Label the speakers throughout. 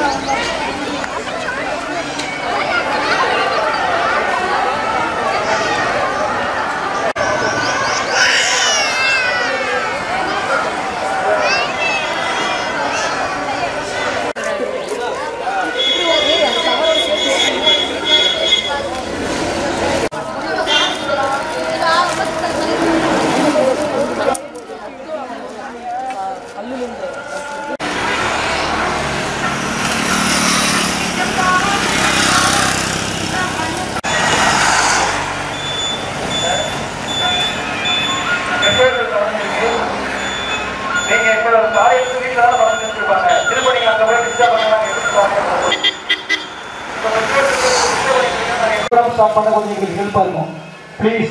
Speaker 1: பெற்றோர்கள் கவனிச்சிருக்கு. நீங்க இப்ப காலையில வீட்டுல தான் படம் வச்சிருப்பாங்க திரும்ப நீங்க அங்க போய் டிஸ்டர்ப் பண்ணலாம் எடுத்துப்பாங்க இப்ப பெற்றோர்களுக்கு disturb பண்ணிட்டீங்கன்னா நாங்க எப்படி ஸ்டாப் பண்ண கொஞ்சம் எங்களுக்கு ஹெல்ப்பா இருக்கும் ப்ளீஸ்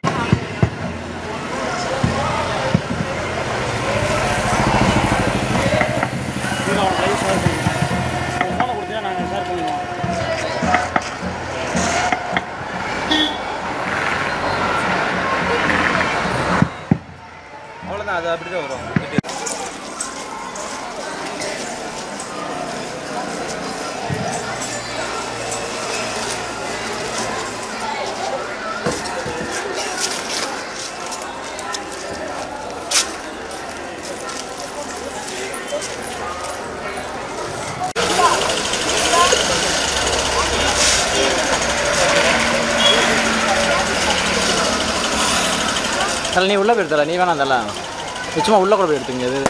Speaker 2: அவ்வளோதான் அது அப்படிதான் வரும்
Speaker 3: தல நீ உள்ளே போயிடுத்தல நீ வேணாம் தல சும்மா உள்ளே கூட போய் எடுத்துங்க இது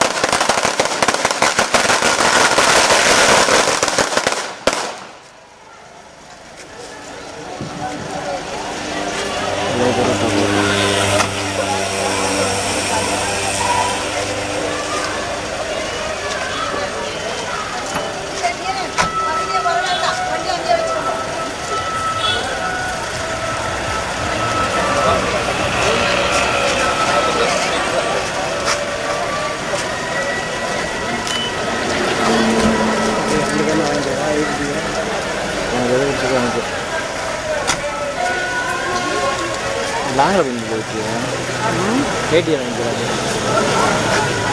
Speaker 3: லாங்கில் போய் போச்சு ஏடிஎம் வாங்கிக்கிறாங்க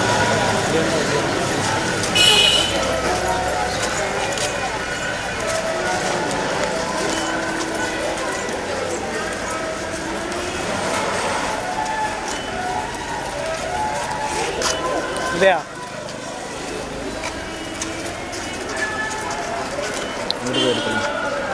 Speaker 2: இல்லையா
Speaker 3: இங்கிட்டு போய் எடுத்துக்கலாம்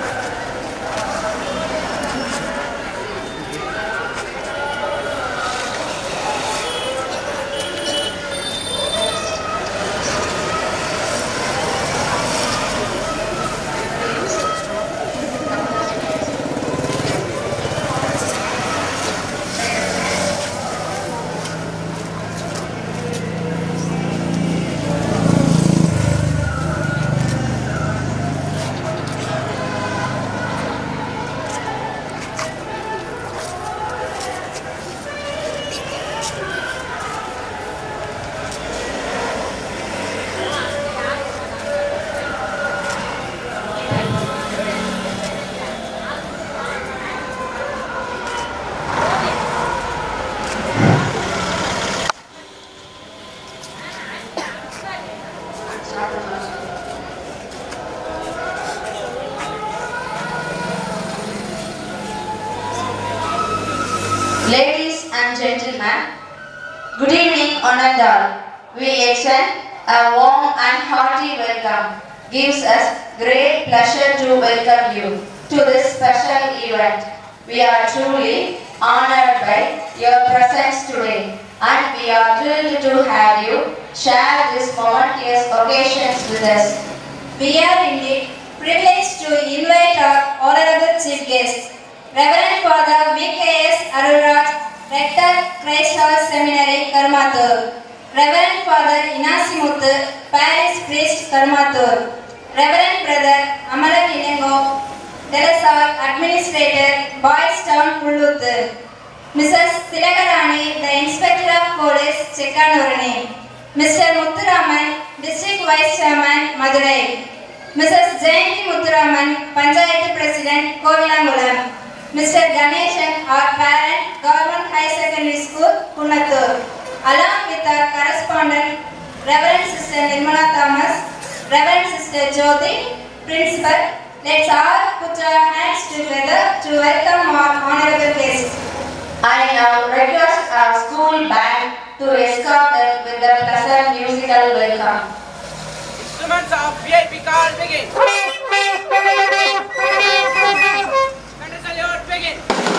Speaker 4: Ladies and gentlemen, good evening on and all. We extend a warm and hearty welcome. Gives us great pleasure to welcome you to this special event. We are truly honored by your presence today and we are thrilled to have you share this momentous occasions with us.
Speaker 5: We are indeed privileged to invite our honorable chief guest, Reverend Father V.K.S. Arulraj, Rector Christ House Seminary, Karmathur, Reverend Father Inasimuthu, Parish Priest, Karmathur, Reverend Brother Amaran Ilengo, Delasar, Administrator, Boys Town, Pulluthu, Mrs. Tilakarani, the Inspector of Police, Chekkanurani, Mr. Muthuraman, District Vice Chairman, Madurai, Mrs. Jayanti Muthuraman, Panchayat President, Kovilangulam, Mr. Ganeshan, our parent, Government High Secondary School, Punathur, along with our correspondent, Reverend Sister Nirmala Thomas, Reverend Sister Jyoti, Principal. Let's all put our hands together to welcome our honorable guests.
Speaker 4: I now request our school band to escort them with the pleasant musical welcome.
Speaker 2: Instruments of VIP call begin. Country salute begin.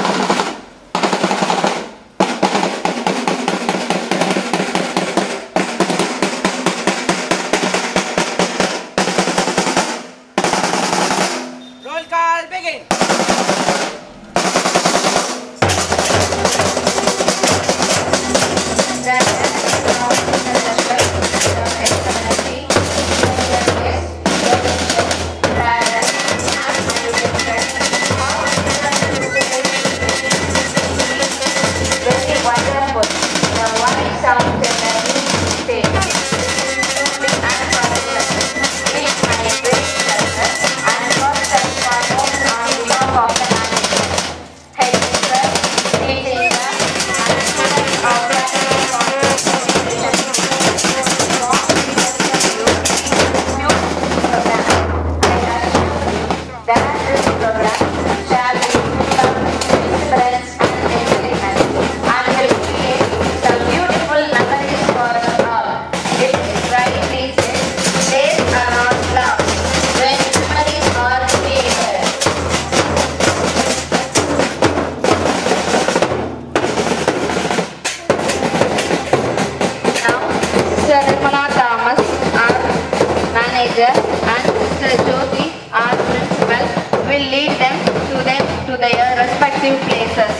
Speaker 2: Roll call begin.
Speaker 6: Sister Nirmala Thomas, our manager, and Sister Jyoti, our principal, will lead them to them to their respective places.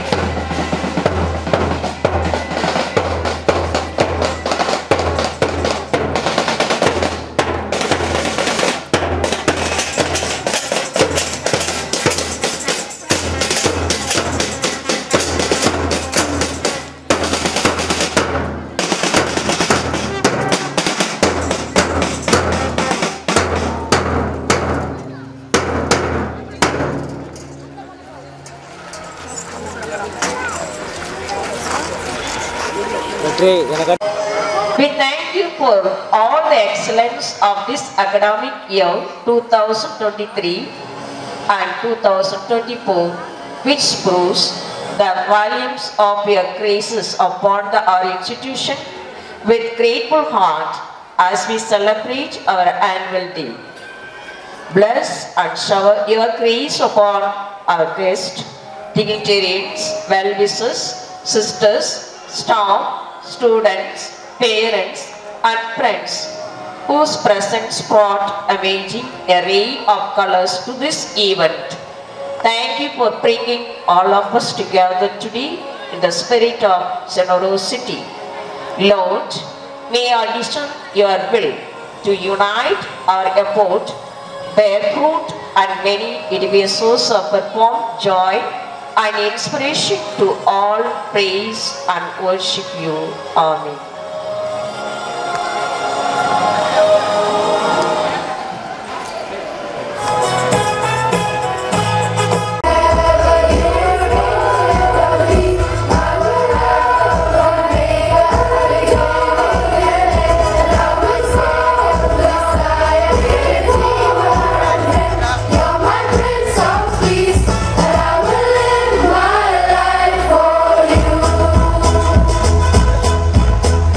Speaker 3: வெற்றி எனக்கு
Speaker 7: We thank you for all the excellence of this academic year 2023 and 2024, which proves the volumes of your graces upon the, our institution with grateful heart as we celebrate our annual day. Bless and shower your grace upon our guests, dignitaries, well-wishers, sisters, staff, students, parents, and friends whose presence brought amazing array of colors to this event. Thank you for bringing all of us together today in the spirit of generosity. Lord, may our listen your will to unite our effort, bear fruit, and many it be a source of perform joy and inspiration to all praise and worship you. Amen.
Speaker 8: You're my Prince of Peace, and I will live my life for you.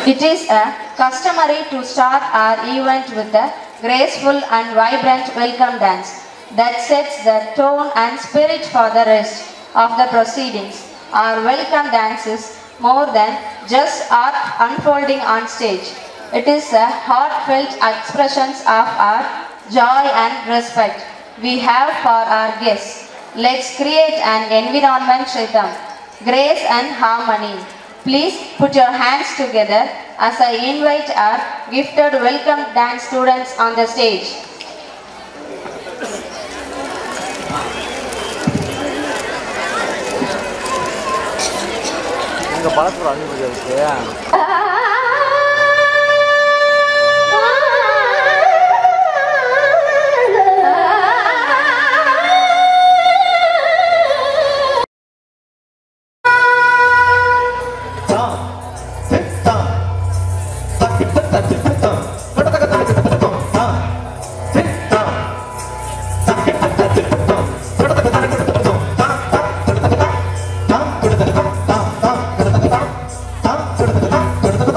Speaker 4: It is a customary to start our event with a graceful and vibrant welcome dance that sets the tone and spirit for the rest of the proceedings. Our welcome dance is more than just art unfolding on stage. It is a heartfelt expressions of our joy and respect we have for our guests. Let's create an environment rhythm, grace and harmony. Please put your hands together as I invite our gifted welcome dance students on the stage.
Speaker 3: இங்கே பழத்துல அனுமதி இருக்கு
Speaker 1: Tam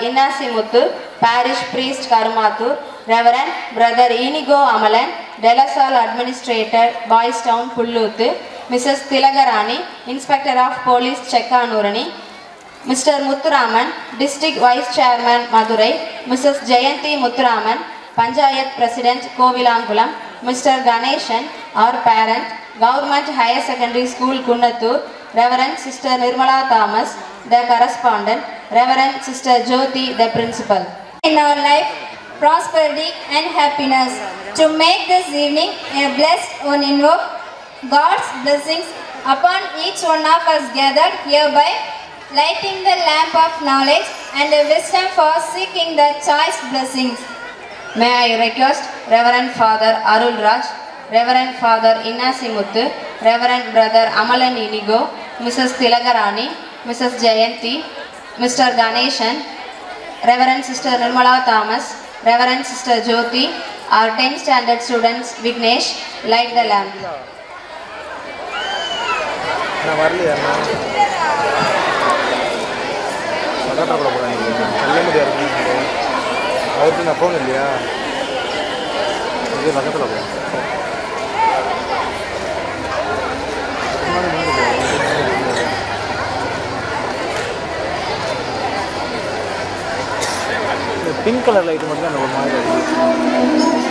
Speaker 6: Innasimuthu, Parish Priest Karumathur, Reverend Brother Inigo Amalan, Delasal Administrator, Boys Town, Pulluthu, Mrs. Tilagarani, Inspector of Police Chekkanurani, Mr. Muthuraman, District Vice Chairman Madurai, Mrs. Jayanti Muthuraman, Panchayat President Kovilangulam, Mr. Ganeshan, our parent, Government Higher Secondary School Kunnatur, Reverend Sister Nirmala Thomas, the correspondent, Reverend Sister Jyoti, the principal.
Speaker 5: in our life prosperity and happiness. To make this evening a blessed one invoke God's blessings upon each one of us gathered hereby, lighting the lamp of knowledge and the wisdom for seeking the choice blessings.
Speaker 6: May I request Reverend Father Arul Raj, Reverend Father Innasimuthu, Reverend Brother Amalan Inigo, Mrs. Tilagarani, Mrs. Jayanti, Mr. Ganeshan, Reverend Sister Nirmala Thomas, Reverend Sister Jyoti, our 10th standard students Vignesh, light the lamp.
Speaker 3: நான் வரலையா பக்கத்தில் கூட போகிறேன் சொல்ல முடியாது அவருக்கு நான் phone இல்லையா இது பக்கத்தில் போகிறேன் பிங்க் கலர் லைட் மட்டும் தான் எனக்கு ஒரு மாதிரி இருக்கு.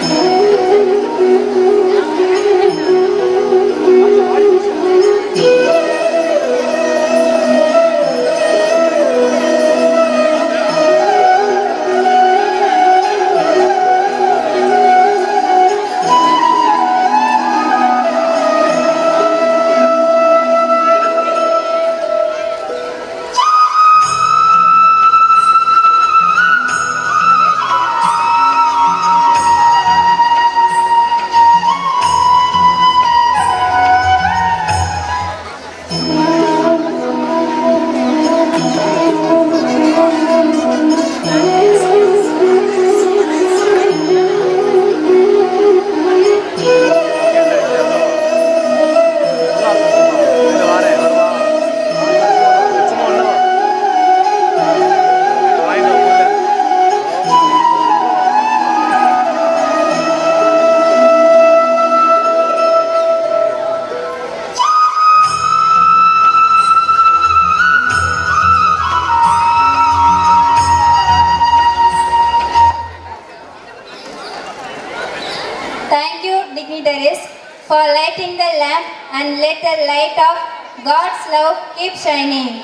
Speaker 5: Thank you, dignitaries, for lighting the lamp and let the light of God's love keep shining.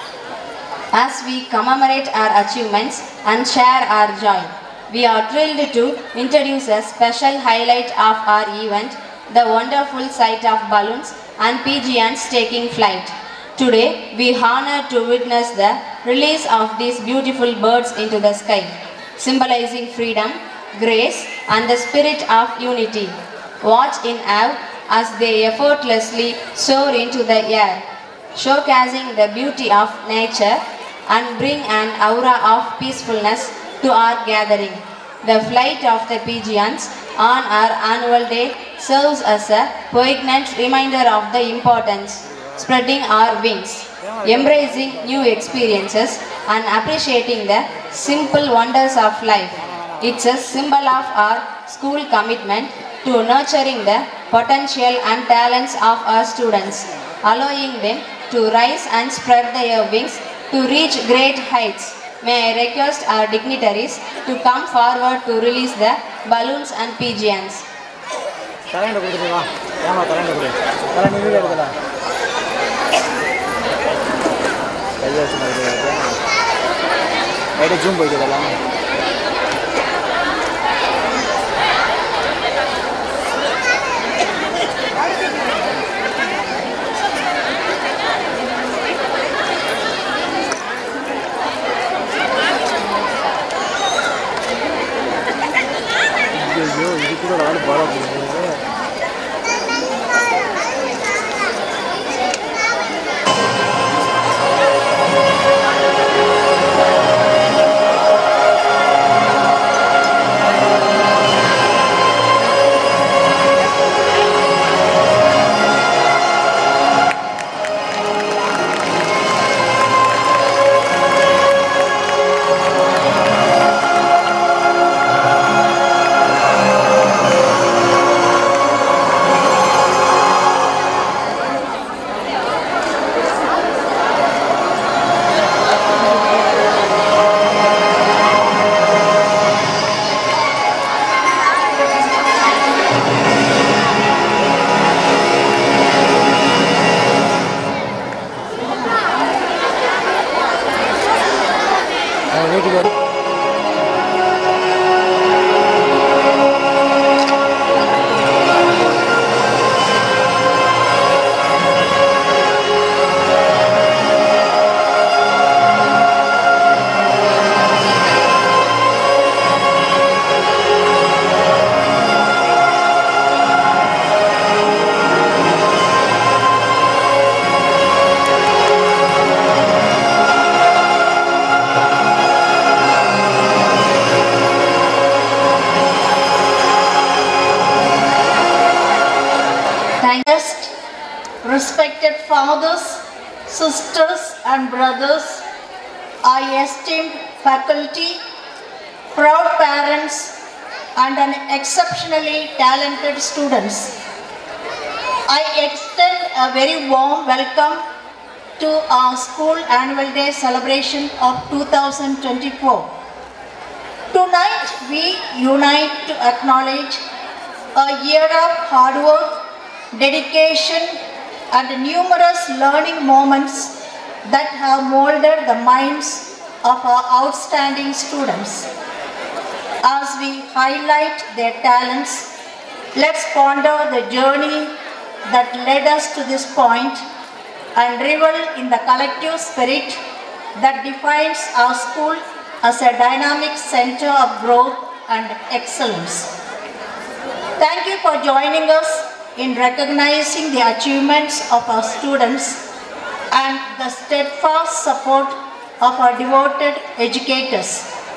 Speaker 6: As we commemorate our achievements and share our joy, we are thrilled to introduce a special highlight of our event, the wonderful sight of balloons and pigeons taking flight. Today, we honor to witness the release of these beautiful birds into the sky, symbolizing freedom, grace, and the spirit of unity. Watch in awe as they effortlessly soar into the air, showcasing the beauty of nature and bring an aura of peacefulness to our gathering. The flight of the pigeons on our annual day serves as a poignant reminder of the importance spreading our wings, embracing new experiences and appreciating the simple wonders of life. It's a symbol of our school commitment to nurturing the potential and talents of our students, allowing them to rise and spread their wings to reach great heights. May I request our dignitaries to come forward to release the balloons and pigeons.
Speaker 3: தலையண்டை கொடுத்துட்டு வா ஏமா தலையண்டை கொடு தலை நீ video எடுக்கல கையை வச்சு நடக்குது லைட்டாக ஜூம் போயிட்டு இதெல்லாம் ஐயோ இது கூட ஆள் பாலா போகுது
Speaker 9: respected fathers, sisters, and brothers, our esteemed faculty, proud parents, and an exceptionally talented students. I extend a very warm welcome to our school annual day celebration of 2024. Tonight we unite to acknowledge a year of hard work, dedication, and numerous learning moments that have molded the minds of our outstanding students. As we highlight their talents, let's ponder the journey that led us to this point and revel in the collective spirit that defines our school as a dynamic center of growth and excellence. Thank you for joining us in recognizing the achievements of our students and the steadfast support of our devoted educators.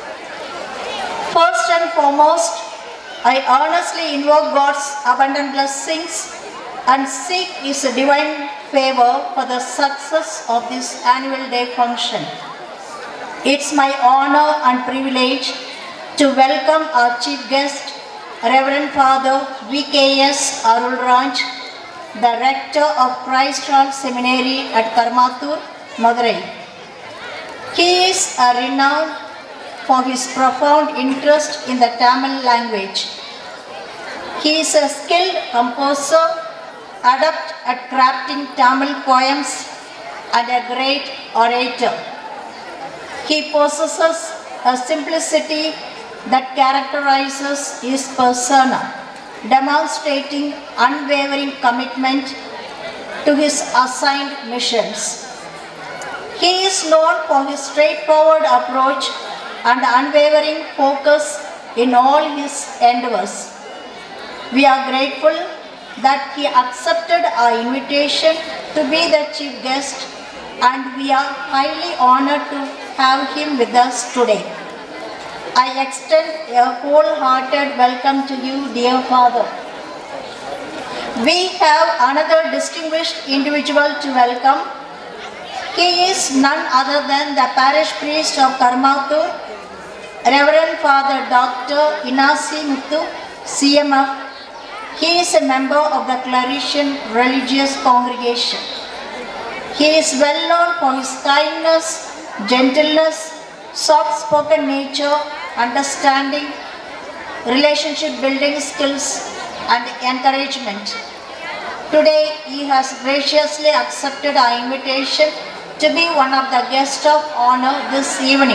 Speaker 9: First and foremost, I earnestly invoke God's abundant blessings and seek His divine favor for the success of this annual day function. It's my honor and privilege to welcome our chief guest, Reverend Father VKS Arul Ranj, the rector of Christ Church Seminary at Karmathur, Madurai. He is a renowned for his profound interest in the Tamil language. He is a skilled composer, adept at crafting Tamil poems, and a great orator. He possesses a simplicity that characterizes his persona, demonstrating unwavering commitment to his assigned missions. He is known for his straightforward approach and unwavering focus in all his endeavors. We are grateful that he accepted our invitation to be the chief guest and we are highly honored to have him with us today. I extend a wholehearted welcome to you, dear Father. We have another distinguished individual to welcome. He is none other than the parish priest of Karmathur, Reverend Father Dr. Inasi Muthu, CMF. He is a member of the Claretian Religious Congregation. He is well known for his kindness, gentleness, soft-spoken nature, understanding, relationship building skills, and encouragement. Today, he has graciously accepted our invitation to be one of the guests of honor this evening.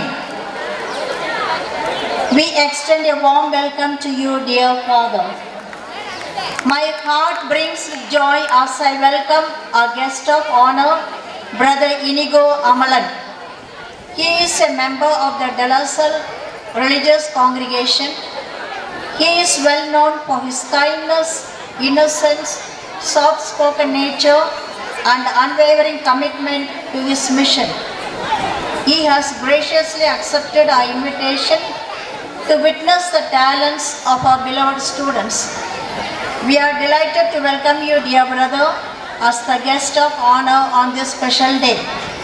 Speaker 9: We extend a warm welcome to you, dear Father. My heart brings with joy as I welcome our guest of honor, Brother Inigo Amalan. He is a member of the Dalasal religious congregation. He is well known for his kindness, innocence, soft-spoken nature, and unwavering commitment to his mission. He has graciously accepted our invitation to witness the talents of our beloved students. We are delighted to welcome you, dear brother, as the guest of honor on this special day.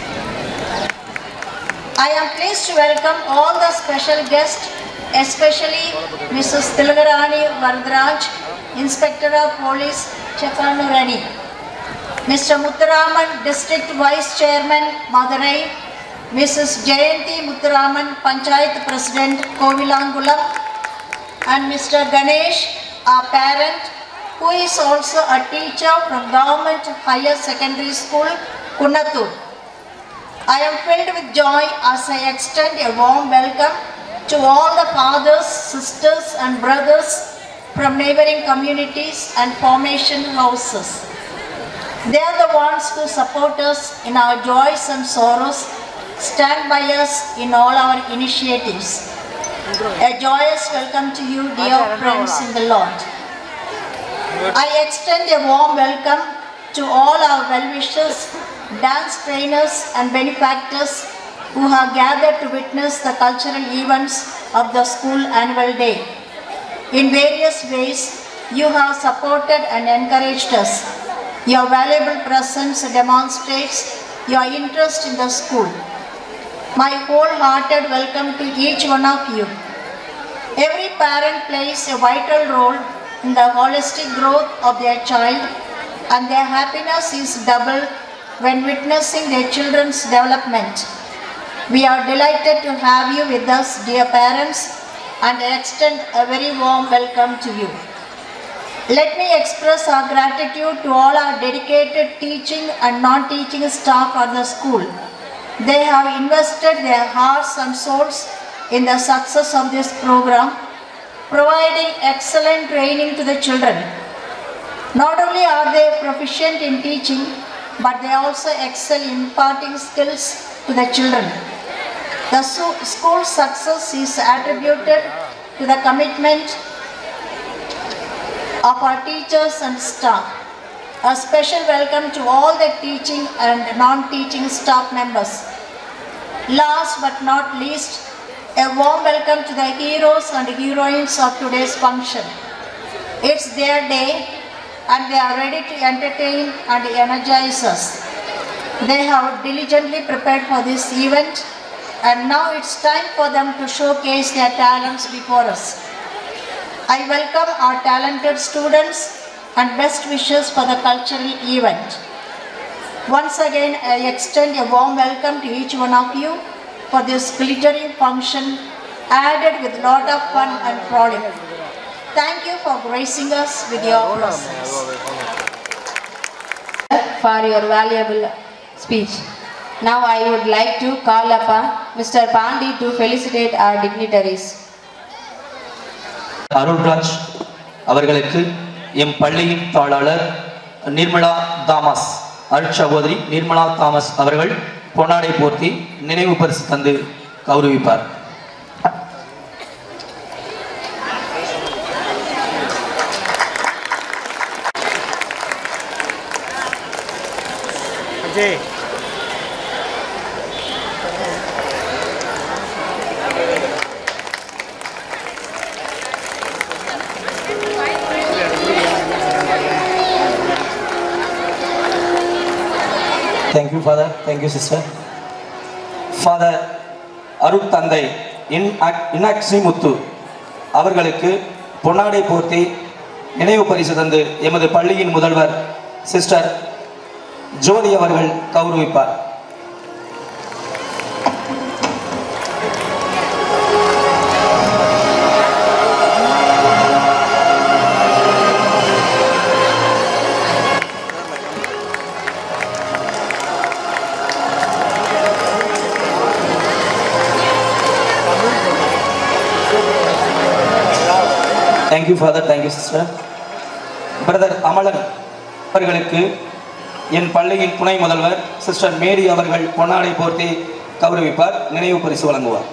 Speaker 9: I am pleased to welcome all the special guests, especially Mrs. Tilagarani Vardraj, Inspector of Police, Chakanurani, Mr. Muthuraman, District Vice Chairman, Madurai, Mrs. Jayanti Muthuraman, Panchayat President, Kovilangulam, and Mr. Ganesh, our parent, who is also a teacher from Government Higher Secondary School, Kunatur. I am filled with joy as I extend a warm welcome to all the fathers, sisters, and brothers from neighboring communities and formation houses. They are the ones who support us in our joys and sorrows, stand by us in all our initiatives. A joyous welcome to you, dear friends in the Lord. I extend a warm welcome to all our well-wishers, dance trainers and benefactors who have gathered to witness the cultural events of the school annual day. In various ways, you have supported and encouraged us. Your valuable presence demonstrates your interest in the school. My wholehearted welcome to each one of you. Every parent plays a vital role in the holistic growth of their child, and their happiness is doubled when witnessing their children's development. We are delighted to have you with us, dear parents, and extend a very warm welcome to you. Let me express our gratitude to all our dedicated teaching and non-teaching staff at the school. They have invested their hearts and souls in the success of this program, providing excellent training to the children. Not only are they proficient in teaching, but they also excel in imparting skills to the children. The su- school's success is attributed to the commitment of our teachers and staff. A special welcome to all the teaching and non-teaching staff members. Last but not least, a warm welcome to the heroes and heroines of today's function. It's their day and they are ready to entertain and energize us. They have diligently prepared for this event and now it's time for them to showcase their talents before us. I welcome our talented students and best wishes for the cultural event. Once again, I extend a warm welcome to each one of you for this glittering function added with lot of fun and frolic. Thank you for gracing us with your presence.
Speaker 6: for your valuable speech. Now I would like to call upon Mr. Pandi to felicitate our dignitaries.
Speaker 10: Arulraj அவர்களுக்கு எம் பள்ளியின் தாளாளர் Nirmala Thomas அருட்சகோதரி Nirmala Thomas அவர்கள் பொன்னாடை போர்த்தி நினைவு பரிசு தந்து கௌரவிப்பார்
Speaker 3: Ajay
Speaker 10: thank you father thank you sister father அருட்தந்தை இன் இன்னாக்சி முத்து அவர்களுக்கு பொன்னாடை போர்த்தி நினைவு பரிசு தந்து எமது பள்ளியின் முதல்வர் சிஸ்டர் ஜோதி அவர்கள் கௌரவிப்பார் thank you father thank you sister brother Amalan அவர்களுக்கு என் பள்ளியின் துணை முதல்வர் சிஸ்டர் மேரி அவர்கள் பொன்னாடை போர்த்தி கௌரவிப்பார் நினைவு பரிசு வழங்குவார்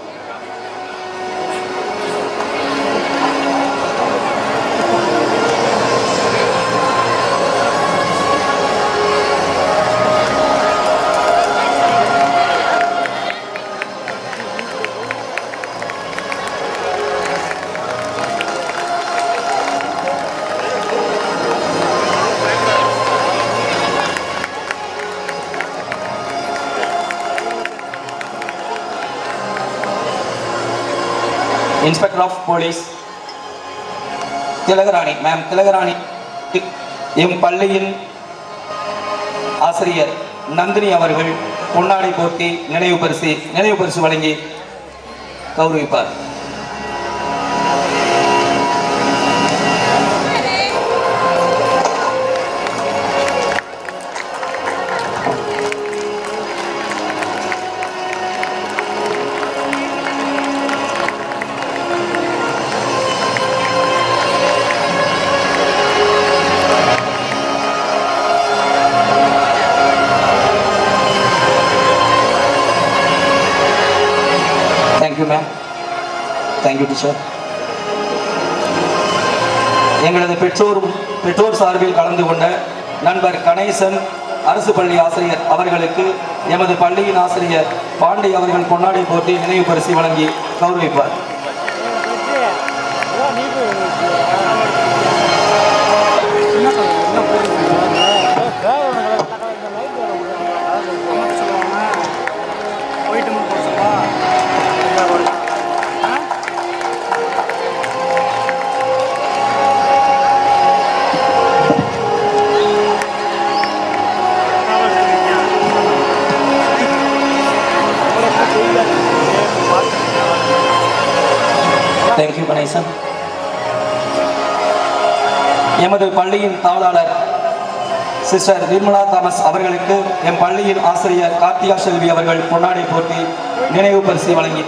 Speaker 10: inspector of police Thilagarani ma'am Thilagarani எம் பள்ளியின் ஆசிரியர் நந்தினி அவர்கள் பொன்னாடை போர்த்தி நினைவு பரிசு நினைவு பரிசு வழங்கி கௌரவிப்பார் தேங்க்யூ மேம் தேங்க்யூ டீச்சர் எங்களது பெற்றோரும் பெற்றோர் சார்பில் கலந்து கொண்ட நண்பர் கணேசன் அரசு பள்ளி ஆசிரியர் அவர்களுக்கு எமது பள்ளியின் ஆசிரியர் பாண்டி அவர்கள் பொன்னாடை போட்டி நினைவு பரிசு வழங்கி கௌரவிப்பார்
Speaker 3: என்ன
Speaker 10: கிருஷ்ணன் எமது பள்ளியின் தாளாளர் சிஸ்டர் நிர்மலா தாமஸ் அவர்களுக்கு எம் பள்ளியின் ஆசிரியர் கார்த்திகா செல்வி அவர்கள் பொன்னாடை போட்டி நினைவு பரிசு வழங்கி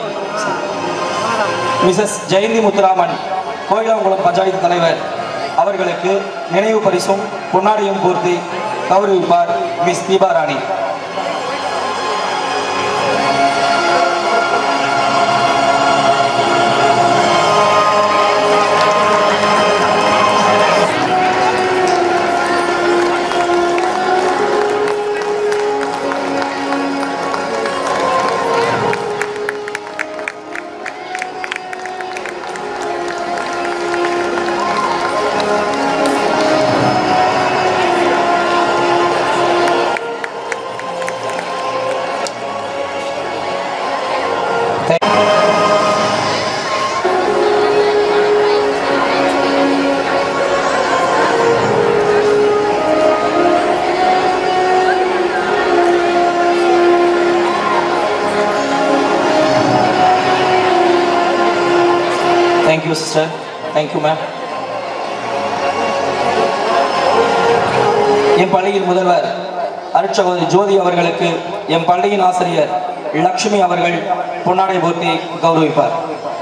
Speaker 10: மிசஸ் ஜெயந்தி முத்துராமன் கோயிலாங்குளம் பஞ்சாயத்து தலைவர் அவர்களுக்கு நினைவு பரிசும் பொன்னாடியும் பூர்த்தி கௌரவிப்பார் miss Deepa Rani thank you sister thank you ma'am என் பள்ளியின் முதல்வர் அருட்சகோதரி ஜோதி அவர்களுக்கு என் பள்ளியின் ஆசிரியர் லக்ஷ்மி அவர்கள் பொன்னாடை போர்த்தி கௌரவிப்பார்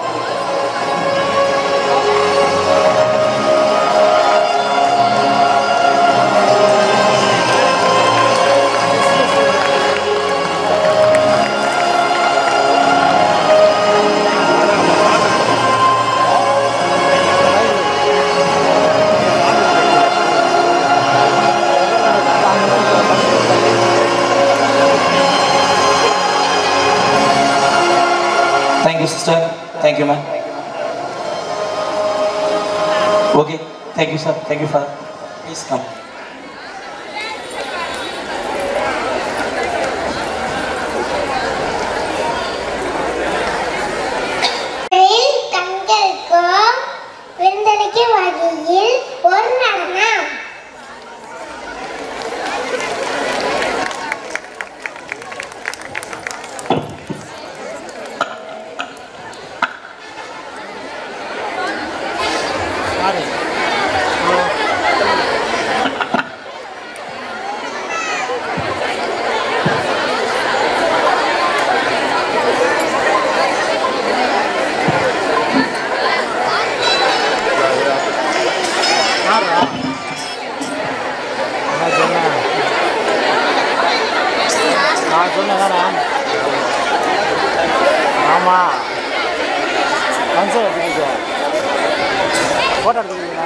Speaker 10: thank you sister thank you ma'am okay thank you sir thank you for please come
Speaker 11: தங்களுக்கும் விருந்தளிக்கும் வகையில் ஒரு நடனம்
Speaker 3: நான் சொன்னேன் ஆமாம் கன்சல் எடுத்துக்கிட்டு ஃபோட்டோ எடுத்துக்கிட்டீங்களா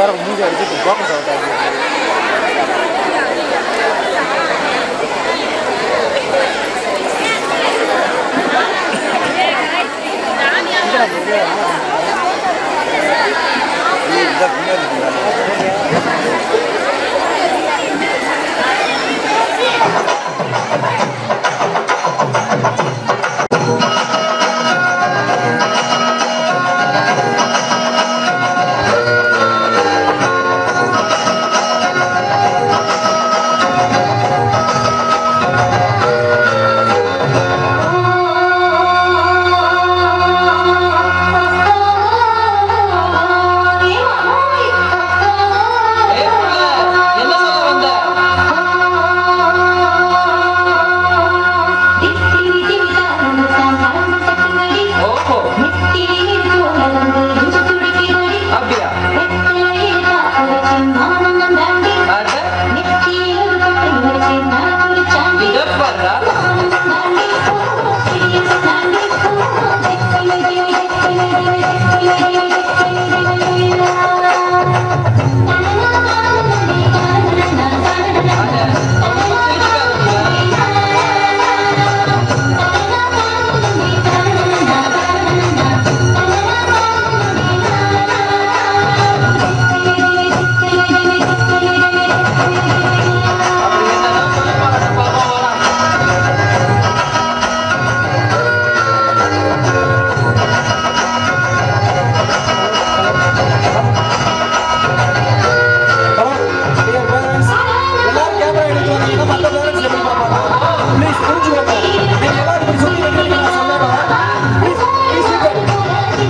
Speaker 3: வேற மூஞ்சி அடிச்சு ஃபோக்கஸ் ஆகிட்டாங்க
Speaker 1: எல்லாரும் கேமரா எடுத்து வந்தீங்கன்னா மற்ற பேரண்ட்ஸ் எப்படி பார்ப்பாங்க ப்ளீஸ் புரிஞ்சுக்கோங்க நீங்க எல்லாரும் இப்படி சொல்லி வைக்கிறீங்க நான் சொல்லணும் ப்ளீஸ் ப்ளீஸ்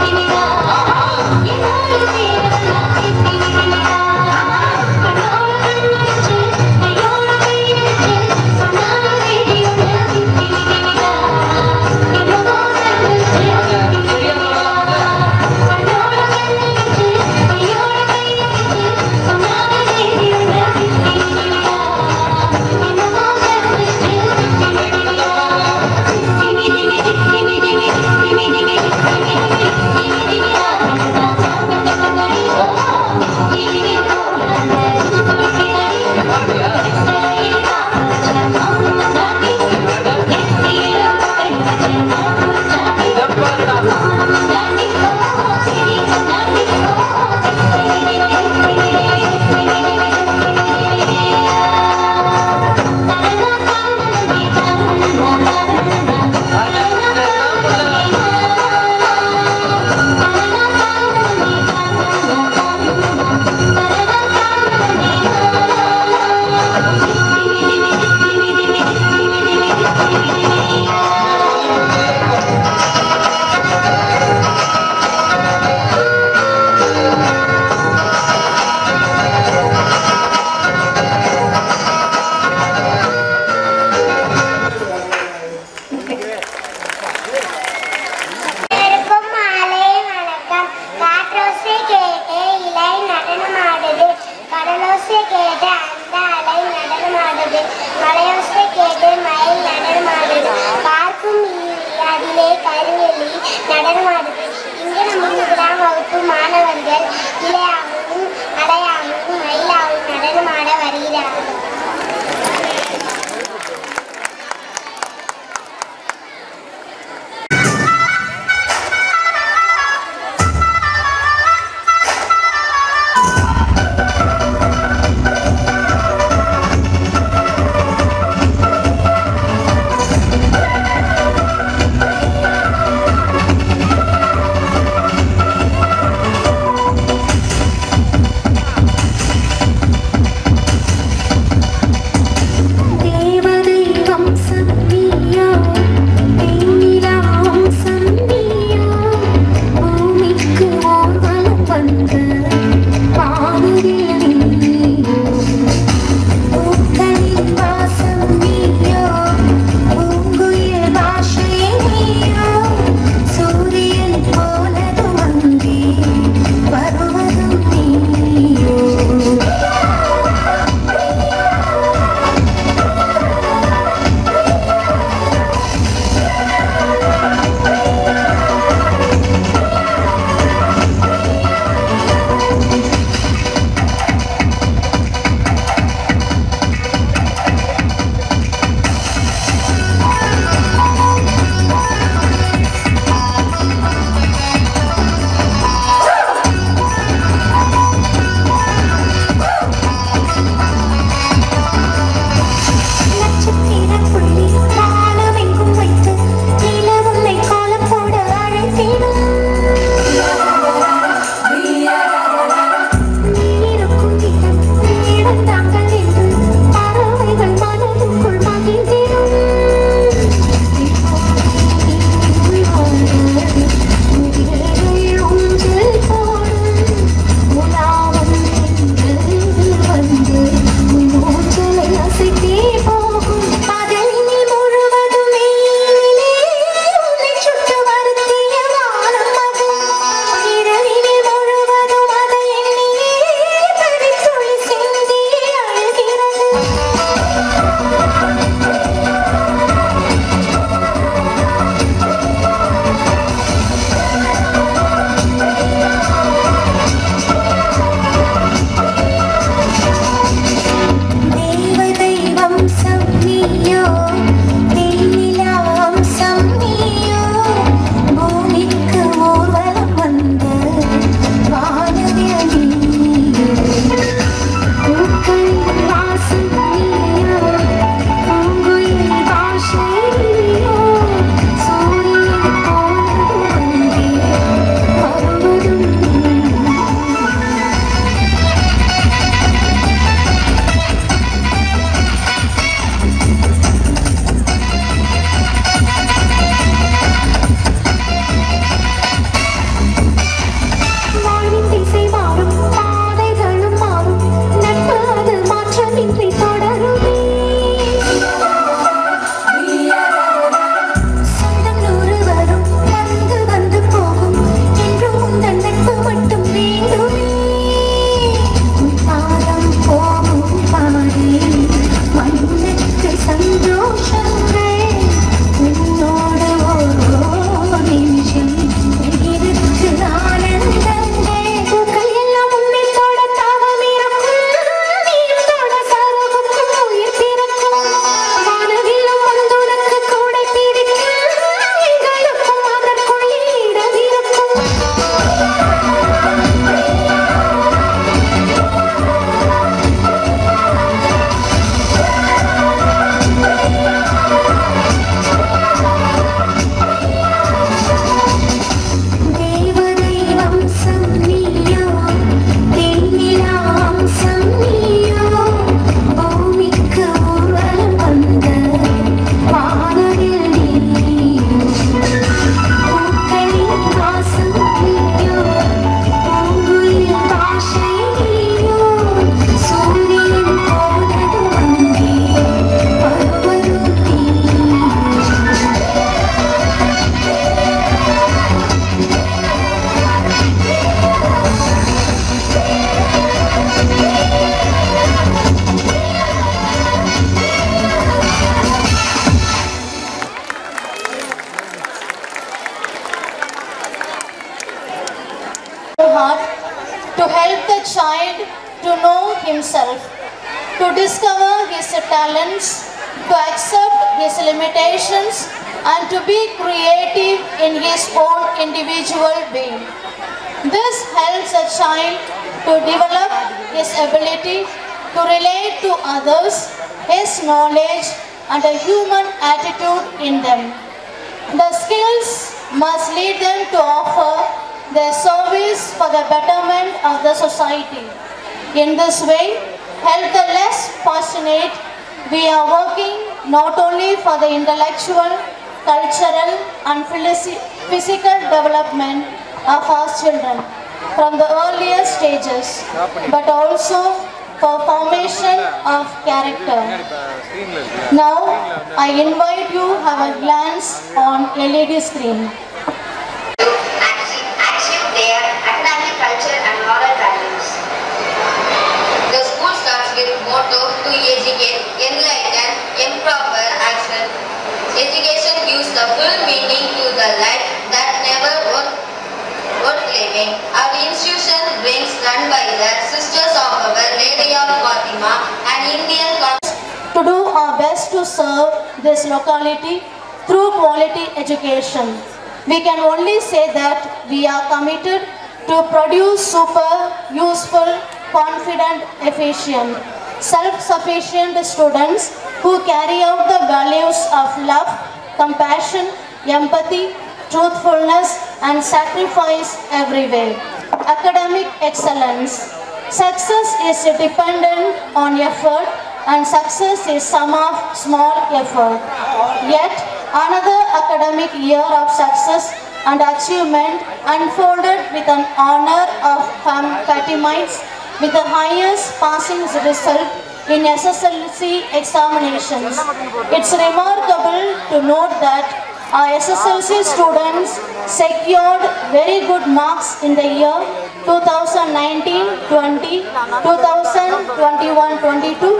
Speaker 11: அனைவருக்கும் மாலை வணக்கம் காற்றோசை கேட்டு இலை நடனமாடுது கடலோசை கேட்டு அந்த அலை நடனமாடுது மலையோசை கேட்டு மயில் நடனமாடுது பார்க்கும் ஈவி அதிலே கருவெளி நடனமாடுது இங்கே நம்ம முதலாம் வகுப்பு மாணவர்கள் இலையாகவும் அலையாகவும் மயிலாகவும் நடனமாட வருகிறார்கள்
Speaker 8: Thank
Speaker 9: himself, to discover his talents, to accept his limitations, and to be creative in his own individual being. This helps a child to develop his ability to relate to others, his knowledge, and a human attitude in them. The skills must lead them to offer their service for the betterment of the society. In this way, help the less fortunate, we are working not only for the intellectual, cultural and phys- physical development of our children from the earlier stages, but also for formation of character. Now, I invite you to have a glance on LED screen.
Speaker 12: achieve their academic culture and moral values. The school starts with motto to educate, enlighten, improper action. Education gives the full meaning to the life that never worth, worth living. Our institution brings run by the Sisters of Our Lady of Fatima, an Indian con-
Speaker 9: to do our best to serve this locality through quality education. We can only say that we are committed to produce super, useful, confident, efficient, self-sufficient students who carry out the values of love, compassion, empathy, truthfulness and sacrifice everywhere. Academic excellence. Success is dependent on effort and success is sum of small effort. Yet another academic year of success and achievement unfolded with an honor of Fam- Fatimites with the highest passing result in SSLC examinations. It's remarkable to note that our SSLC students secured very good marks in the year 2019-20, 2021-22,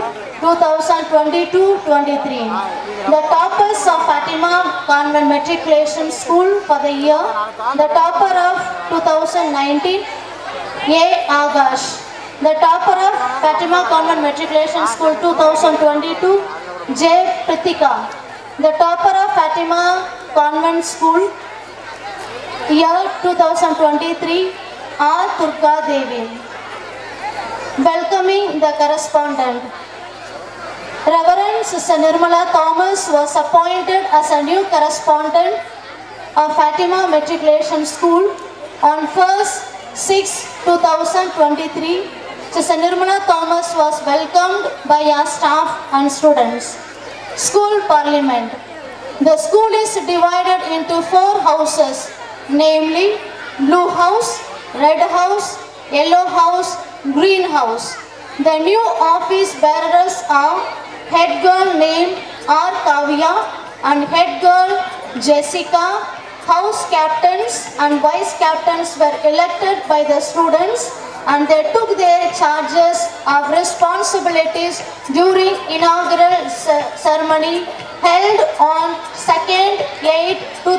Speaker 9: 2022-23. The toppers of Fatima Convent Matriculation School for the year, the topper of 2019, A. Agash. The topper of Fatima Convent Matriculation School 2022, J. Pritika. The topper of Fatima Convent School, year 2023, R. Durga Devi. Welcoming the correspondent. Reverend Sister Nirmala Thomas was appointed as a new correspondent of Fatima Matriculation School on 1st 6 2023. Sister Nirmala Thomas was welcomed by our staff and students. School Parliament. The school is divided into four houses, namely Blue House, Red House, Yellow House, Green House. The new office bearers are head girl named R. Kavya and head girl Jessica. House captains and vice captains were elected by the students and they took their charges of responsibilities during inaugural ce- ceremony held on 2nd 8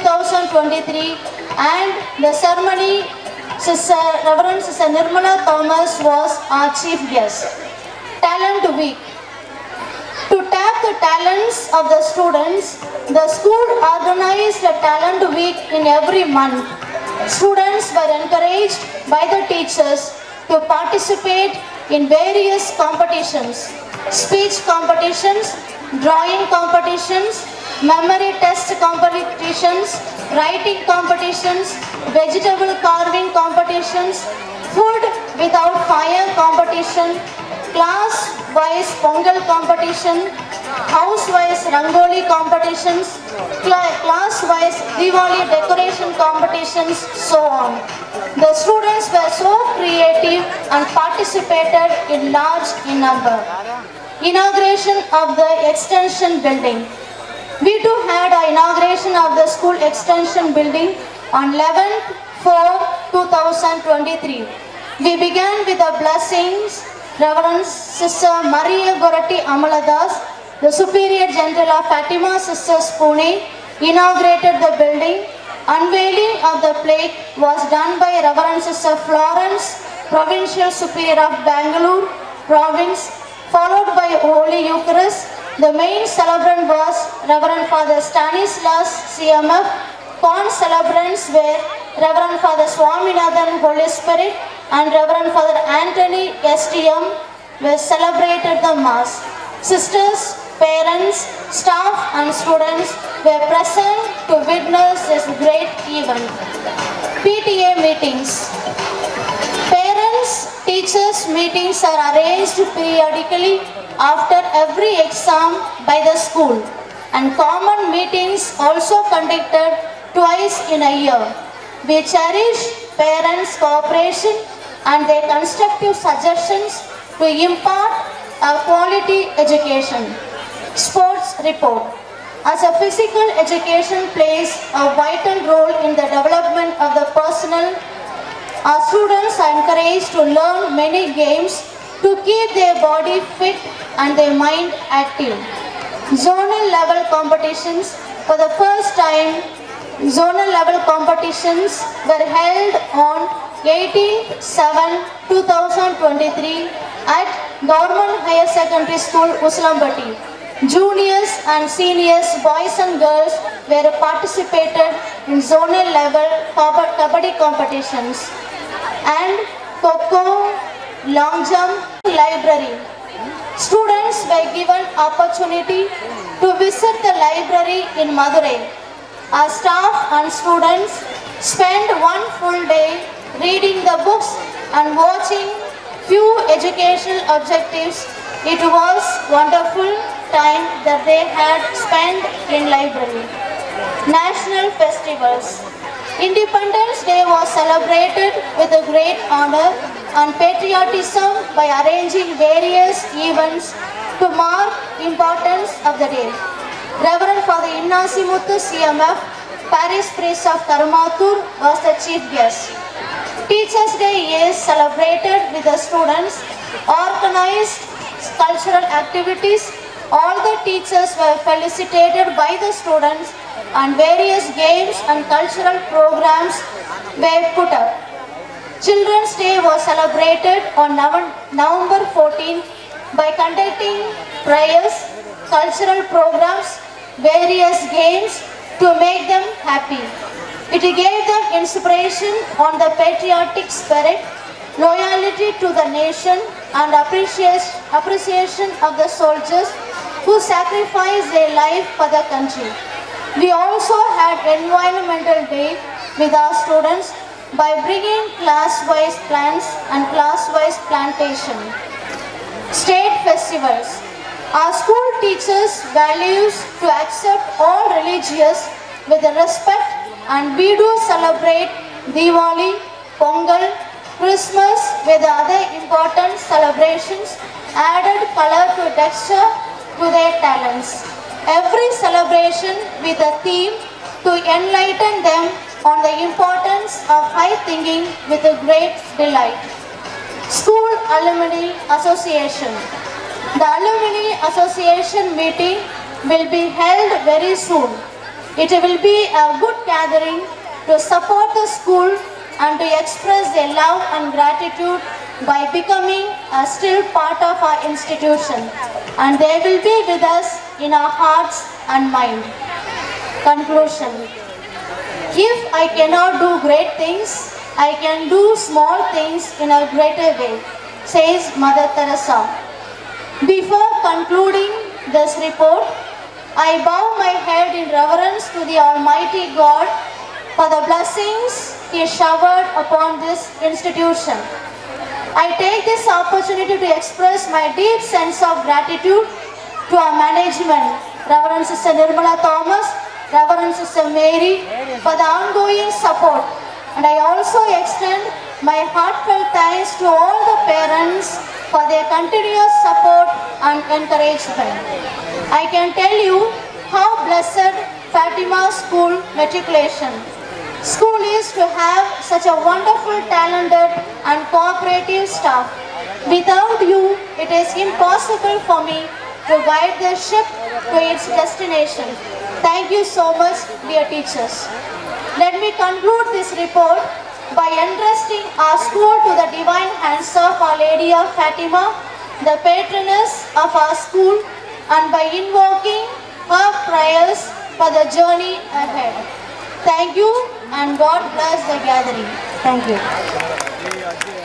Speaker 9: 2023 and the ceremony Sister Reverend Sister Nirmala Thomas was our chief guest. Talent Week. To tap the talents of the students, the school organized a talent week in every month. Students were encouraged by the teachers to participate in various competitions, speech competitions, drawing competitions, memory test competitions, writing competitions, vegetable carving competitions, food without fire competition, class-wise Pongal competition, house-wise Rangoli competitions, cla- class-wise Diwali decoration competitions, so on. The students were so creative and participated in large in number. Inauguration of the extension building. We too had our inauguration of the school extension building on 11th 4 2023. We began with the blessings. Reverend Sister Maria Gorati Amaladas, the Superior General of Fatima Sisters Pune, inaugurated the building. Unveiling of the plaque was done by Reverend Sister Florence, Provincial Superior of Bangalore,
Speaker 13: province, followed by Holy Eucharist. The main celebrant was Reverend Father Stanislas CMF. Con-celebrants were Reverend Father Swaminathan Holy Spirit and Reverend Father Anthony STM were celebrated the Mass. Sisters, parents, staff and students were present to witness this great event. PTA meetings. Parents, teachers meetings are arranged periodically after every exam by the school and common meetings also conducted twice in a year. We cherish parents' cooperation and their constructive suggestions to impart a quality education. Sports report. As a physical education plays a vital role in the development of the personal, our students are encouraged to learn many games to keep their body fit and their mind active. Zonal level competitions for the first time zonal level competitions were held on 18 7 2023 at Government Higher Secondary School Uslambati. Juniors and seniors, boys and girls were participated in zonal level kab- kabaddi competitions and Coco, long jump, library. Students were given opportunity to visit the library in Madurai. Our staff and students spent one full day reading the books and watching few educational objectives. It was wonderful time that they had spent in library. National festivals. Independence Day was celebrated with a great honor and patriotism by arranging various events to mark importance of the day. Reverend Father Innacimuthu CMF, Parish Priest of Karamathur was the chief guest. Teachers Day is celebrated with the students, organized cultural activities. All the teachers were felicitated by the students and various games and cultural programs were put up. Children's Day was celebrated on Nov- November 14 by conducting prayers, cultural programs, various games to make them happy. It gave them inspiration on the patriotic spirit, loyalty to the nation, and appreciation, appreciation of the soldiers who sacrificed their life for the country. We also had Environmental Day with our students by bringing class-wise plants and class-wise plantation. State festivals. Our school teachers values to accept all religious with respect and we do celebrate Diwali, Pongal, Christmas with other important celebrations added color to texture to their talents. Every celebration with a theme to enlighten them on the importance of high thinking with a great delight. School Alumni Association. The Alumni Association meeting will be held very soon. It will be a good gathering to support the school and to express their love and gratitude by becoming a still part of our institution. And they will be with us in our hearts and mind. Conclusion. If I cannot do great things, I can do small things in a greater way, says Mother Teresa. Before concluding this report, I bow my head in reverence to the Almighty God for the blessings He showered upon this institution. I take this opportunity to express my deep sense of gratitude to our management, Reverend Sister Nirmala Thomas, Reverend Sister Mary, for the ongoing support. And I also extend my heartfelt thanks to all the parents for their continuous support and encouragement. I can tell you how blessed Fatima School matriculation. School is to have such a wonderful, talented and cooperative staff. Without you, it is impossible for me to guide the ship to its destination. Thank you so much, dear teachers. Let me conclude this report by entrusting our school to the divine hands of Our Lady of Fatima the patroness of our school, and by invoking her prayers for the journey ahead. Thank you and God bless the gathering. Thank you.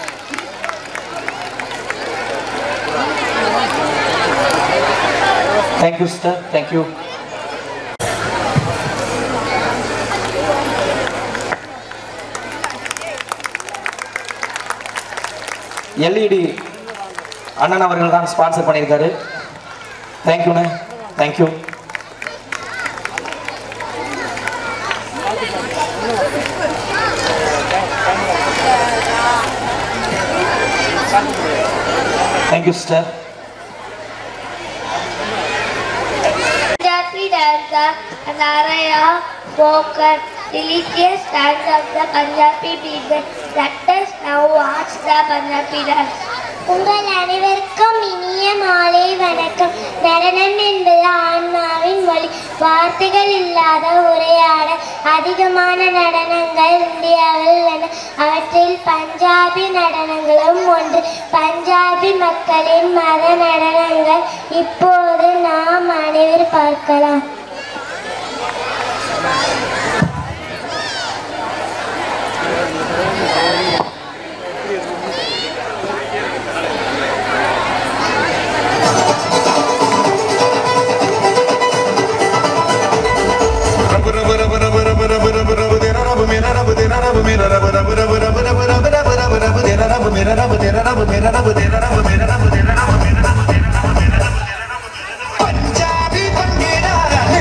Speaker 10: Thank you, sister. Thank you. LED அண்ணன் அவர்கள் தான் sponsor பண்ணியிருக்காரு தேங்க்யூண்ணே thank you thank you sister
Speaker 11: Punjabi dancer and Araya spoken delicious dance of the Punjabi people. Let us now watch the Punjabi dance. உங்கள் அனைவருக்கும் இனிய மாலை வணக்கம் நடனம் என்பது ஆன்மாவின் மொழி வார்த்தைகள் இல்லாத உரையாட அதிகமான நடனங்கள் இந்தியாவில் உள்ளன அவற்றில் பஞ்சாபி நடனங்களும் ஒன்று பஞ்சாபி மக்களின் மத நடனங்கள் இப்போது நாம் அனைவரும் பார்க்கலாம்
Speaker 14: Punjabi पंगेरा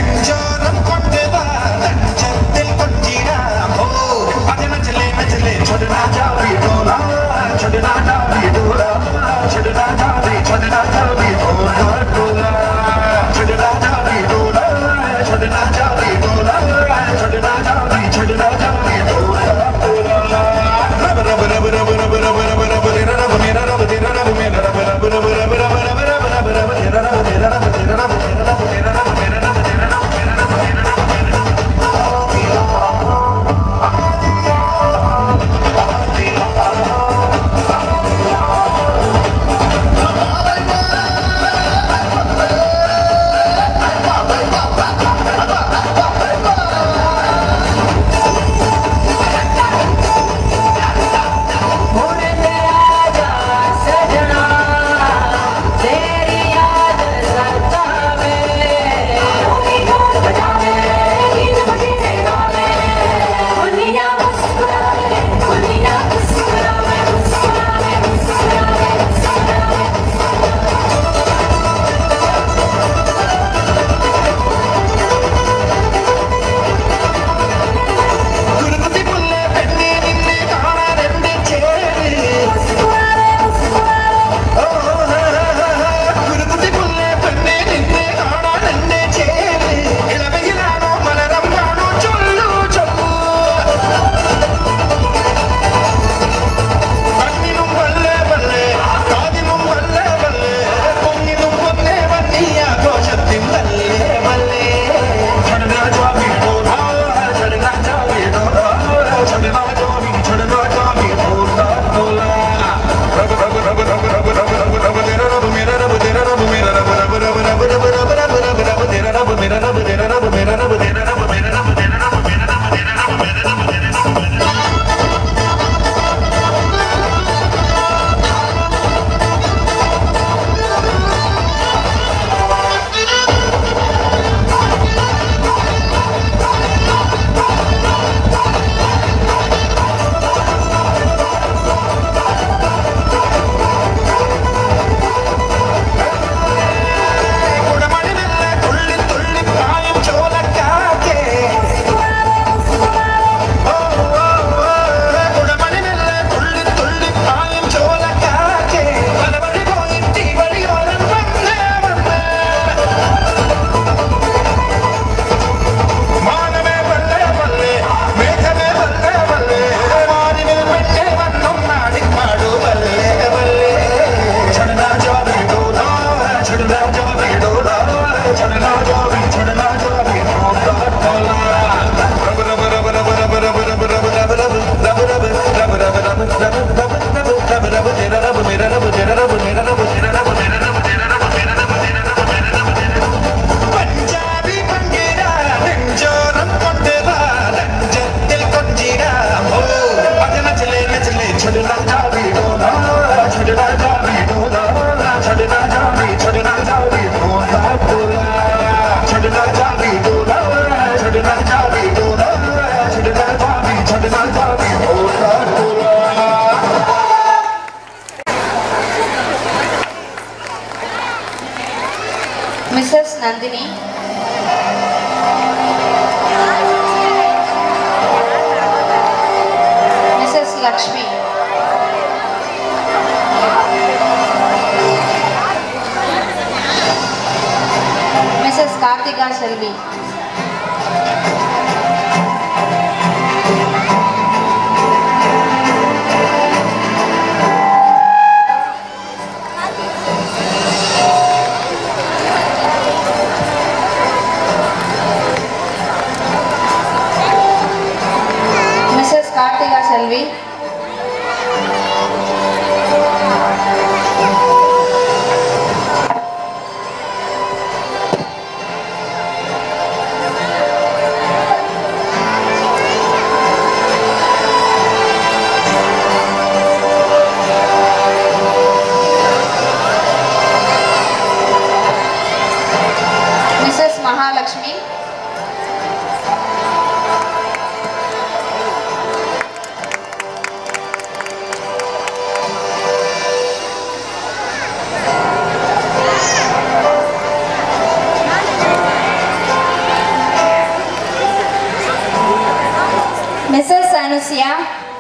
Speaker 5: Mrs. Anusia,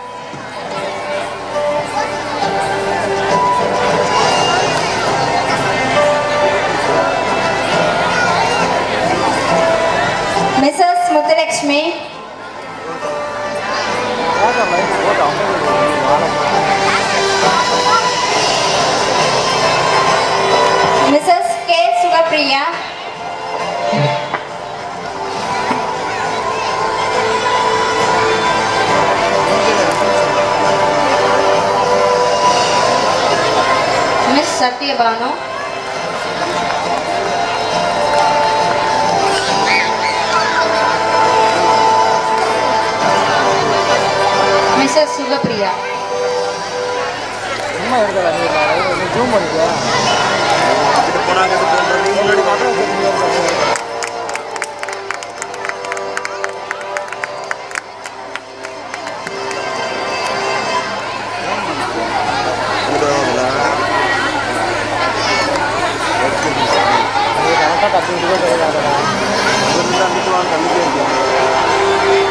Speaker 5: Mrs. Muthulakshmi, Mrs. K. Sugapriya,
Speaker 6: Miss Satyabanu, Mrs. Sugapriya,
Speaker 3: சும்மா இருக்கல நீ ஜூம் பண்ணிக்க முன்னாடி பார்த்தா கரெக்டாக கற்றுக்கிட்டு கிடையாதுடா இருந்து அங்கிட்டு வாங்க கண்டிப்பே இருக்கேன்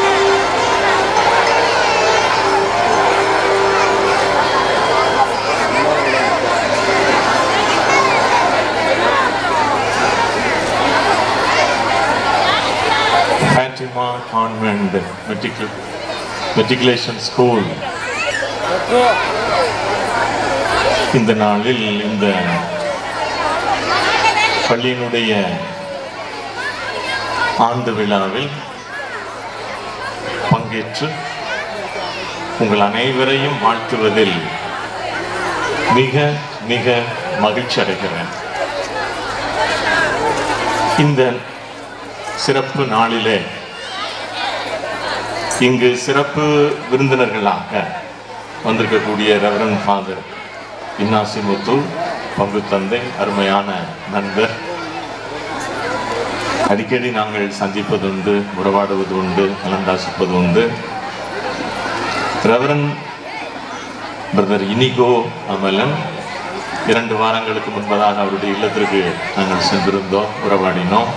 Speaker 14: Fatima Convent Matricul- Matriculation School இந்த நாளில் இந்த பள்ளியினுடைய ஆண்டு விழாவில் பங்கேற்று உங்கள் அனைவரையும் வாழ்த்துவதில் மிக மிக மகிழ்ச்சி அடைகிறேன் இந்த சிறப்பு நாளிலே இங்கு சிறப்பு விருந்தினர்களாக வந்திருக்கக்கூடிய ரெவரன் ஃபாதர் இன்னாசி முத்து பங்கு தந்தை அருமையான நண்பர் அடிக்கடி நாங்கள் சந்திப்பதுண்டு உறவாடுவது உண்டு கலந்தாசிப்பது உண்டு ரெவரன் பிரதர் இனிகோ அமலன் இரண்டு வாரங்களுக்கு முன்பதாக அவருடைய இல்லத்திற்கு நாங்கள் சென்றிருந்தோம் உறவாடினோம்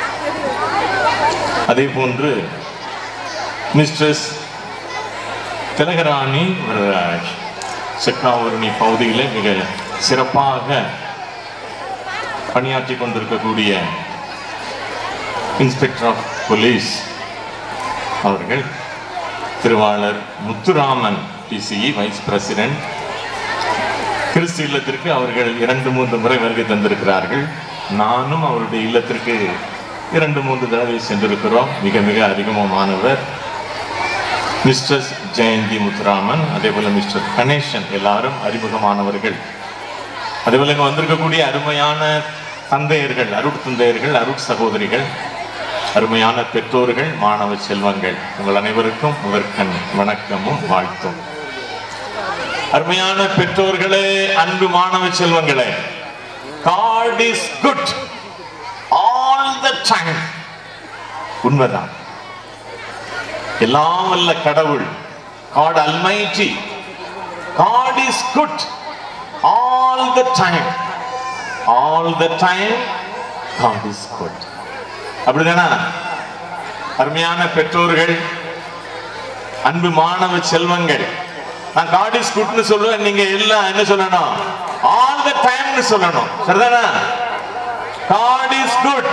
Speaker 14: அதே போன்று மிஸ்ட்ரஸ் திலகராணி வரராஜ் செக்காவூரணி பகுதியில் மிக சிறப்பாக பணியாற்றி கொண்டிருக்கக்கூடிய இன்ஸ்பெக்டர் ஆஃப் போலீஸ் அவர்கள் திருவாளர் முத்துராமன் டிசிஇ வைஸ் பிரசிடென்ட் கிறிஸ்து இல்லத்திற்கு அவர்கள் இரண்டு மூன்று முறை வருகை தந்திருக்கிறார்கள் நானும் அவருடைய இல்லத்திற்கு இரண்டு மூன்று தடவை சென்றிருக்கிறோம் மிக மிக அறிமுகமானவர் மிஸ்டர் ஜெயந்தி முத்துராமன் அதே போல மிஸ்டர் கணேசன் எல்லாரும் அறிமுகமானவர்கள் அதே போல இங்க வந்திருக்கக்கூடிய அருமையான தந்தையர்கள் அருட் தந்தையர்கள் அருட் சகோதரிகள் அருமையான பெற்றோர்கள் மாணவ செல்வங்கள் உங்கள் அனைவருக்கும் முதற்கண் வணக்கமும் வாழ்த்தும் அருமையான பெற்றோர்களே அன்பு மாணவ செல்வங்களே God is good all the time உண்மைதான் எல்லாம் வல்ல கடவுள் God Almighty God is good all the time all the time God is good அப்படிதானா அருமையான பெற்றோர்கள் அன்பு மாணவ செல்வங்கள் நான் காட் இஸ் குட்னு சொல்லுவேன் நீங்க எல்லாம் என்ன சொல்லணும் ஆல் த டைம்னு சொல்லணும் சரிதானா God is good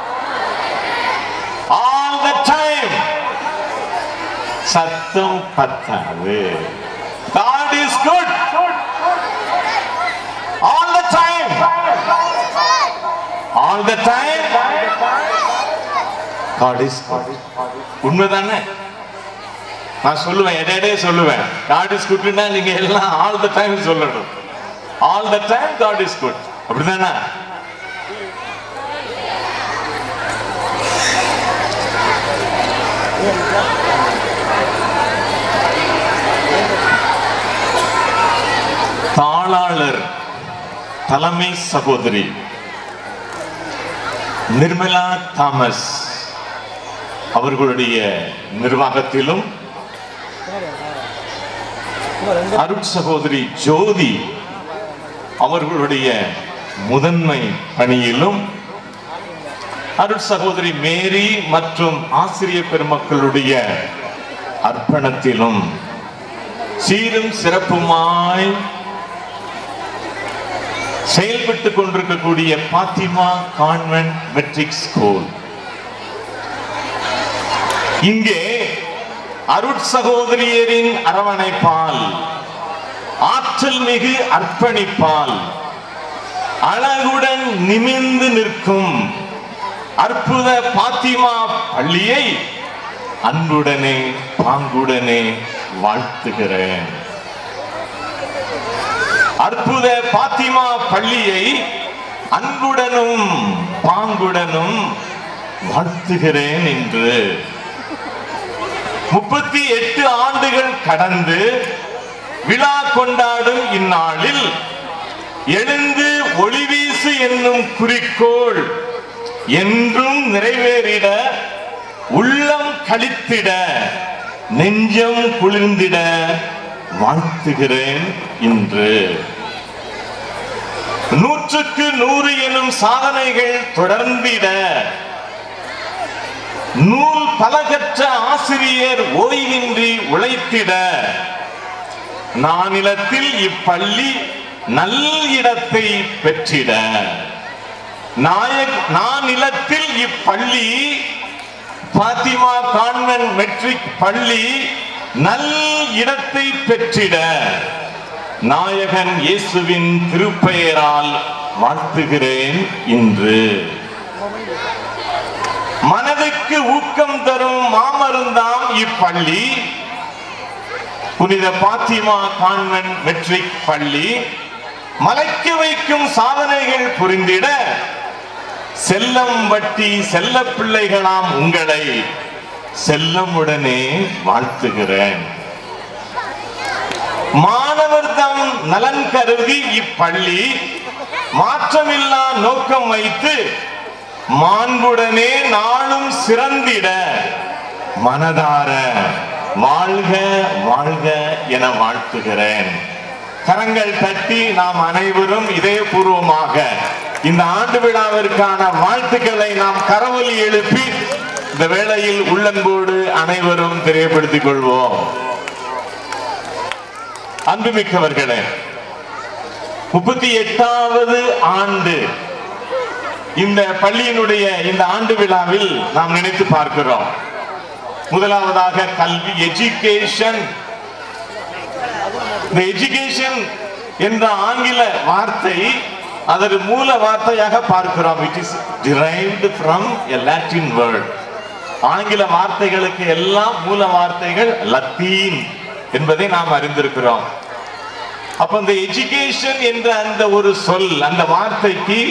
Speaker 14: all the time சத்தம் பத்தாது God is good all the time all the time God is good உண்மைதானே நான் சொல்லுவேன் இடையிடையே சொல்லுவேன் காட் இஸ் குட்னா நீங்க எல்லாம் ஆல் த டைம் சொல்லணும் all the time God is good அப்படிதானே தாளாளர் தலைமை சகோதரி நிர்மலா தாமஸ் அவர்களுடைய நிர்வாகத்திலும் அருட் சகோதரி ஜோதி அவர்களுடைய முதன்மை பணியிலும் அருட் சகோதரி மேரி மற்றும் ஆசிரிய பெருமக்களுடைய அர்ப்பணத்திலும் சீரும் சிறப்புமாய் செயல்பட்டு கொண்டிருக்கக்கூடிய பாத்திமா கான்வென்ட் மெட்ரிக் ஸ்கூல் இங்கே அருட்சகோதரியரின் அரவணைப்பால் ஆற்றல் மிகு அர்ப்பணிப்பால் அழகுடன் நிமிர்ந்து நிற்கும் அற்புத பாத்திமா பள்ளியை அன்புடனே பாங்குடனே வாழ்த்துகிறேன் அற்புத பாத்திமா பள்ளியை அன்புடனும் பாங்குடனும் வாழ்த்துகிறேன் என்று முப்பத்தி எட்டு ஆண்டுகள் கடந்து விழா கொண்டாடும் இந்நாளில் எழுந்து ஒளிவீசு என்னும் குறிக்கோள் என்றும் நிறைவேறிட உள்ளம் கழித்திட நெஞ்சம் குளிர்ந்திட வாழ்த்துகிறேன் இன்று நூற்றுக்கு நூறு எனும் சாதனைகள் தொடர்ந்திட நூல் பலகற்ற ஆசிரியர் ஓய்வின்றி உழைத்திட நானிலத்தில் இப்பள்ளி நல் இடத்தை பெற்றிட நாயக் நானிலத்தில் இப்பள்ளி பாத்திமா கான்வென்ட் மெட்ரிக் பள்ளி நல் இடத்தை பெற்றிட நாயகன் இயேசுவின் திருப்பெயரால் வாழ்த்துகிறேன் இன்று மனதுக்கு ஊக்கம் தரும் மாமருந்தாம் இப்பள்ளி புனித பாத்திமா கான்வென்ட் மெட்ரிக் பள்ளி மலைக்க வைக்கும் சாதனைகள் புரிந்திட செல்லம் வட்டி செல்ல பிள்ளைகளாம் உங்களை செல்லமுடனே வாழ்த்துகிறேன் மாணவர் தம் நலன் கருதி இப்பள்ளி மாற்றமில்லா நோக்கம் வைத்து மாண்புடனே நாளும் சிறந்திட மனதார வாழ்க வாழ்க என வாழ்த்துகிறேன் கரங்கள் தட்டி நாம் அனைவரும் இதயபூர்வமாக இந்த ஆண்டு விழாவிற்கான வாழ்த்துக்களை நாம் கரவொலி எழுப்பி இந்த வேளையில் உள்ளன்போடு அனைவரும் தெரியப்படுத்திக் கொள்வோம் அன்புமிக்கவர்களே முப்பத்தி எட்டாவது ஆண்டு இந்த பள்ளியினுடைய இந்த ஆண்டு விழாவில் நாம் நினைத்து பார்க்கிறோம் முதலாவதாக கல்வி எஜுகேஷன் இந்த எஜுகேஷன் என்ற ஆங்கில வார்த்தை அதற்கு மூல வார்த்தையாக பார்க்கிறோம் it is derived from a latin word ஆங்கில வார்த்தைகளுக்கு எல்லாம் மூல வார்த்தைகள் லத்தீன் என்பதை நாம் அறிந்திருக்கிறோம் அப்ப இந்த எஜுகேஷன் என்ற அந்த ஒரு சொல் அந்த வார்த்தைக்கு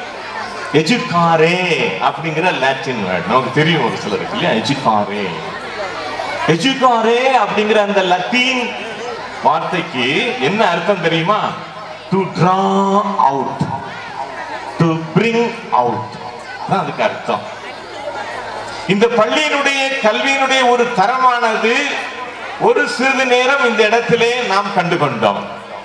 Speaker 14: எஜுகாரே அப்படிங்கிற லாட்டின் வேர்ட் நமக்கு தெரியும் ஒரு சிலருக்கு இல்லையா எஜுகாரே எஜுகாரே அப்படிங்கிற அந்த லத்தீன் வார்த்தைக்கு என்ன அர்த்தம் தெரியுமா to draw out to bring out அதுக்கு அர்த்தம் இந்த பள்ளியினுடைய கல்வியினுடைய ஒரு தரமானது ஒரு சிறிது நேரம் இந்த இடத்திலே நாம் கண்டு கொண்டோம்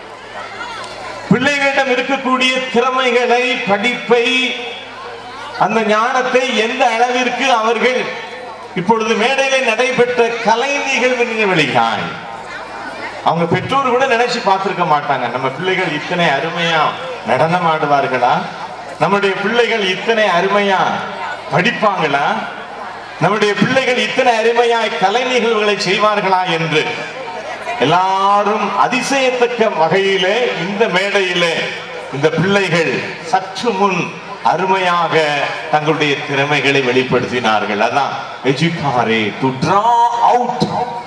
Speaker 14: பிள்ளைகளிடம் இருக்கக்கூடிய திறமைகளை படிப்பை அந்த ஞானத்தை எந்த அளவிற்கு அவர்கள் இப்பொழுது மேடையிலே நடைபெற்ற கலை நிகழ்வின் வெளியாய் அவங்க பெற்றோர் கூட நினைச்சு பார்த்திருக்க மாட்டாங்க நம்ம பிள்ளைகள் இத்தனை அருமையா நடனம் ஆடுவார்களா நம்முடைய பிள்ளைகள் இத்தனை அருமையா படிப்பாங்களா நம்முடைய பிள்ளைகள் இத்தனை அருமையாய் கலை நிகழ்வுகளை செய்வார்களா என்று எல்லாரும் அதிசயத்தக்க வகையிலே இந்த மேடையிலே இந்த பிள்ளைகள் சற்று முன் அருமையாக தங்களுடைய திறமைகளை வெளிப்படுத்தினார்கள் அதான் educare to draw out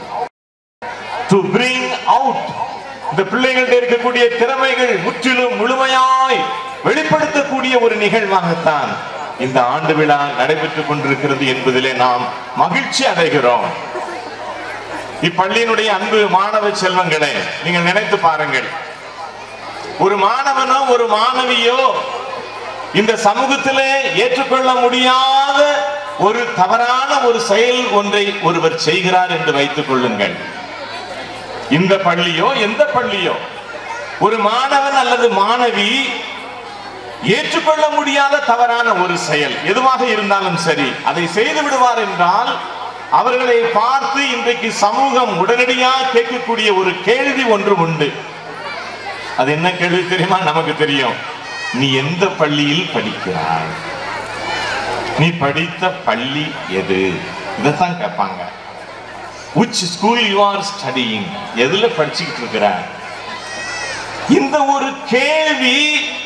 Speaker 14: to bring out இந்த பிள்ளைகள்ட்ட இருக்கக்கூடிய திறமைகள் முற்றிலும் முழுமையாய் வெளிப்படுத்தக்கூடிய ஒரு நிகழ்வாகத்தான் இந்த ஆண்டு விழா நடைபெற்றுக் கொண்டிருக்கிறது என்பதிலே நாம் மகிழ்ச்சி அடைகிறோம் இப்பள்ளியினுடைய அன்பு மாணவ செல்வங்களே நீங்கள் நினைத்து பாருங்கள் ஒரு மாணவனோ ஒரு மாணவியோ இந்த சமூகத்திலே ஏற்றுக்கொள்ள முடியாத ஒரு தவறான ஒரு செயல் ஒன்றை ஒருவர் செய்கிறார் என்று வைத்துக் கொள்ளுங்கள் இந்த பள்ளியோ எந்த பள்ளியோ ஒரு மாணவன் அல்லது மாணவி ஏற்றுக்கொள்ள முடியாத தவறான ஒரு செயல் எதுவாக இருந்தாலும் சரி அதை செய்து விடுவார் என்றால் அவர்களை பார்த்து இன்றைக்கு சமூகம் உடனடியாக கேட்கக்கூடிய ஒரு கேள்வி ஒன்று உண்டு அது என்ன கேள்வி தெரியுமா நமக்கு தெரியும் நீ எந்த பள்ளியில் படிக்கிறாய் நீ படித்த பள்ளி எது இதைத்தான் கேட்பாங்க which school you are studying எதுல படிச்சுக்கிட்டு இருக்கிற இந்த ஒரு கேள்வி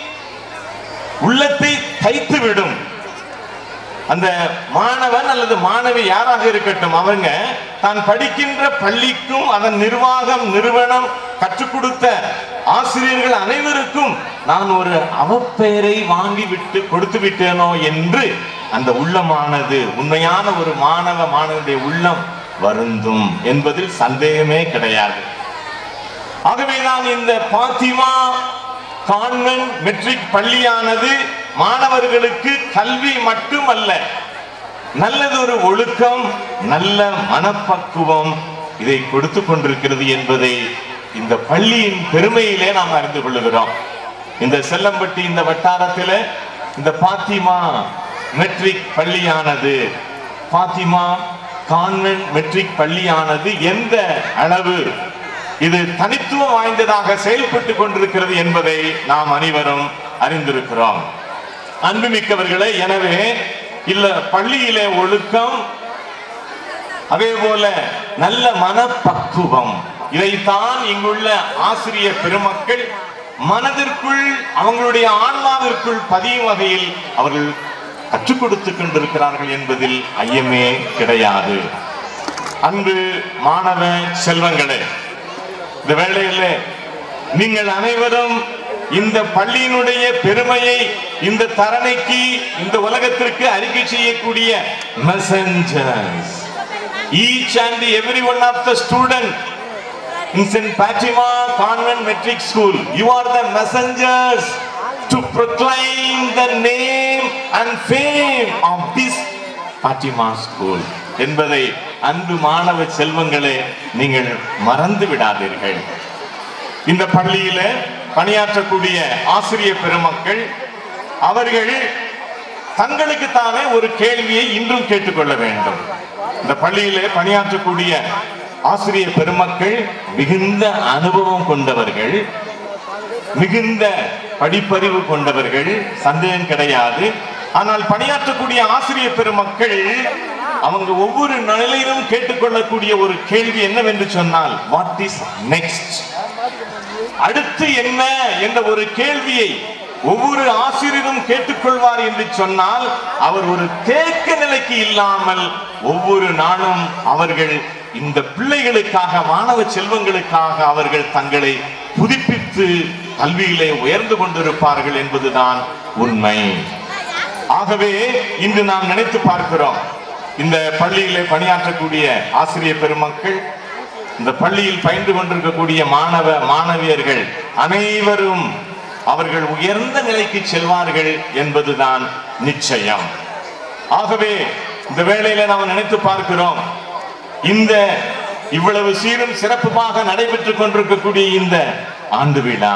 Speaker 14: உள்ளத்தை தைத்து விடும் அந்த மாணவன் அல்லது மாணவி யாராக இருக்கட்டும் அவங்க தான் படிக்கின்ற பள்ளிக்கும் அதன் நிர்வாகம் நிறுவனம் கற்றுக் கொடுத்த ஆசிரியர்கள் அனைவருக்கும் நான் ஒரு அவப்பெயரை வாங்கி விட்டு கொடுத்து விட்டேனோ என்று அந்த உள்ளமானது உண்மையான ஒரு மாணவ மாணவனுடைய உள்ளம் வருந்தும் என்பதில் சந்தேகமே கிடையாது ஆகவேதான் இந்த பாத்திமா கான்வென்ட் மெட்ரிக் பள்ளியானது மாணவர்களுக்கு கல்வி மட்டுமல்ல நல்லதொரு ஒழுக்கம் நல்ல மனப்பக்குவம் இதை கொடுத்து கொண்டிருக்கிறது என்பதை இந்த பள்ளியின் பெருமையிலே நாம் அறிந்து கொள்ளுகிறோம் இந்த செல்லம்பட்டி இந்த வட்டாரத்தில் இந்த பாத்திமா மெட்ரிக் பள்ளியானது பாத்திமா கான்வென்ட் மெட்ரிக் பள்ளியானது எந்த அளவு இது தனித்துவம் வாய்ந்ததாக செயல்பட்டு கொண்டிருக்கிறது என்பதை நாம் அனைவரும் அறிந்திருக்கிறோம் அன்புமிக்கவர்களே எனவே இல்ல பள்ளியிலே ஒழுக்கம் அதே போல நல்ல மனப்பக்குவம் இதைத்தான் இங்குள்ள ஆசிரியர் பெருமக்கள் மனதிற்குள் அவங்களுடைய ஆன்மாவிற்குள் பதியும் வகையில் அவர்கள் கற்றுக் கொடுத்து கொண்டிருக்கிறார்கள் என்பதில் ஐயமே கிடையாது அன்பு மாணவ செல்வங்களே இந்த வேளையிலே நீங்கள் அனைவரும் இந்த பள்ளியினுடைய பெருமையை இந்த தரணைக்கு இந்த உலகத்திற்கு அறிக்கை செய்யக்கூடிய messengers each and every one of the student in St. Fatima Convent Metric School you are the messengers to proclaim the name and fame of this Fatima School என்பதை அன்பு மாணவ செல்வங்களே நீங்கள் மறந்து விடாதீர்கள் இந்த பள்ளியில பணியாற்றக்கூடிய ஆசிரியர் பெருமக்கள் அவர்கள் தங்களுக்கு தானே ஒரு கேள்வியை இன்றும் கேட்டுக்கொள்ள வேண்டும் இந்த பள்ளியிலே பணியாற்றக்கூடிய ஆசிரியர் பெருமக்கள் மிகுந்த அனுபவம் கொண்டவர்கள் மிகுந்த படிப்பறிவு கொண்டவர்கள் சந்தேகம் கிடையாது ஆனால் பணியாற்றக்கூடிய ஆசிரியர் பெருமக்கள் அவங்க ஒவ்வொரு நிலையிலும் கேட்டுக்கொள்ளக்கூடிய ஒரு கேள்வி என்னவென்று சொன்னால் வாட் இஸ் நெக்ஸ்ட் அடுத்து என்ன என்ற ஒரு கேள்வியை ஒவ்வொரு ஆசிரியரும் கேட்டுக்கொள்வார் என்று சொன்னால் அவர் ஒரு தேக்க நிலைக்கு இல்லாமல் ஒவ்வொரு நாளும் அவர்கள் இந்த பிள்ளைகளுக்காக மாணவ செல்வங்களுக்காக அவர்கள் தங்களை புதுப்பித்து கல்வியிலே உயர்ந்து கொண்டிருப்பார்கள் என்பதுதான் உண்மை ஆகவே இன்று நாம் நினைத்து பார்க்கிறோம் இந்த பள்ளியிலே பணியாற்றக்கூடிய ஆசிரியர் பெருமக்கள் இந்த பள்ளியில் பயின்று கொண்டிருக்கக்கூடிய மாணவ மாணவியர்கள் அனைவரும் அவர்கள் உயர்ந்த நிலைக்கு செல்வார்கள் என்பதுதான் நிச்சயம் ஆகவே இந்த வேளையில நாம் நினைத்து பார்க்கிறோம் இந்த இவ்வளவு சீரும் சிறப்புமாக நடைபெற்றுக் கொண்டிருக்கக்கூடிய இந்த ஆண்டு விழா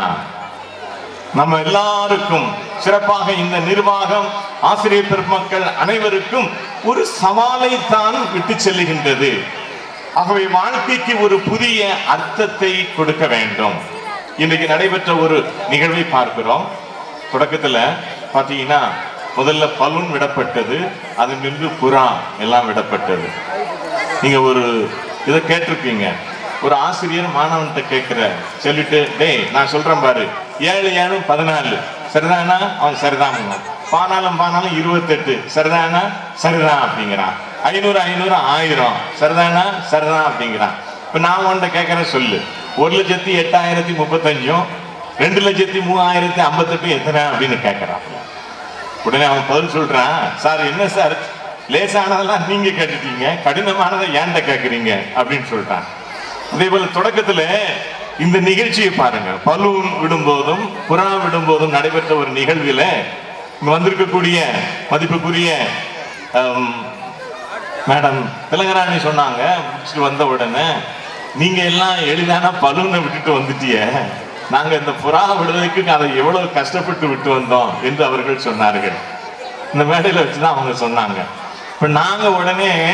Speaker 14: நம்ம எல்லாருக்கும் சிறப்பாக இந்த நிர்வாகம் ஆசிரியர் பெருமக்கள் அனைவருக்கும் ஒரு சவாலை தான் விட்டு செல்லுகின்றது ஆகவே வாழ்க்கைக்கு ஒரு புதிய அர்த்தத்தை கொடுக்க வேண்டும் இன்னைக்கு நடைபெற்ற ஒரு நிகழ்வை பார்க்கிறோம் தொடக்கத்துல பாத்தீங்கன்னா முதல்ல பலூன் விடப்பட்டது அதன் பின்பு புறா எல்லாம் விடப்பட்டது நீங்க ஒரு இதை கேட்டிருப்பீங்க ஒரு ஆசிரியர் மாணவன்கிட்ட கேட்கிற சொல்லிட்டு டேய் நான் சொல்றேன் பாரு ஏழு ஏழு பதினாலு சரிதானா அவன் சரிதான் பானாலும் பானாலும் இருபத்தெட்டு சரிதானா சரிதான் அப்படிங்கிறான் ஐநூறு ஐநூறு ஆயிரம் சரிதானா சரிதான் அப்படிங்கிறான் இப்ப நான் உன்கிட்ட கேட்கறேன் சொல்லு ஒரு லட்சத்தி எட்டாயிரத்தி முப்பத்தஞ்சும் ரெண்டு லட்சத்தி மூவாயிரத்தி ஐம்பத்தெட்டு எத்தனை அப்படின்னு கேட்கறான் உடனே அவன் பதில் சொல்றான் சார் என்ன சார் லேசானதெல்லாம் நீங்க கேட்டுட்டீங்க கடினமானதை ஏன்ட கேட்குறீங்க அப்படின்னு சொல்லிட்டான் அதே போல தொடக்கத்துல இந்த நிகழ்ச்சியை பாருங்க பலூன் விடும்போதும் புறா விடும்போதும் நடைபெற்ற ஒரு நிகழ்வில் இங்க வந்திருக்கக்கூடிய மதிப்புக்குரிய ஆம், மேடம் திலகராணி சொன்னாங்க முடிச்சுட்டு வந்த உடனே நீங்க எல்லாம் எளிதான பலூனை விட்டுட்டு வந்துட்டிய நாங்க இந்த புறா விடுவதற்கு அதை எவ்வளவு கஷ்டப்பட்டு விட்டு வந்தோம் என்று அவர்கள் சொன்னார்கள் இந்த மேடையில வச்சுதான் அவங்க சொன்னாங்க இப்ப நாங்க உடனே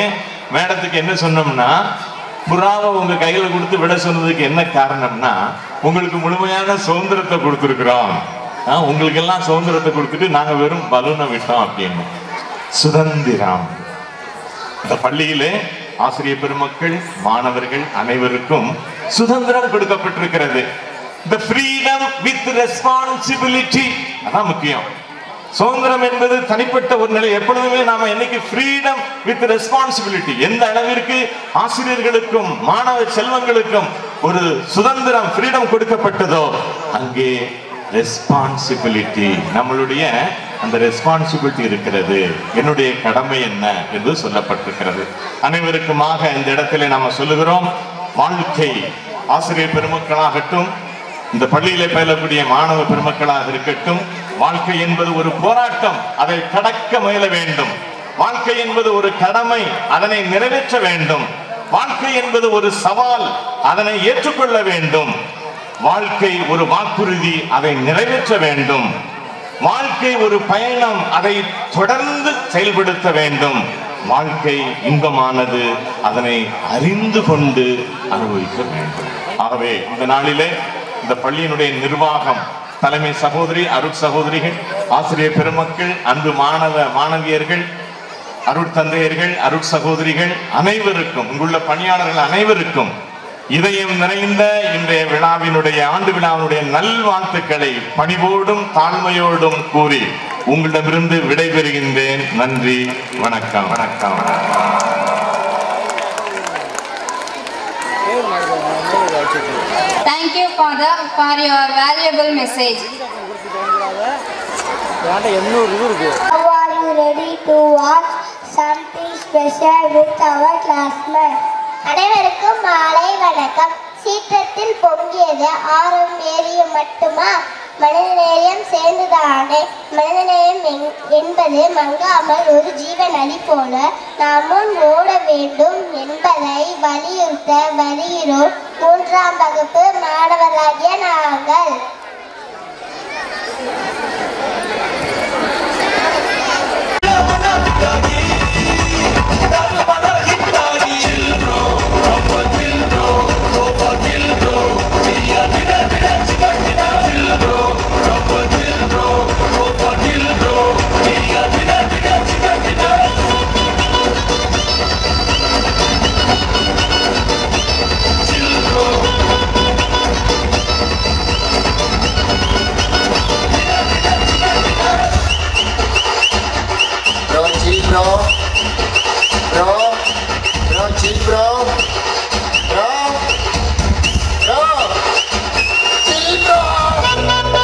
Speaker 14: மேடத்துக்கு என்ன சொன்னோம்னா புறாவை உங்க கையில கொடுத்து விட சொன்னதுக்கு என்ன காரணம்னா உங்களுக்கு முழுமையான சுதந்திரத்தை கொடுத்துருக்குறோம் உங்களுக்கு எல்லாம் சுதந்திரத்தை கொடுத்துட்டு நாங்க வெறும் பலூனை விட்டோம் அப்படின்னு சுதந்திரம் இந்த பள்ளியிலே ஆசிரியர் பெருமக்கள் மாணவர்கள் அனைவருக்கும் சுதந்திரம் கொடுக்கப்பட்டிருக்கிறது the freedom with responsibility அதான் முக்கியம் சுதந்திரம் என்பது தனிப்பட்ட ஒரு நிலை எப்பொழுதுமே நாம என்னைக்கு ஃப்ரீடம் வித் ரெஸ்பான்சிபிலிட்டி எந்த அளவிற்கு ஆசிரியர்களுக்கும் மாணவ செல்வங்களுக்கும் ஒரு சுதந்திரம் ஃப்ரீடம் கொடுக்கப்பட்டதோ அங்கே ரெஸ்பான்சிபிலிட்டி நம்மளுடைய அந்த ரெஸ்பான்சிபிலிட்டி இருக்கிறது என்னுடைய கடமை என்ன என்று சொல்லப்பட்டிருக்கிறது அனைவருக்குமாக இந்த இடத்திலே நாம சொல்லுகிறோம் வாழ்க்கை ஆசிரியர் பெருமக்களாகட்டும் இந்த பள்ளியிலே பயிலக்கூடிய மாணவ பெருமக்களாக இருக்கட்டும் வாழ்க்கை என்பது ஒரு போராட்டம் அதை கடக்க முயல வேண்டும் வாழ்க்கை என்பது ஒரு கடமை அதனை நிறைவேற்ற வேண்டும் வாழ்க்கை என்பது ஒரு சவால் அதனை ஏற்றுக்கொள்ள வேண்டும் வாழ்க்கை ஒரு வாக்குறுதி அதை நிறைவேற்ற வேண்டும் வாழ்க்கை ஒரு பயணம் அதை தொடர்ந்து செயல்படுத்த வேண்டும் வாழ்க்கை இன்பமானது அதனை அறிந்து கொண்டு அனுபவிக்க வேண்டும் ஆகவே இந்த நாளிலே இந்த பள்ளியினுடைய நிர்வாகம் தலைமை சகோதரி அருட் சகோதரிகள் ஆசிரியர் பெருமக்கள் அன்பு மாணவ மாணவியர்கள் அருட்தந்தையர்கள் அருட் சகோதரிகள் அனைவருக்கும் இங்குள்ள பணியாளர்கள் அனைவருக்கும் இதயம் நிறைந்த இன்றைய விழாவினுடைய ஆண்டு விழாவினுடைய நல்வாழ்த்துக்களை பணிவோடும் தாழ்மையோடும் கூறி உங்களிடமிருந்து விடைபெறுகின்றேன் நன்றி வணக்கம் வணக்கம் வணக்கம்
Speaker 5: Thank you, Father, for your valuable message.
Speaker 11: How are you ready to watch something special with our classmates? அனைவருக்கும் மாலை வணக்கம் சீற்றத்தில் பொங்கியது ஆறும் ஏரியும் மட்டுமா மனிதநேயம் சேர்ந்துதானே மனிதநேயம் என்- என்பது மங்காமல் ஒரு ஜீவ நதி போல நாம் முன் ஓட வேண்டும் என்பதை வலியுறுத்த வருகிறோம் மூன்றாம் வகுப்பு மாணவர்களாகிய நாங்கள்
Speaker 15: Bro, chill, bro. Bro. Bro, chill, bro. Bro. Bro. Chill, bro.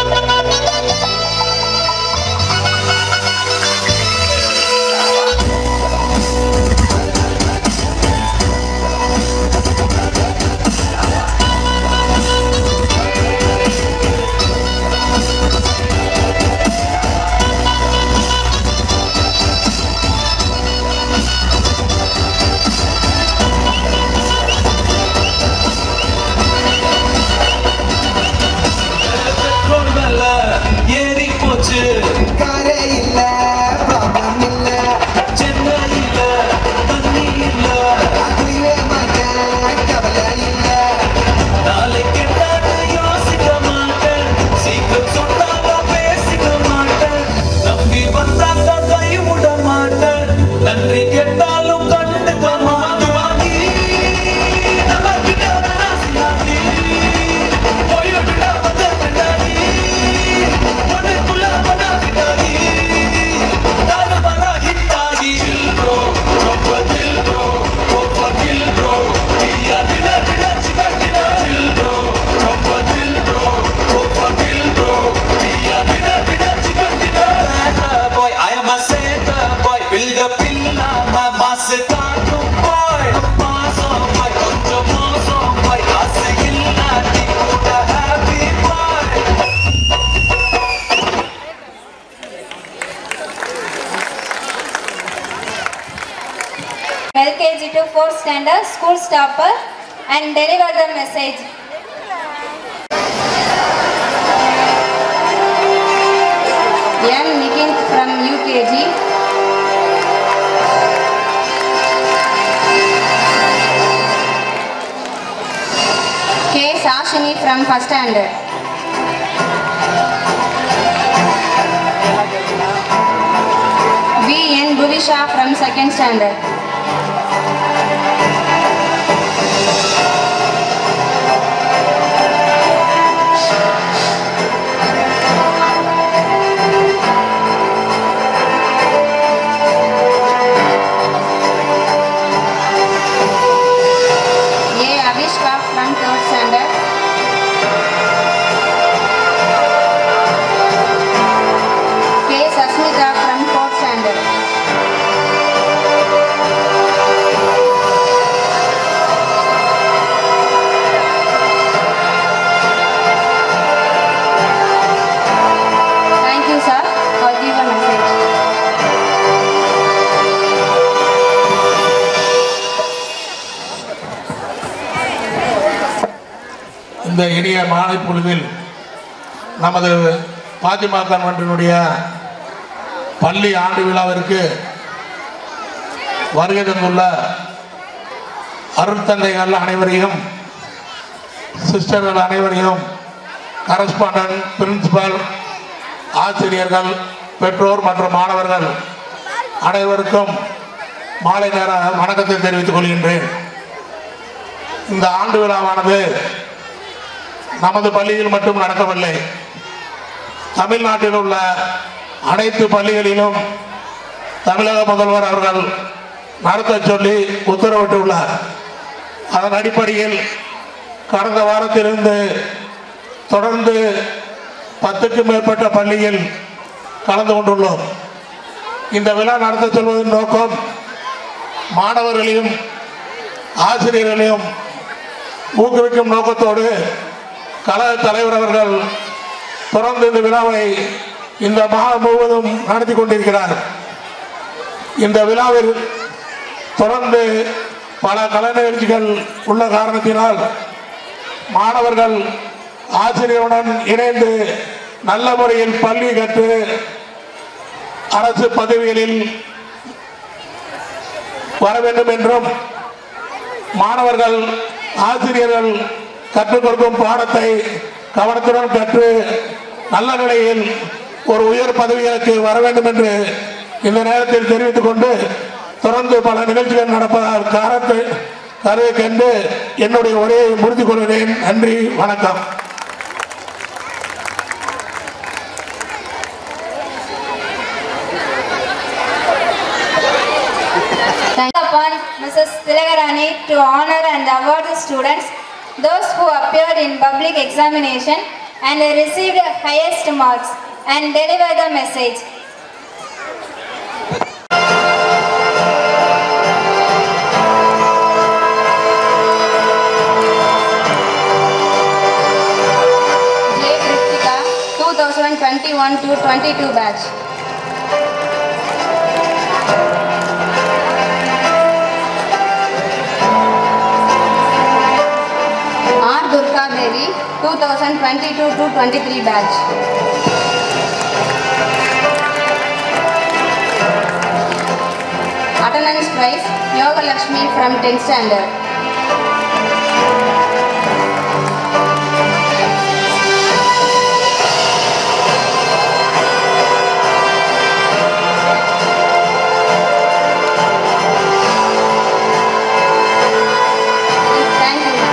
Speaker 10: Petrol விலை ஏறி போச்சு காரே இல்ல ப்ராப்ளம் இல்ல சென்னை இல்ல தண்ணி இல்ல அதுவே மாட்டேன் கவலை இல்ல நாளைக்கு என்னன்னு யோசிக்க மாட்டேன் சீக்கிரம் சொன்னாங்க பேசிக்க மாட்டேன் நம்பி வந்தாங்க கை விட மாட்டேன் நன்றி கேட்டாலும் கண்டுக்க மாட்டேன் நமக்கிட்ட ராசியாதி போய்விட்டா வந்து பின்னாடி உனக்குள்ள வந்தா பின்னாடி நானு வர ஹிட்டாகி chill bro ரொம்ப chill bro ரொம்ப chill bro நீயா தின தின சின்ன தின chill bro ரொம்ப chill bro ரொம்ப chill bro நீயா தின தின சின்ன தின Santa boy I am a Santa boy build a pilla my boss காட்டும் boy மாசம் boy கொஞ்சம் மோசம் boy காசு இல்லாட்டி கூட happy boy
Speaker 5: LKG to 4th standard school stopper and deliver the message.
Speaker 6: M. Nikhil from UKG. Harshini from first standard. V. N. Bhuvisha from second standard. A. Avishka from third standard. K. Sasmita from fourth standard. Thank you, sir, for giving a message.
Speaker 16: இந்த இனிய மாலை பொழுதில் நமது பாத்திமா கன்வென்ட்டினுடைய பள்ளி ஆண்டு விழாவிற்கு வருகை தந்துள்ள அருட்தந்தைகள் அனைவரையும் சிஸ்டர்கள் அனைவரையும் கரஸ்பாண்டன்ட் பிரின்சிபல் ஆசிரியர்கள் பெற்றோர் மற்றும் மாணவர்கள் அனைவருக்கும் மாலை நேர வணக்கத்தை தெரிவித்துக் கொள்கின்றேன் இந்த ஆண்டு விழாவானது நமது பள்ளியில் மட்டும் நடக்கவில்லை தமிழ்நாட்டில் உள்ள அனைத்து பள்ளிகளிலும் தமிழக முதல்வர் அவர்கள் நடத்த சொல்லி உத்தரவிட்டுள்ளார் அதன் அடிப்படையில் கடந்த வாரத்திலிருந்து தொடர்ந்து பத்துக்கும் மேற்பட்ட பள்ளியில் கலந்து கொண்டுள்ளோம் இந்த விழா நடத்த சொல்வதன் நோக்கம் மாணவர்களையும் ஆசிரியர்களையும் ஊக்குவிக்கும் நோக்கத்தோடு கழக தலைவர் அவர்கள் தொடர்ந்து இந்த விழாவை இந்த மாதம் முழுவதும் நடத்தி கொண்டிருக்கிறார் இந்த விழாவில் தொடர்ந்து பல கலை நிகழ்ச்சிகள் உள்ள காரணத்தினால் மாணவர்கள் ஆசிரியருடன் இணைந்து நல்ல முறையில் பள்ளி கற்று அரசு பதவிகளில் வர வேண்டும் என்றும் மாணவர்கள் ஆசிரியர்கள் கற்றுக் கொடுக்கும் பாடத்தை கவனத்துடன் கற்று நல்ல நிலையில் ஒரு உயர் பதவிகளுக்கு வர வேண்டும் என்று இந்த நேரத்தில் தெரிவித்துக் கொண்டு தொடர்ந்து பல நிகழ்ச்சிகள் நடப்பதால் காரணத்தை கருவை கண்டு என்னுடைய உரையை முடித்துக் கொள்கிறேன் நன்றி வணக்கம்
Speaker 5: Thank upon Mrs. Tilagarani to honor and award the students, those who appeared in public examination and received highest marks and deliver the message.
Speaker 6: J. Kritika, 2021 to 22 batch. R. Durga Devi, 2022 to 23 batch. Attendance prize, Yoga Lakshmi from 10th standard. Thank you.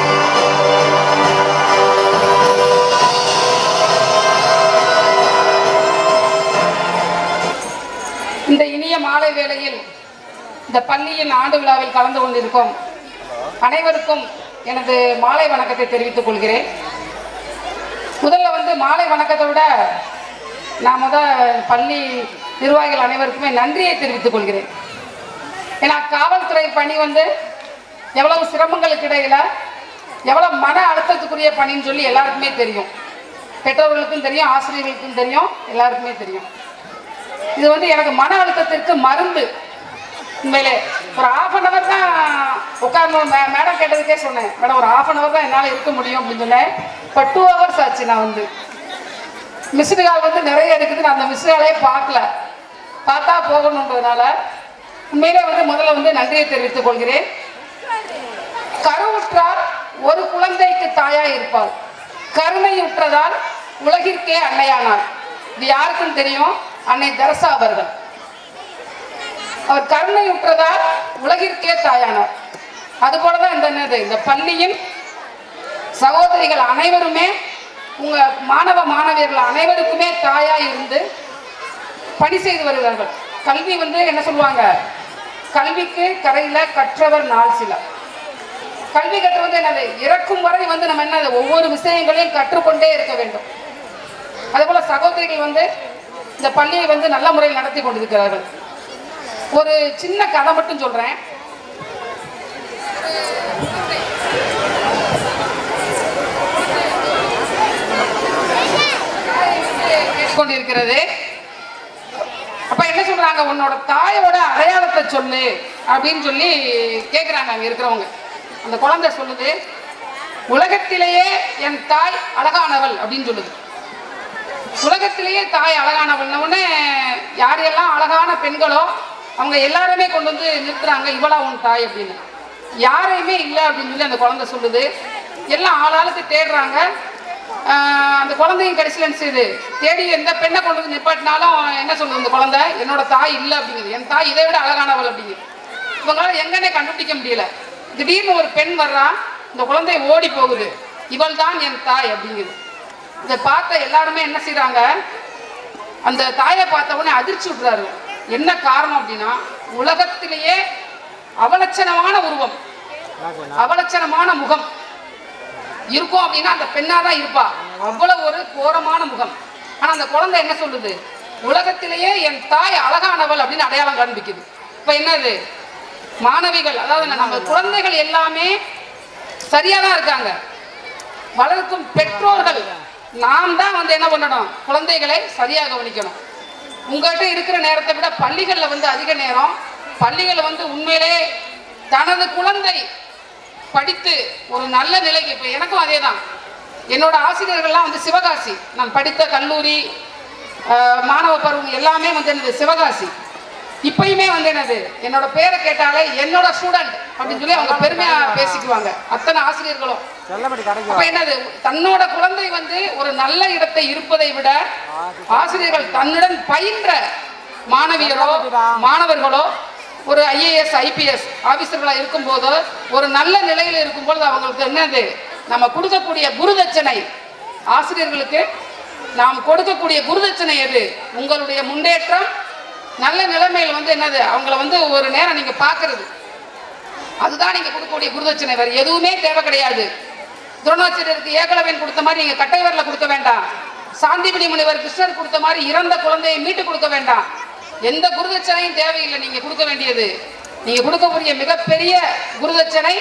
Speaker 17: இந்த இனிய மாலை வேளையில் இந்த பள்ளியின் ஆண்டு விழாவில் கலந்து கொண்டிருக்கும் அனைவருக்கும் எனது மாலை வணக்கத்தை தெரிவித்துக் கொள்கிறேன் முதல்ல வந்து மாலை வணக்கத்தை விட நான் முத பள்ளி நிர்வாகிகள் அனைவருக்குமே நன்றியை தெரிவித்துக் கொள்கிறேன் ஏன்னா காவல்துறை பணி வந்து எவ்வளவு சிரமங்களுக்கு இடையில எவ்வளவு மன அழுத்தத்துக்குரிய பணின்னு சொல்லி எல்லாருக்குமே தெரியும் பெற்றோர்களுக்கும் தெரியும் ஆசிரியர்களுக்கும் தெரியும் எல்லாருக்குமே தெரியும் இது வந்து எனக்கு மன அழுத்தத்திற்கு மருந்து உண்மையிலே ஒரு ஆஃப் அன் ஹவர் தான் உட்கார்ந்து மே- மேடம் கேட்டதுக்கே சொன்னேன் மேடம் ஒரு ஆஃப் அன் ஹவர் தான் என்னால் இருக்க முடியும் அப்படின்னு சொன்னேன் இப்போ டூ ஹவர்ஸ் ஆச்சு நான் வந்து மிஸ்டு கால் வந்து நிறைய இருக்குது நான் அந்த மிஸ்டு காலே பார்க்கல பார்த்தா போகணுன்றதுனால உண்மையிலே வந்து முதல்ல வந்து நன்றியை தெரிவித்துக் கொள்கிறேன் கருவுற்றார் ஒரு குழந்தைக்கு தாயாய் இருப்பாள் கருணையுற்றதால் உலகிற்கே அன்னையானார் இது யாருக்கும் தெரியும் அன்னை தெரசா அவர்கள் அவர் கருணையுற்றதால் உலகிற்கே தாயானார் அதுபோலதான் இந்த என்னது இந்த பள்ளியின் சகோதரிகள் அனைவருமே உங்க மாணவ மாணவியர்கள் அனைவருக்குமே தாயா இருந்து பணி செய்து வருகிறார்கள் கல்வி வந்து என்ன சொல்லுவாங்க கல்விக்கு கரையில கற்றவர் நாள் சில கல்வி கற்றது என்னது இறக்கும் வரை வந்து நம்ம என்னது ஒவ்வொரு விஷயங்களையும் கற்றுக்கொண்டே இருக்க வேண்டும் அதே போல சகோதரிகள் வந்து இந்த பள்ளியை வந்து நல்ல முறையில் நடத்தி கொண்டிருக்கிறார்கள் ஒரு சின்ன கதை மட்டும் சொல்றேன் கொண்டிருக்கிறது அப்ப என்ன சொல்றாங்க உன்னோட தாயோட அடையாளத்தை சொல்லு அப்படின்னு சொல்லி கேக்குறாங்க அங்க இருக்கிறவங்க அந்த குழந்தை சொல்லுது உலகத்திலேயே என் தாய் அழகானவள் அப்படின்னு சொல்லுது உலகத்திலேயே தாய் அழகானவள்ன உடனே யார் எல்லாம் அழகான பெண்களோ அவங்க எல்லாருமே கொண்டு வந்து நிறுத்துறாங்க இவளா உன் தாய் அப்படின்னு யாரையுமே இல்லை அப்படின்னு சொல்லி அந்த குழந்தை சொல்லுது எல்லாம் ஆளாளுக்கு தேடுறாங்க ஆஹ் அந்த குழந்தையும் கடைசியில் என்ன செய்யுது தேடி எந்த பெண்ணை கொண்டு வந்து நிப்பாட்டினாலும் என்ன சொல்லுது இந்த குழந்தை என்னோட தாய் இல்லை அப்படிங்குது என் தாய் இதை விட அழகானவள் அப்படிங்குது இவங்களால எங்கன்னே கண்டுபிடிக்க முடியல திடீர்னு ஒரு பெண் வர்றா இந்த குழந்தை ஓடி போகுது இவள் தான் என் தாய் அப்படிங்குது இதை பார்த்த எல்லாருமே என்ன செய்றாங்க அந்த தாயை பார்த்த உடனே அதிர்ச்சி விடுறாரு என்ன காரணம் அப்படின்னா உலகத்திலேயே அவலட்சணமான உருவம் அவலட்சணமான முகம் இருக்கும் அப்படின்னா அந்த பெண்ணா தான் இருப்பா அவ்வளவு ஒரு கோரமான முகம் ஆனா அந்த குழந்தை என்ன சொல்லுது உலகத்திலேயே என் தாய் அழகானவள் அப்படின்னு அடையாளம் காண்பிக்குது இப்ப என்னது மாணவிகள் அதாவது நம்ம குழந்தைகள் எல்லாமே சரியா தான் இருக்காங்க வளர்க்கும் பெற்றோர்கள் நாம் தான் வந்து என்ன பண்ணணும் குழந்தைகளை சரியாக கவனிக்கணும் உங்கள்கிட்ட இருக்கிற நேரத்தை விட பள்ளிகளில் வந்து அதிக நேரம் பள்ளிகள் வந்து உண்மையிலே தனது குழந்தை படித்து ஒரு நல்ல நிலைக்கு இப்போ எனக்கும் அதே தான் என்னோட ஆசிரியர்கள்லாம் வந்து சிவகாசி நான் படித்த கல்லூரி ஆஹ், மாணவ பருவம் எல்லாமே வந்து என்னது சிவகாசி இப்பயுமே வந்து என்னது என்னோட பேரை கேட்டாலே என்னோட ஸ்டூடெண்ட் அப்படின்னு சொல்லி அவங்க பெருமையா பேசிக்குவாங்க அத்தனை ஆசிரியர்களும் அப்ப என்னது தன்னோட குழந்தை வந்து ஒரு நல்ல இடத்தை இருப்பதை விட ஆசிரியர்கள் தன்னுடன் பயின்ற மாணவியரோ மாணவர்களோ ஒரு ஐஏஎஸ் ஐபிஎஸ் ஆபீசர்களா இருக்கும்போது ஒரு நல்ல நிலையில் இருக்கும்போது அவங்களுக்கு என்னது நம்ம கொடுக்கக்கூடிய குருதட்சணை ஆசிரியர்களுக்கு நாம் கொடுக்கக்கூடிய குருதட்சணை எது உங்களுடைய முன்னேற்றம் நல்ல நிலைமையில் வந்து என்னது அவங்கள வந்து ஒரு நேரம் நீங்க பார்க்கிறது அதுதான் நீங்க கொடுக்கக்கூடிய குருதட்சணை வேற எதுவுமே தேவை கிடையாது துரோணாச்சாரியருக்கு ஏகலவன் கொடுத்த மாதிரி நீங்க கட்டைவரில் கொடுக்க வேண்டாம் சாந்திபடி முனிவர் கிருஷ்ணர் கொடுத்த மாதிரி இறந்த குழந்தையை மீட்டு கொடுக்க வேண்டாம் எந்த குருதட்சணையும் தேவையில்லை நீங்க கொடுக்க வேண்டியது நீங்க கொடுக்கக்கூடிய மிகப்பெரிய குருதட்சணை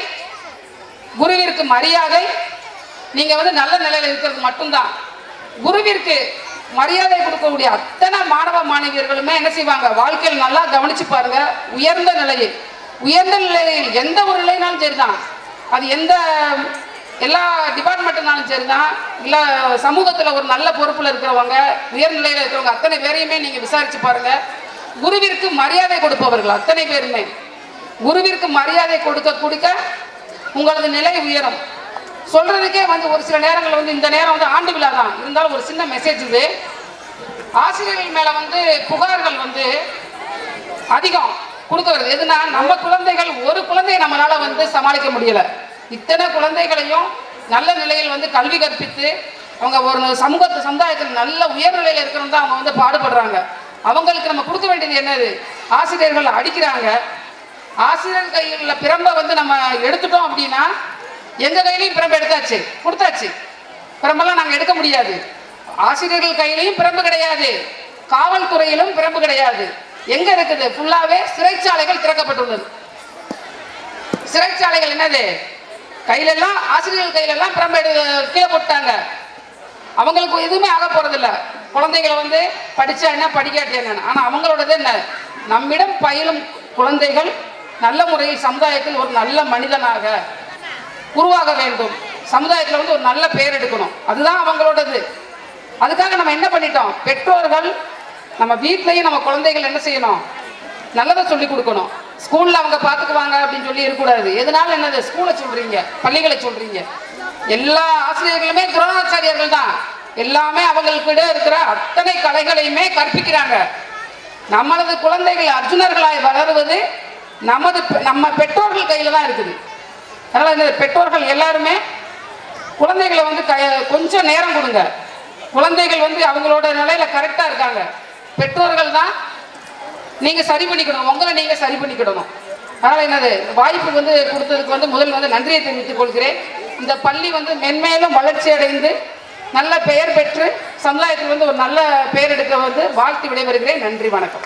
Speaker 17: குருவிற்கு மரியாதை நீங்க வந்து நல்ல நிலையில இருக்கிறது மட்டும்தான் குருவிற்கு மரியாதை கொடுக்கக்கூடிய அத்தனை மாணவ மாணவியர்களுமே என்ன செய்வாங்க வாழ்க்கையில் நல்லா கவனிச்சு பாருங்க உயர்ந்த நிலையில் உயர்ந்த நிலையில் எந்த ஒரு நிலைனாலும் சரிதான் அது எந்த எல்லா டிபார்ட்மெண்ட்னாலும் சரிதான் இல்ல சமூகத்துல ஒரு நல்ல பொறுப்புல இருக்கிறவங்க உயர்நிலையில இருக்கிறவங்க அத்தனை பேரையுமே நீங்க விசாரிச்சு பாருங்க குருவிற்கு மரியாதை கொடுப்பவர்கள் அத்தனை பேருமே குருவிற்கு மரியாதை கொடுக்க கொடுக்க உங்களது நிலை உயரும் சொல்றதுக்கே வந்து ஒரு சில நேரங்கள் வந்து இந்த நேரம் வந்து ஆண்டு விழா தான் இருந்தாலும் ஒரு சின்ன மெசேஜ் இது ஆசிரியர்கள் மேல வந்து புகார்கள் வந்து அதிகம் கொடுக்கறது எதுனா நம்ம குழந்தைகள் ஒரு குழந்தையை நம்மளால வந்து சமாளிக்க முடியல இத்தனை குழந்தைகளையும் நல்ல நிலையில் வந்து கல்வி கற்பித்து அவங்க ஒரு சமூகத்து சமுதாயத்தில் நல்ல உயர்நிலையில் இருக்கணும் தான் அவங்க வந்து பாடுபடுறாங்க அவங்களுக்கு நம்ம கொடுக்க வேண்டியது என்னது ஆசிரியர்கள் அடிக்கிறாங்க ஆசிரியர் கையில் உள்ள பிரம்பை வந்து நம்ம எடுத்துட்டோம் அப்படின்னா எங்க கையிலையும் பிரம்பு எடுத்தாச்சு கொடுத்தாச்சு பிரம்பெல்லாம் நாங்க எடுக்க முடியாது ஆசிரியர்கள் கையிலையும் பிரம்பு கிடையாது காவல்துறையிலும் பிரம்பு கிடையாது எங்க இருக்குது ஃபுல்லாவே சிறைச்சாலைகள் திறக்கப்பட்டுள்ளது சிறைச்சாலைகள் என்னது கையில எல்லாம் ஆசிரியர்கள் கையில எல்லாம் பிரம்பு எடு கீழே போட்டாங்க அவங்களுக்கு எதுவுமே ஆக போறது இல்ல குழந்தைகளை வந்து படிச்சா என்ன படிக்காட்டி என்ன ஆனா அவங்களோடது என்ன நம்மிடம் பயிலும் குழந்தைகள் நல்ல முறையில் சமுதாயத்தில் ஒரு நல்ல மனிதனாக உருவாக வேண்டும் சமுதாயத்தில் வந்து ஒரு நல்ல பேர் எடுக்கணும் அதுதான் அவங்களோடது அதுக்காக நம்ம என்ன பண்ணிட்டோம் பெற்றோர்கள் நம்ம வீட்லயும் நம்ம குழந்தைகள் என்ன செய்யணும் நல்லதை சொல்லி கொடுக்கணும் ஸ்கூல்ல அவங்க பாத்துக்குவாங்க அப்படின்னு சொல்லி இருக்கக்கூடாது எதனால என்னது ஸ்கூலை சொல்றீங்க பள்ளிகளை சொல்றீங்க எல்லா ஆசிரியர்களுமே துரோணாச்சாரியர்கள் தான் எல்லாமே அவங்களுக்கிட்ட இருக்கிற அத்தனை கலைகளையுமே கற்பிக்கிறாங்க நம்மளது குழந்தைகள் அர்ஜுனர்களாய் வளருவது நமது பெ- நம்ம பெற்றோர்கள் கையில தான் இருக்குது அதனால இந்த பெற்றோர்கள் எல்லாருமே குழந்தைகளை வந்து க கொஞ்சம் நேரம் கொடுங்க குழந்தைகள் வந்து அவங்களோட நிலையில கரெக்டா இருக்காங்க பெற்றோர்கள் தான் நீங்க சரி பண்ணிக்கணும் உங்களை நீங்க சரி பண்ணிக்கிடணும் அதனால என்னது வாய்ப்பு வந்து கொடுத்ததுக்கு வந்து முதல் வந்து நன்றியை தெரிவித்துக் கொள்கிறேன் இந்த பள்ளி வந்து மென்மேலும் வளர்ச்சி அடைந்து நல்ல பெயர் பெற்று சமுதாயத்தில் வந்து ஒரு நல்ல பெயர் எடுக்க வந்து வாழ்த்து விடைபெறுகிறேன் நன்றி வணக்கம்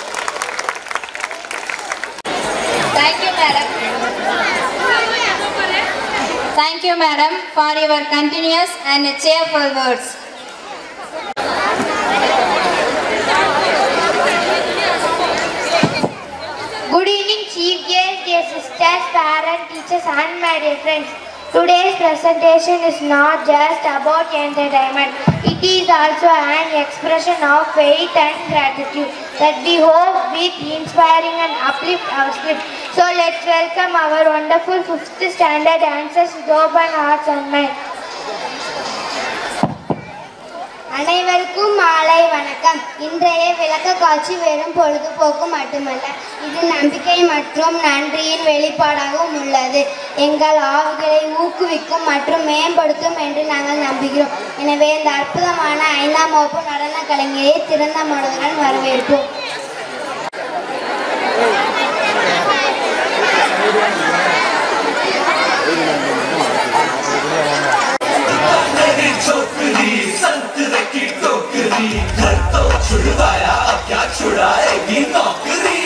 Speaker 5: Thank you, madam. Thank you, madam, for your continuous and cheerful words.
Speaker 11: Good evening, Chief Guest, dear sisters, parents, teachers, and my dear friends. Today's presentation is not just about entertainment. It is also an expression of faith and gratitude that we hope with inspiring and uplift our spirit. So let's welcome our wonderful 5th standard dancers with open hearts and minds. அனைவருக்கும் மாலை வணக்கம் இன்றைய விளக்க காட்சி வெறும் பொழுதுபோக்கு மட்டுமல்ல இது நம்பிக்கை மற்றும் நன்றியின் வெளிப்பாடாகவும் உள்ளது எங்கள் ஆவிகளை ஊக்குவிக்கும் மற்றும் மேம்படுத்தும் என்று நாங்கள் நம்புகிறோம் எனவே இந்த அற்புதமான ஐந்தாம் வகுப்பு நடன கலைஞரை திறந்த மனதுடன் வரவேற்போம்
Speaker 18: छोकरी संतरे की टोकरी घर तो छुड़वाया अब क्या छुड़ाएगी नौकरी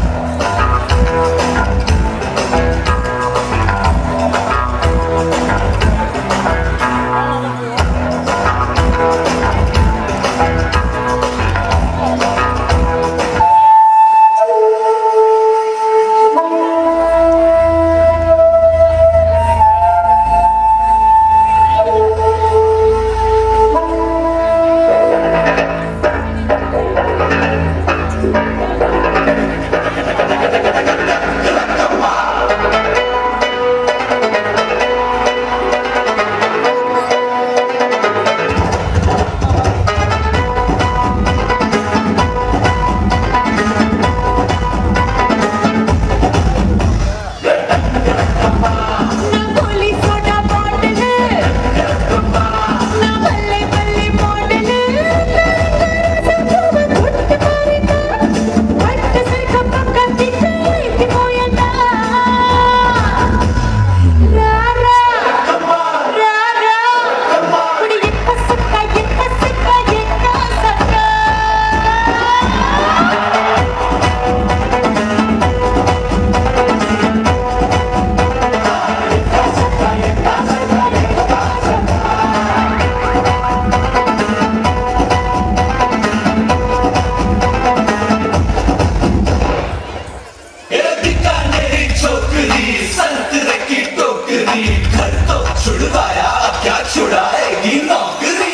Speaker 18: ये बीकानेरी छोकरी संतरे की टोकरी घर तो छुड़वाया अब क्या छुड़ाएगी नौकरी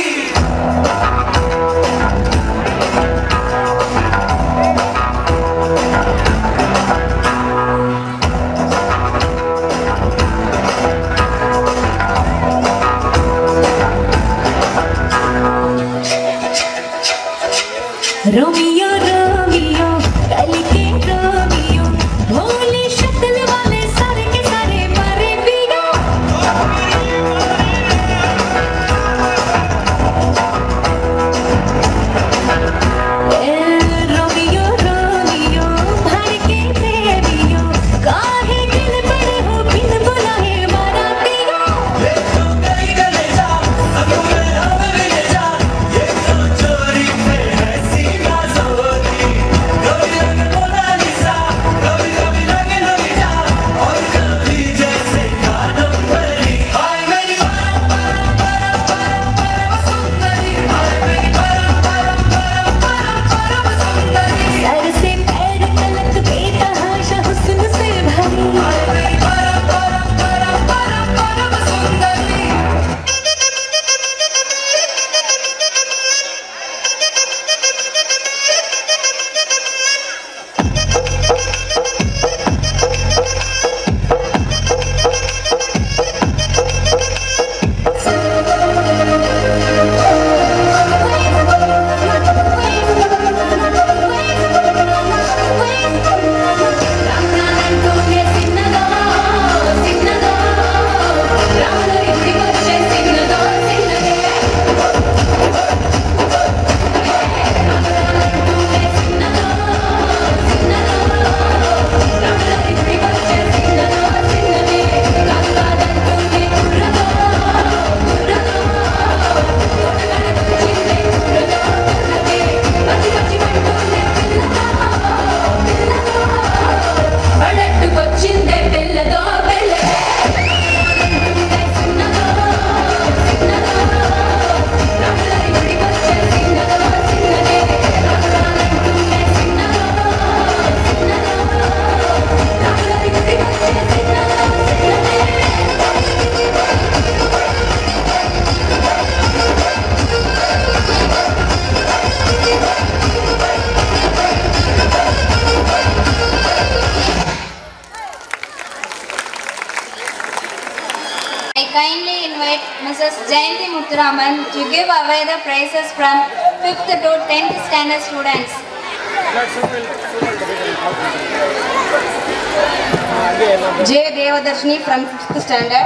Speaker 8: रोमियो रोमियो कल के रोमियो भोले शक्ल वाले सारे के सारे
Speaker 5: kindly invite Mrs. Jayanti Muthuraman to give away the prizes from 5th to 10th standard students.
Speaker 6: J. Devadarshini from 5th standard.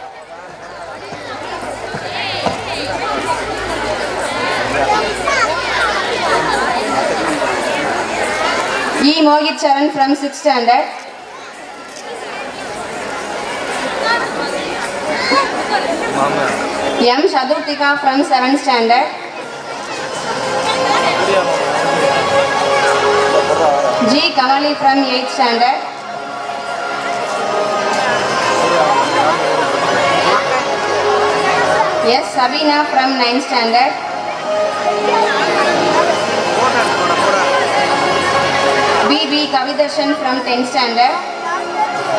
Speaker 6: E. Mohit Charan from 6th standard. M. Shadurtika from 7th standard. G. Kamali from 8th standard. S. Sabina from 9th standard. B. B. Kavidarshan from 10th standard.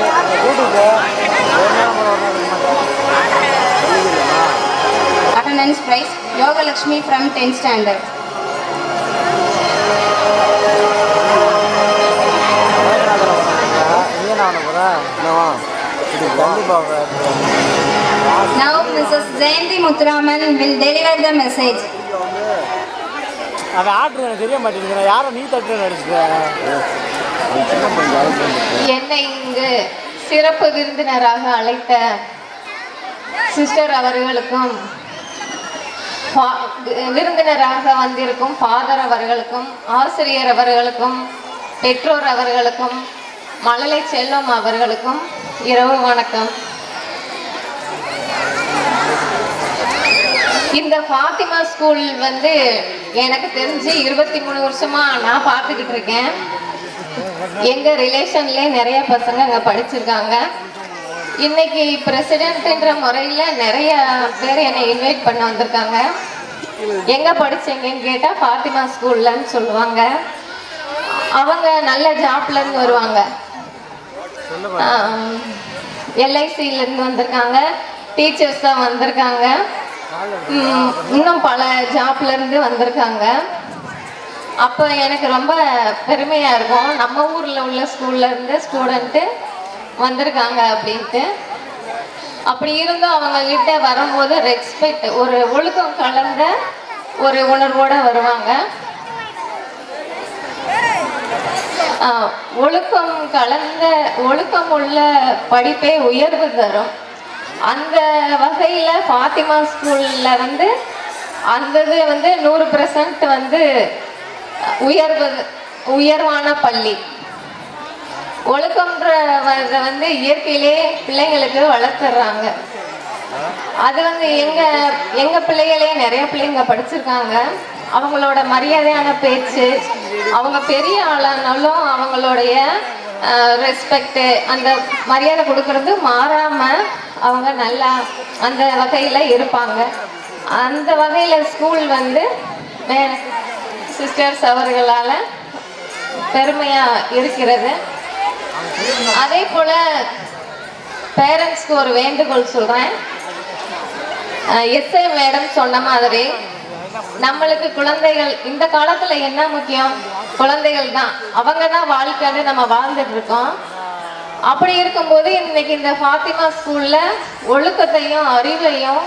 Speaker 6: Attendance prize Yoga Lakshmi from 10th standard.
Speaker 5: Now Mrs. Jayanti Muthuraman will deliver the message.
Speaker 1: அவன் order எனக்கு தெரிய மாட்டேங்குது நான் யாரை நீ தட்டுறேன்னு நடிச்சுட்டேன்
Speaker 19: என்னை இங்கு சிறப்பு விருந்தினராக அழைத்த சிஸ்டர் அவர்களுக்கும் ஃபா- விருந்தினராக வந்திருக்கும் ஃபாதர் அவர்களுக்கும் ஆசிரியர் அவர்களுக்கும் பெற்றோர் அவர்களுக்கும் மழலை செல்வம் அவர்களுக்கும் இரவு வணக்கம் இந்த ஃபாத்திமா ஸ்கூல் வந்து எனக்கு தெரிஞ்சு இருபத்தி மூணு வருஷமா நான் பார்த்துக்கிட்டு இருக்கேன் எங்க ரிலேஷன்லயே நிறைய பசங்க அங்க படிச்சிருக்காங்க இன்னைக்கு பிரசிடென்ட்ன்ற முறையில நிறைய பேர் என்னை இன்வைட் பண்ண வந்திருக்காங்க எங்க படிச்சீங்கன்னு கேட்டா ஃபாத்திமா ஸ்கூல்லன்னு சொல்லுவாங்க அவங்க நல்ல ஜாப்ல இருந்து வருவாங்க எல்ஐசில இருந்து வந்திருக்காங்க டீச்சர்ஸ் தான் வந்திருக்காங்க ம், இன்னும் பல ஜாப்ல இருந்து வந்திருக்காங்க அப்போ எனக்கு ரொம்ப பெருமையா இருக்கும் நம்ம ஊர்ல உள்ள ஸ்கூல்ல இருந்து ஸ்டூடெண்ட்டு வந்திருக்காங்க அப்படின்ட்டு அப்படி இருந்தும் அவங்க கிட்ட வரும்போது ரெஸ்பெக்ட் ஒரு ஒழுக்கம் கலந்த ஒரு உணர்வோட வருவாங்க ஆஹ், ஒழுக்கம் கலந்த ஒழுக்கம் உள்ள படிப்பே உயர்வு தரும் அந்த வகையில ஃபாத்திமா ஸ்கூல்ல வந்து அந்த இது வந்து நூறு பெர்சன்ட் வந்து உயர்வு உயர்வான பள்ளி ஒழுக்கம்ன்ற வ- வந்து இயற்கையிலே பிள்ளைங்களுக்கு வளர்த்துறாங்க அது வந்து எங்க எங்க பிள்ளைகளே நிறைய பிள்ளைங்க படிச்சிருக்காங்க அவங்களோட மரியாதையான பேச்சு அவங்க பெரிய ஆளானாலும் அவங்களுடைய ரெஸ்பெக்ட் அந்த மரியாதை கொடுக்கறது மாறாம அவங்க நல்லா அந்த வகையில இருப்பாங்க அந்த வகையில ஸ்கூல் வந்து சிஸ்டர்ஸ் அவர்களால பெருமையா இருக்கிறது அதே போல பேரண்ட்ஸ்க்கு ஒரு வேண்டுகோள் சொல்றேன் எஸ்ஐ மேடம் சொன்ன மாதிரி நம்மளுக்கு குழந்தைகள் இந்த காலத்துல என்ன முக்கியம் குழந்தைகள் தான் அவங்க தான் வாழ்க்கைன்னு நம்ம வாழ்ந்துட்டு இருக்கோம் அப்படி இருக்கும்போது இன்னைக்கு இந்த ஃபாத்திமா ஸ்கூல்ல ஒழுக்கத்தையும் அறிவையும்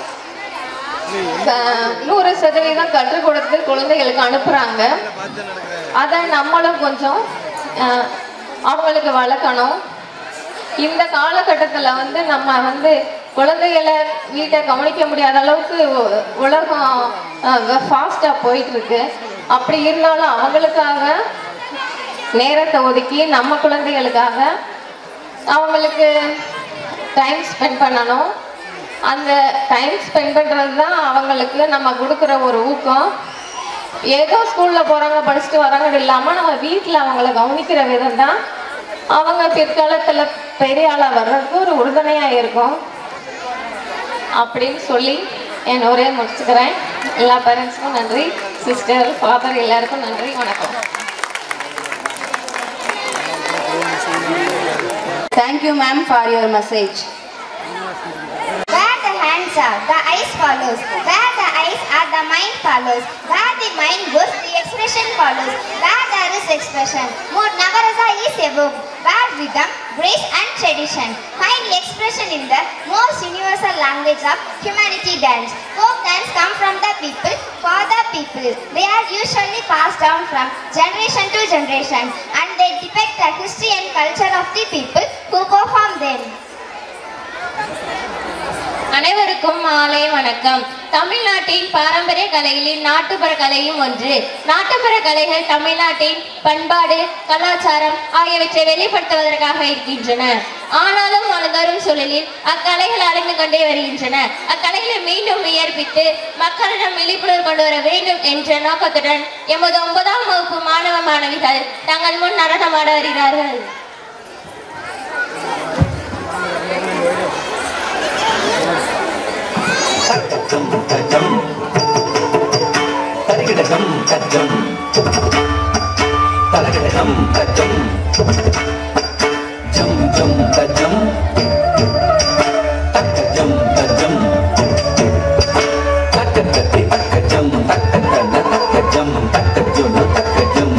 Speaker 19: க- நூறு சதவீதம் கற்றுக் கொடுத்து குழந்தைகளுக்கு அனுப்புறாங்க அதை நம்மளும் கொஞ்சம் அஹ், அவங்களுக்கு வளர்க்கணும் இந்த காலகட்டத்தில் வந்து நம்ம வந்து குழந்தைகளை வீட்டை கவனிக்க முடியாத அளவுக்கு உ- உலகம் ஃபாஸ்ட்டாக போயிட்டு இருக்கு அப்படி இருந்தாலும் அவங்களுக்காக நேரத்தை ஒதுக்கி நம்ம குழந்தைகளுக்காக அவங்களுக்கு டைம் ஸ்பெண்ட் பண்ணணும் அந்த டைம் ஸ்பெண்ட் பண்ணுறது தான் அவங்களுக்கு நம்ம கொடுக்குற ஒரு ஊக்கம் ஏதோ ஸ்கூலில் போகிறாங்க படிச்சுட்டு வராங்க இல்லாமல் நம்ம வீட்டில் அவங்கள கவனிக்கிற விதம் தான் அவங்க பிற்காலத்தில் பெரிய ஆளாக வர்றதுக்கு ஒரு உறுதுணையாக இருக்கும் அப்படின்னு சொல்லி என் ஒரே முடிச்சுக்கிறேன் எல்லா பேரண்ட்ஸுக்கும் நன்றி சிஸ்டர் ஃபாதர் எல்லாருக்கும் நன்றி வணக்கம்
Speaker 6: Thank you, ma'am, for your message.
Speaker 11: Where the hands are, the eyes follows. Where the eyes are, the mind follows. Where the mind goes, the expression follows. Where there is expression, more Navarasa is above. Where rhythm, grace and tradition find expression in the most universal language of humanity dance. Folk dance come from the people for the people. They are usually passed down from generation to generation and they depict the history and culture of the people who perform them.
Speaker 19: அனைவருக்கும் மாலை வணக்கம் தமிழ்நாட்டின் பாரம்பரிய கலைகளில் நாட்டுப்புற கலையும் ஒன்று நாட்டுப்புற கலைகள் தமிழ்நாட்டின் பண்பாடு கலாச்சாரம் ஆகியவற்றை வெளிப்படுத்துவதற்காக இருக்கின்றன ஆனாலும் வளர்ந்தரும் சூழலில் அக்கலைகள் அழிந்து கொண்டே வருகின்றன அக்கலைகளை மீண்டும் உயர்ப்பித்து மக்களிடம் விழிப்புணர்வு கொண்டு வர வேண்டும் என்ற நோக்கத்துடன் எமது ஒன்பதாம் வகுப்பு மாணவ மாணவிகள் தங்கள் முன் நடனமாட வருகிறார்கள்
Speaker 18: தக்கம் தக்கம் தரிகிடகம் தக்கம் தலகிடகம் தக்கம் ஜம் ஜம் தஜம் தக்கஜம் தஜம் தக்கத்தி தக்கஜம் தக்கத்தன தக்கஜம் தக்கஜொனு தக்கஜம்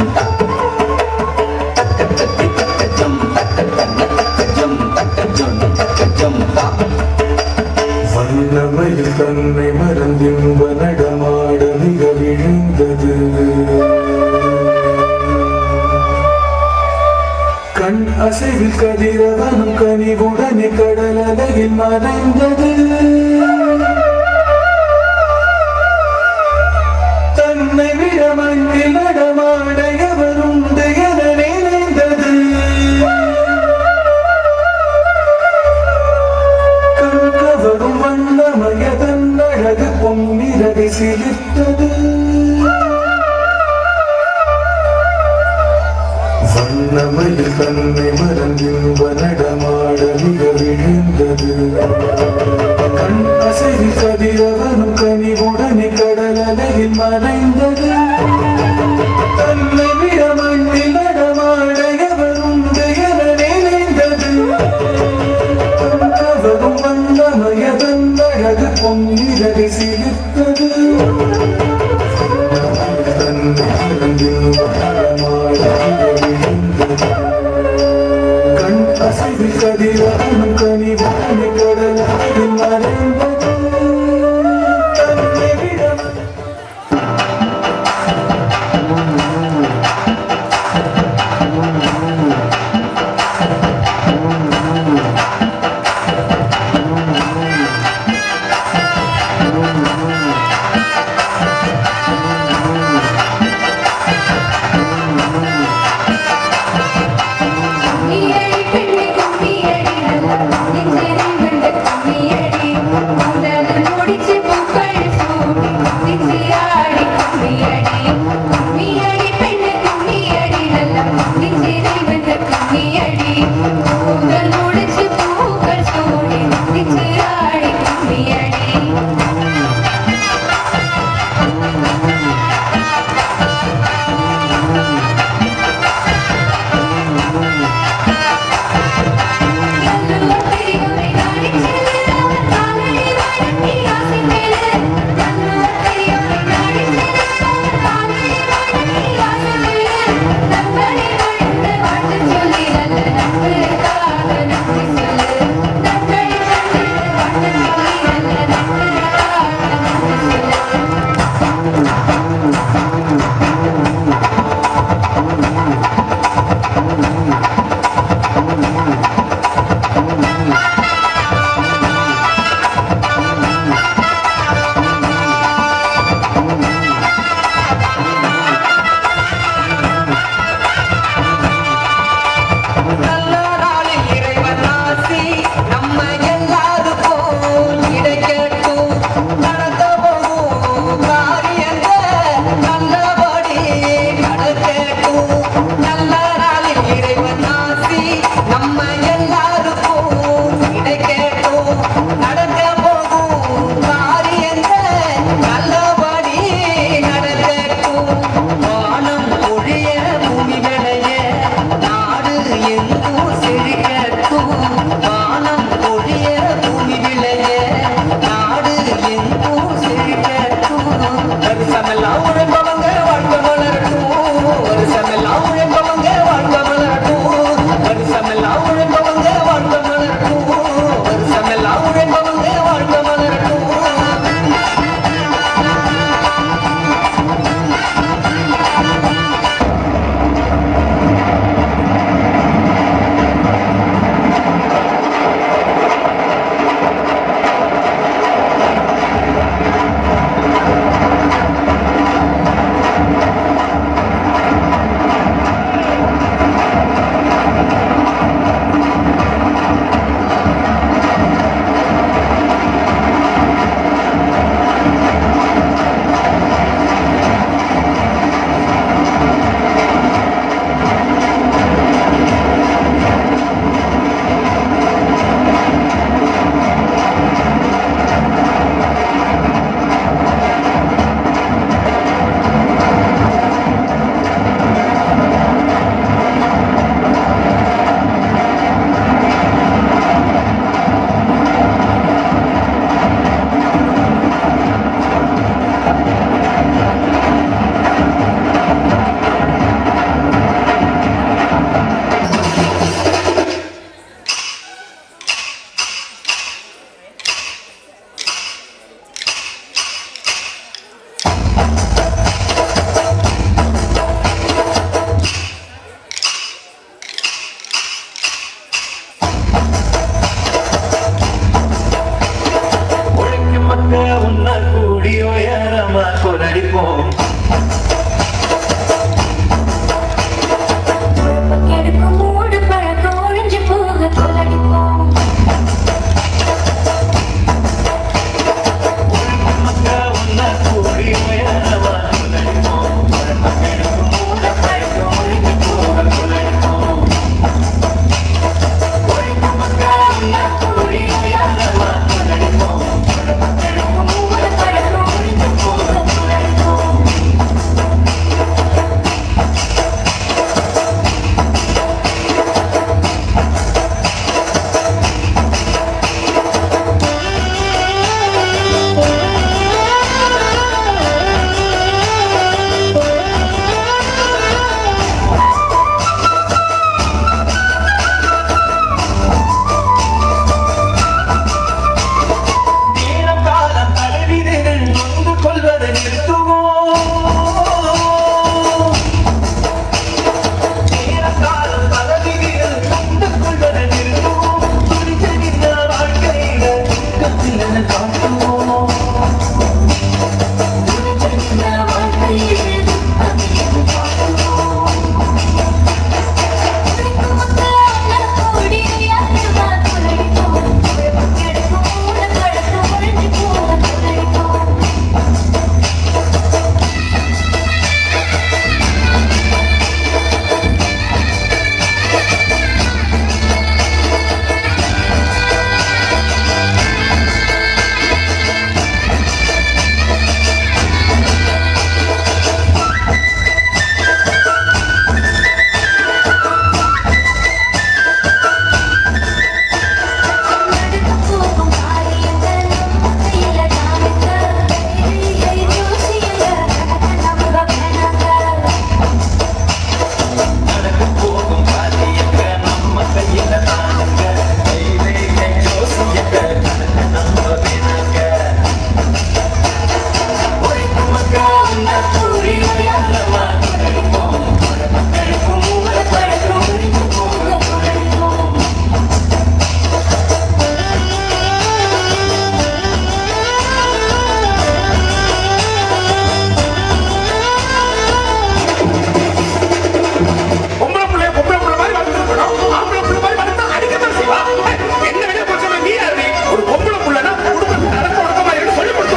Speaker 18: தக்கத்தி தக்கஜம் தக்கத்தன தக்கஜம் தக்கஜொனு தக்கஜம் தா
Speaker 20: வண்ணமயில் தன்னை மறந்தின்ப நடமாட மிக விழுந்தது கண் அசைவில் கதிரவனும் கனிவுடனே கடல் அலையில் மறைந்தது தன்னை விட மண்ணில் நடமாட எவருண்டு என நினைந்தது கண்கவரும் வண்ணமயதன் அழகு பொன்னிறகை சிலிர்த்தது வண்ணமயில் தன்னை மறந்தின்ப நடமாட மிக விழுந்தது கண் அசைவி கதிரவனும் கனிவுடனே கடல் அலையில் மறைந்தது தன்னை விட மண்ணில் நடமாட எவருண்டு என நினைந்தது கவரும் வண்ணமயதன் அழகு பொன்னிறகை சிலிர்த்தது தன்னை மறந்தின்ப நடமாட மிக விழுந்தது கண் அசைவி கதிரவனும் கனிவானி கடலாகில் மறைந்தது தன்னை விட
Speaker 8: கும்மியடி பெண்ணே கும்மியடி நல்ல நெஞ்சினை வெண்ட கும்மியடி உந்தன் முடிச்சு பூக்கள் சூடி நெஞ்சியாடி கும்மியடி கும்மியடி பெண்ணே கும்மியடி நல்ல நெஞ்சினை வெண்ட கும்மியடி உந்தன் முடிச்சு பூக்கள் சூடி நெஞ்சியாடி கும்மியடி நல்லூர் பெரியோரை
Speaker 18: நேரம் காலம் தலைவிதைகள் நொந்து கொள்வதை நிறுத்துவோம் நேரம் காலம் தலைவிதைகள் நொந்து கொள்வதை நிறுத்துவோம் துணிச்சலின் வாழ்க்கையில துக்கத்தில் என காட்டுவோம் துணிச்சலின் வாழ்க்கையில துக்கத்தில் என காட்டுவோம்
Speaker 16: பொம்பளை புள்ளைய பொம்பளை புள்ள மாதிரி வளர்த்துருக்கணும் ஆம்பளை புள்ள மாதிரி வளர்த்தா அடிக்கத்தான் செய்வா என்ன விட போச்சு நீ யாரு ஒரு பொம்பளை புள்ளனா குடும்பத்துக்கு நடக்க ஒடுக்கமா இருக்கு சொல்லி கொடுத்து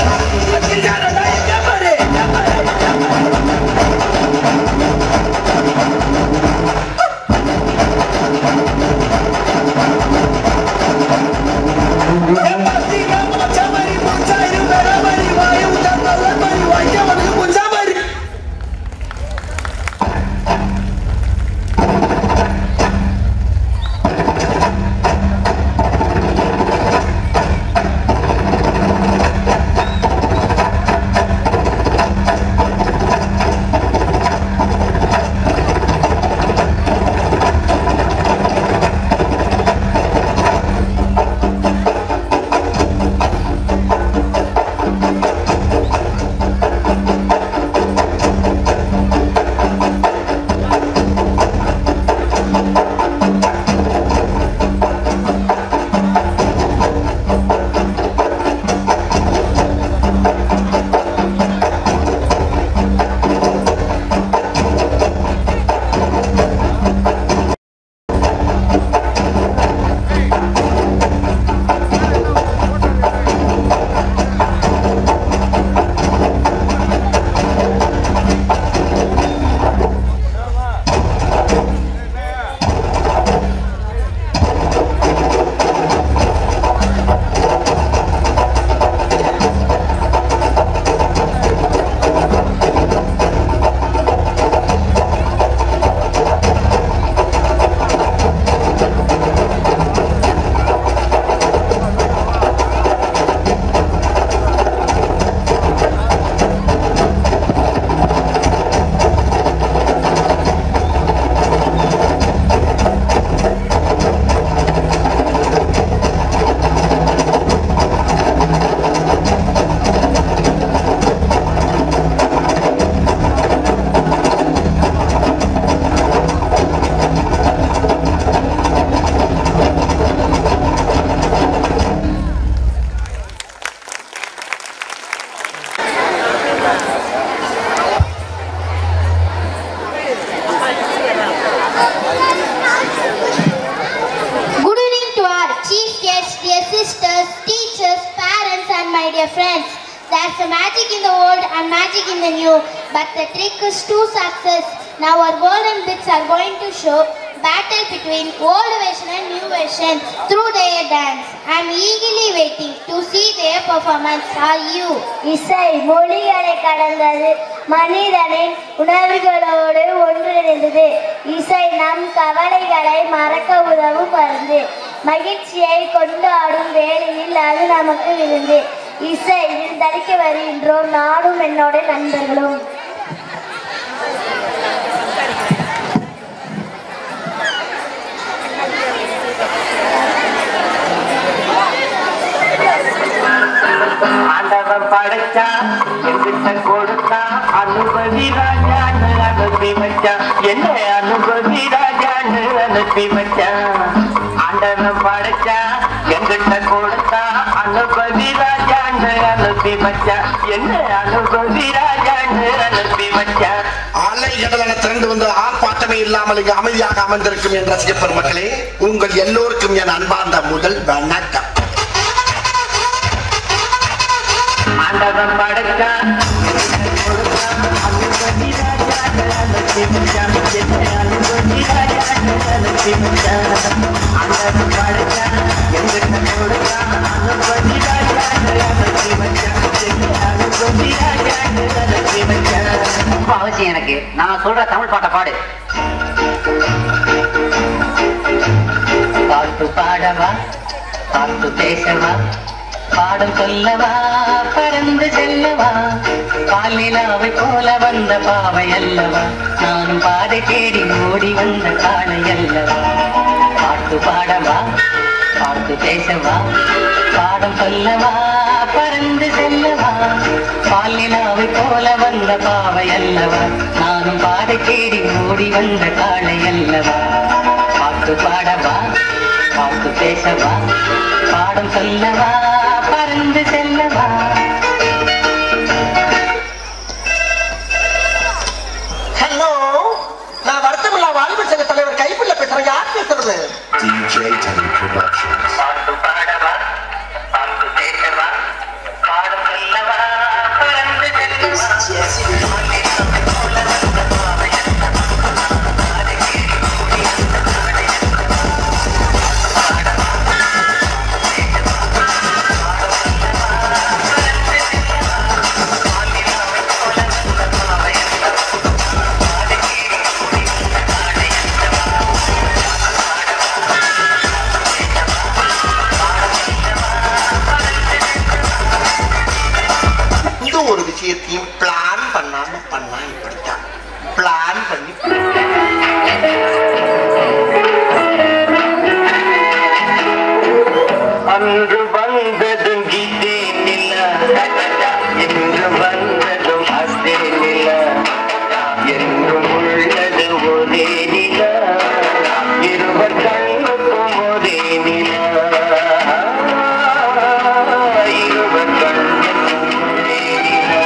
Speaker 11: Good evening to our chief guests, dear sisters, teachers, parents, and my dear friends. There's a magic in the old and magic in the new, but the trick is to success. Now our golden bits are going to show battle between old version and new version through their dance. I am eagerly waiting to see their performance. Are you?
Speaker 21: இசை மொழிகளை கடந்தது மனிதனின் உணர்வுகளோடு ஒன்றிணைந்தது இசை நம் கவலைகளை மறக்க உதவும் மருந்து மகிழ்ச்சியை கொண்டாடும் வேளையில் அது நமக்கு விருந்து இசை தரிக்க வருகின்றோம் நானும் என்னோட நண்பர்களும்
Speaker 22: ஆண்டவன் படைச்சா எங்கிட்ட கொடுத்தா அனுபவி ராஜான்னு அனுப்பி வச்சான் என்ன அனுபவி ராஜான்னு அனுப்பி வச்சான் ஆண்டவன் படைச்சா எங்கிட்ட கொடுத்தா அனுபவி ராஜான்னு அனுப்பி வச்சான் என்ன அனுபவி ராஜான்னு அனுப்பி வச்சான்
Speaker 23: அலை கடலான திரண்டு வந்து ஆர்ப்பாட்டமே இல்லாமல் இங்கு அமைதியாக அமர்ந்திருக்கும் என் ரசிக பெருமக்களே உங்கள் எல்லோருக்கும் என் அன்பார்ந்த முதல் வணக்கம்
Speaker 22: ஆண்டவன் படைச்சா அனுபவி ராஜான்னு அனுப்பி வச்சான் என்ன அனுபவி ராஜான்னு அனுப்பி வச்சான் ஆண்டவன் படைச்சா எங்கிட்ட கொடுத்தா அனுபவி ராஜான்னு அனுப்பி வச்சான் என்ன அனுபவி ராஜான்னு அனுப்பி வச்சான்
Speaker 24: ரொம்ப அவசியம் எனக்கு நான் சொல்ற தமிழ் பாட்டை பாடு பாட்டு பாடவா பாட்டு பேசவா பாடம் சொல்லவா பறந்து செல்லவா பாலிலாவை போல வந்த பாவை அல்லவா நானும் பாதை தேடி ஓடி வந்த காளை அல்லவா பாட்டு பாடவா பாட்டு பேசவா பாடம் சொல்லவா பறந்து செல்லவா பாலிலாவை போல வந்த பாவை அல்லவா நானும் பாதை தேடி ஓடி வந்த காளை அல்லவா பாட்டு பாடவா பாட்டு பேசவா பாடம் சொல்லவா பறந்து செல்லவா
Speaker 23: ஹலோ நான் வருத்தமில்லா வாலிப சங்க தலைவர் கைப்புள்ள பேசுறேன் யார் பேசுறது
Speaker 15: DJ Teddy Productions.
Speaker 22: பாட்டு பாடவா பாட்டு பேசவா பாடம் சொல்லவா பறந்து செல்லவா
Speaker 23: இந்த ஒரு விஷயத்தையும் பிளான் பண்ணாம பண்ணா இப்படித்தான் பிளான் பண்ணி
Speaker 22: அன்று வந்ததும் கீதே நிலா இன்று வந்ததும் அஸ்தே நிலா என்றும் உள்ளது ஒரே நிலா இருவர் கண்ணுக்கும் ஒரே நிலா இருவர் கண்ணுக்கும் ஒரே நிலா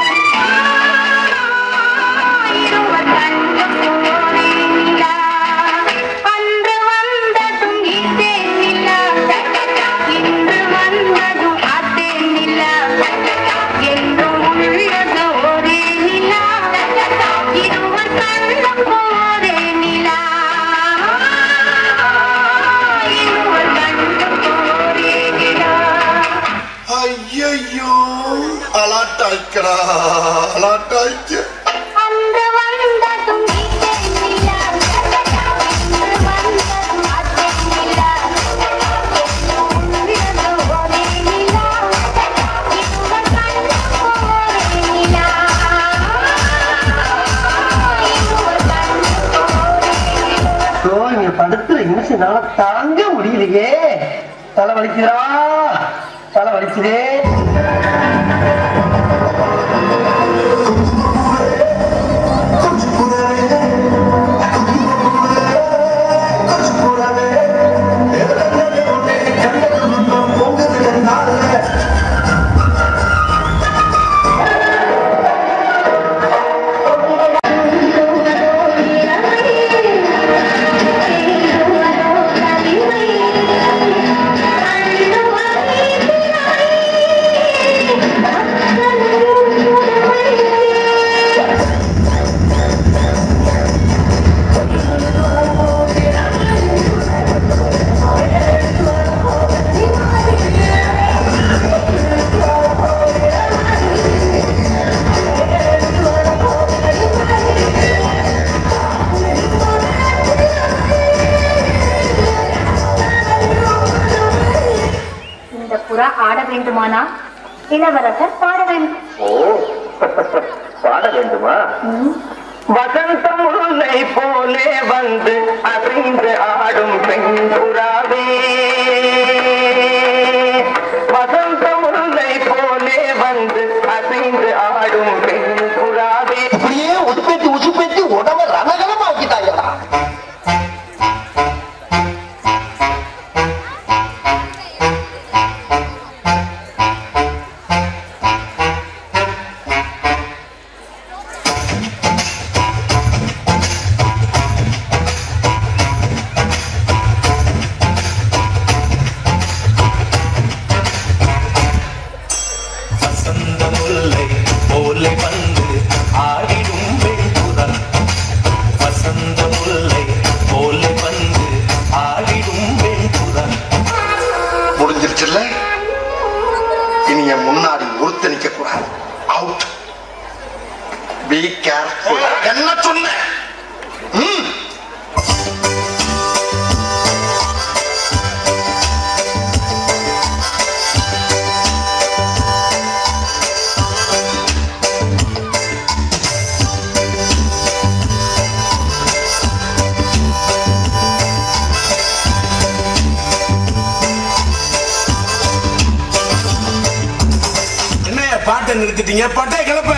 Speaker 22: இருவர் கண்ணுக்கும் ஒரே நிலா அன்று வந்ததும் கீதே நிலா இன்று வந்ததும் அதே நிலா என்றும் உள்ளது ஒரே நிலா இருவர் கண்ணுக்கும் ஒரே நிலா இருவர் கண்ணுக்கும் ஒரே நிலா
Speaker 23: ஐயோ அலாட்டாய்க்கிறா அலாட்டாய்க்க
Speaker 22: அன்று வந்ததும் கீதே நிலா இன்று வந்ததும் அதே நிலா என்றும் உள்ளது ஒரே நிலா இருவர் கண்ணுக்கும் ஒரே நிலா இருவர் கண்ணுக்கும் ஒரே நிலா
Speaker 23: ஸோ இங்க படுத்துற நிமிஷம்னால தாங்க முடியலையே தலை வலிக்குதா தலை வலிக்குதே
Speaker 22: அன்று
Speaker 2: புறா ஆட வேண்டுமானா இளவரசர் பாட வேண்டும்
Speaker 4: ஓ பாட வேண்டுமா வசந்த முல்லை போலே வந்து அசைந்து ஆடும் பெண் புறாவே வசந்த முல்லை போலே வந்து அசைந்து ஆடும் பெண் புறாவே
Speaker 23: அப்படியே உசுப்பேத்தி உசுப்பேத்தி உடம்ப ரணகலமா ஆக்கிட்டாங்கடா
Speaker 18: வசந்த முல்லை போலே வந்து ஆடிடும் வெண்புறன் வசந்த முல்லை போலே வந்து ஆடிடும் வெண்புறன்
Speaker 23: முடிஞ்சிருச்சுல்ல இனி என் முன்னாடி ஒருத்த நிக்க கூடாது அவுட் பி கேர்ஃபுல் என்ன சொன்ன ம்.
Speaker 16: என்ன பாட்டை நிறுத்திட்டீங்க பட்டை கிளப்ப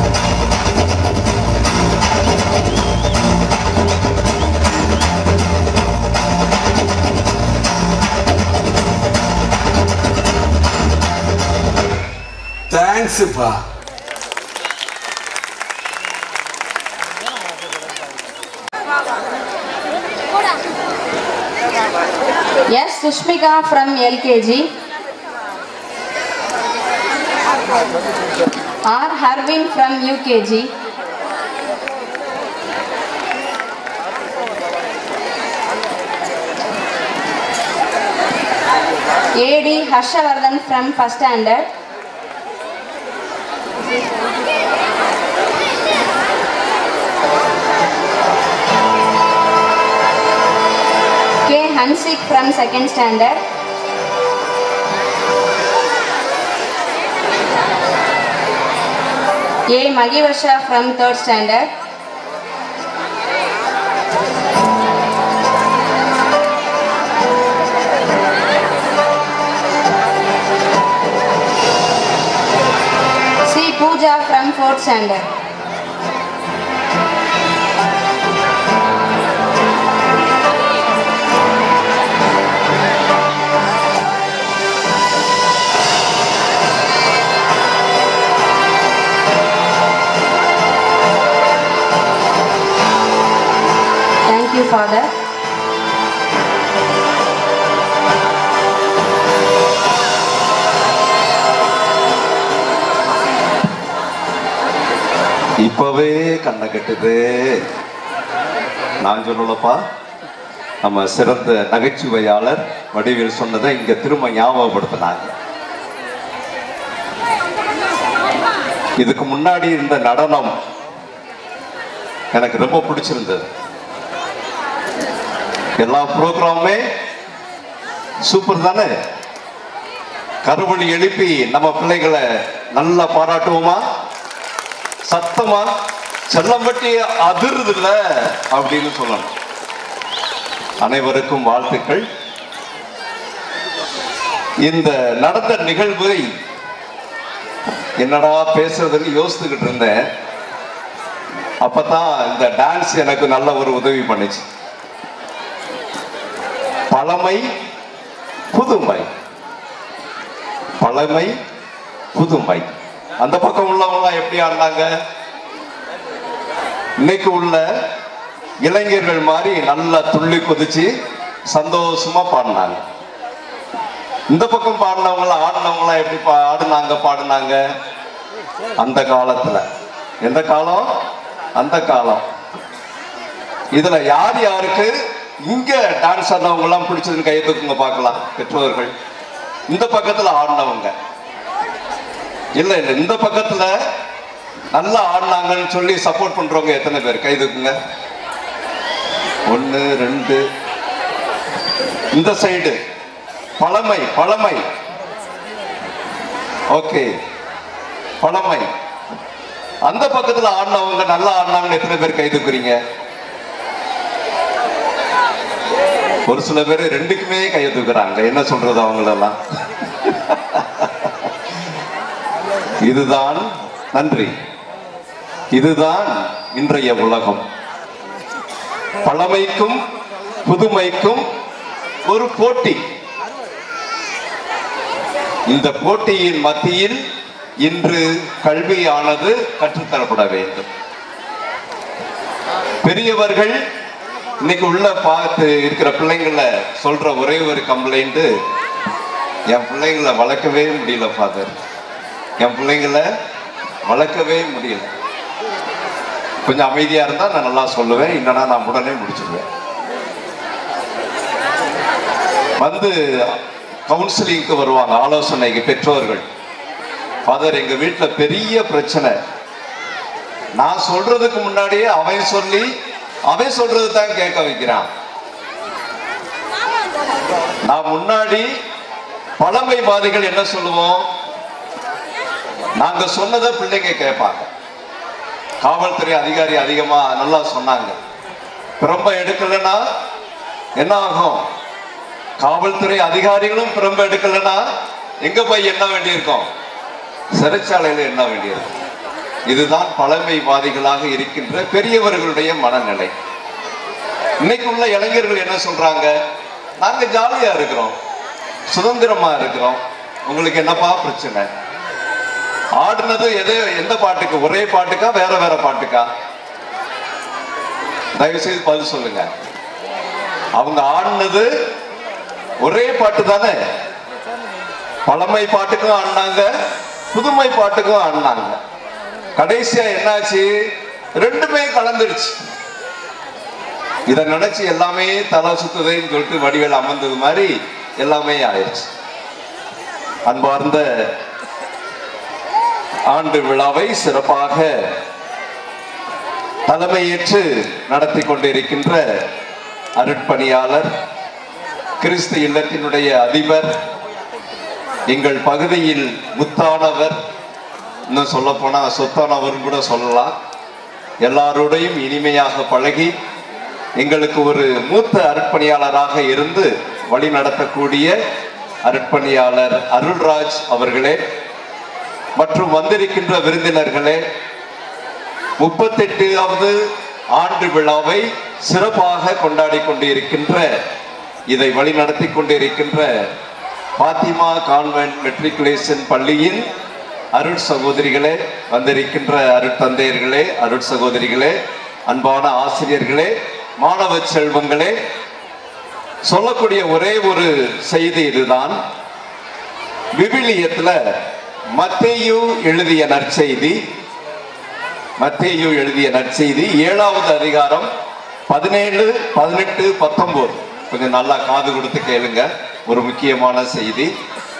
Speaker 16: தேங்க்ஸ்ப்பா
Speaker 6: Yes, Sushmika from LKG. R. Harvin from UKG. AD Harshavardhan from first standard. K. Hansik from second standard. A. Magivarsha from third standard. C. Pooja from fourth standard. Thank you, Father.
Speaker 7: இப்பவே கண்ணை கட்டுது நான் சொல்லலப்பா நம்ம சிறந்த நகைச்சுவையாளர் வடிவேல் சொன்னதை இங்க திரும்ப ஞாபகப்படுத்தினாங்க இதுக்கு முன்னாடி இருந்த நடனம் எனக்கு ரொம்ப பிடிச்சிருந்தது எல்லா ப்ரோக்ராமுமே சூப்பர் தானே கருவழி எழுப்பி நம்ம பிள்ளைகளை நல்லா பாராட்டுவோமா சத்தமா செல்லம்பட்டி அதிருது இல்ல அப்படின்னு சொல்லணும் அனைவருக்கும் வாழ்த்துக்கள் இந்த நடந்த நிகழ்வை என்னடா பேசுறதுன்னு யோசித்துக்கிட்டு இருந்தேன் அப்பதான் இந்த டான்ஸ் எனக்கு நல்ல ஒரு உதவி பண்ணுச்சு பழமை புதுமை பழமை புதுமை அந்த பக்கம் உள்ளவங்க எப்படி ஆடினாங்க இன்னைக்கு உள்ள இளைஞர்கள் மாதிரி நல்லா துள்ளி குதிச்சு சந்தோஷமா பாடினாங்க இந்த பக்கம் பாடினவங்களாம் ஆடினவங்களாம் எப்படி பா ஆடுனாங்க பாடினாங்க அந்த காலத்துல எந்த காலம் அந்த காலம் இதுல யார் யாருக்கு இங்க டான்ஸ் ஆடினவங்க எல்லாம் பிடிச்சதுன்னு கையை தூக்குங்க பார்க்கலாம் பெற்றோர்கள் இந்த பக்கத்துல ஆடினவங்க இல்ல இல்ல இந்த பக்கத்துல நல்லா ஆடினாங்கன்னு சொல்லி சப்போர்ட் பண்றவங்க எத்தனை பேர் கை தூக்குங்க ஒன்னு ரெண்டு இந்த சைடு பழமை பழமை ஓகே பழமை அந்த பக்கத்துல ஆடினவங்க நல்லா ஆடினாங்கன்னு எத்தனை பேர் கை தூக்குறீங்க ஒரு சில பேர் ரெண்டுக்குமே கையை தூக்குறாங்க என்ன சொல்றது அவங்களெல்லாம் இதுதான் நன்றி இதுதான் இன்றைய உலகம் பழமைக்கும் புதுமைக்கும் ஒரு போட்டி இந்த போட்டியின் மத்தியில் இன்று கல்வியானது கற்றுத்தரப்பட வேண்டும் பெரியவர்கள் இன்னைக்கு உள்ள பார்த்து இருக்கிற பிள்ளைங்கள சொல்ற ஒரே ஒரு கம்ப்ளைண்ட் என் பிள்ளைங்களை வளர்க்கவே முடியல ஃபாதர் என் பிள்ளைங்களை வளர்க்கவே முடியல கொஞ்சம் அமைதியா இருந்தா நான் நல்லா சொல்லுவேன் இல்லைன்னா நான் உடனே முடிச்சிடுவேன் வந்து கவுன்சிலிங்க்கு வருவாங்க ஆலோசனைக்கு பெற்றோர்கள் ஃபாதர் எங்க வீட்டுல பெரிய பிரச்சனை நான் சொல்றதுக்கு முன்னாடியே அவன் சொல்லி அவன் சொல்றது தான் கேட்க வைக்கிறான் நான் முன்னாடி பழமைவாதிகள் என்ன சொல்லுவோம் நாங்க சொன்னதை பிள்ளைங்க கேட்பாங்க காவல்துறை அதிகாரி அதிகமா நல்லா சொன்னாங்க பிரம்ப எடுக்கலைன்னா என்ன ஆகும் காவல்துறை அதிகாரிகளும் பிரம்ப எடுக்கலைன்னா எங்க போய் என்ன வேண்டியிருக்கும் சிறைச்சாலையில என்ன வேண்டியிருக்கும் இதுதான் பழமைவாதிகளாக இருக்கின்ற பெரியவர்களுடைய மனநிலை இன்னைக்கு உள்ள இளைஞர்கள் என்ன சொல்றாங்க நாங்க ஜாலியா இருக்கிறோம் சுதந்திரமா இருக்கிறோம் உங்களுக்கு என்னப்பா பிரச்சனை ஆடுனது எது எந்த பாட்டுக்கு ஒரே பாட்டுக்கா வேற வேற பாட்டுக்கா தயவு செய்து பதில் சொல்லுங்க அவங்க ஆடினது ஒரே பாட்டு தானே பழமை பாட்டுக்கும் ஆடினாங்க புதுமை பாட்டுக்கும் ஆடினாங்க கடைசியா என்னாச்சு ரெண்டுமே கலந்துருச்சு இத நினைச்சு எல்லாமே தலை சுத்துதேன்னு சொல்லிட்டு வடிவேல் அமர்ந்தது மாதிரி எல்லாமே ஆயிடுச்சு அன்பார்ந்த ஆண்டு விழாவை சிறப்பாக தலைமையேற்று நடத்தி கொண்டிருக்கின்ற அருட்பணியாளர் கிறிஸ்து இல்லத்தினுடைய அதிபர் எங்கள் பகுதியில் முத்தானவர் இன்னும் சொல்ல போனா சொத்தானவர் கூட சொல்லலாம் எல்லாரோடையும் இனிமையாக பழகி எங்களுக்கு ஒரு மூத்த அருட்பணியாளராக இருந்து வழி நடத்தக்கூடிய அருட்பணியாளர் அருள்ராஜ் அவர்களே மற்றும் வந்திருக்கின்ற விருந்தினர்களே முப்பத்தெட்டாவது ஆண்டு விழாவை சிறப்பாக கொண்டாடி கொண்டிருக்கின்ற இதை வழிநடத்தி கொண்டிருக்கின்ற பாத்திமா கான்வென்ட் மெட்ரிகுலேஷன் பள்ளியின் அருட் சகோதரிகளே வந்திருக்கின்ற அருட்தந்தையர்களே அருட் சகோதரிகளே அன்பான ஆசிரியர்களே மாணவ செல்வங்களே சொல்லக்கூடிய ஒரே ஒரு செய்தி இதுதான் விவிலியத்துல மத்தேயு எழுதிய நற்செய்தி மத்தேயு எழுதிய நற்செய்தி ஏழாவது அதிகாரம் பதினேழு பதினெட்டு பத்தொன்பது கொஞ்சம் நல்லா காது கொடுத்து கேளுங்க ஒரு முக்கியமான செய்தி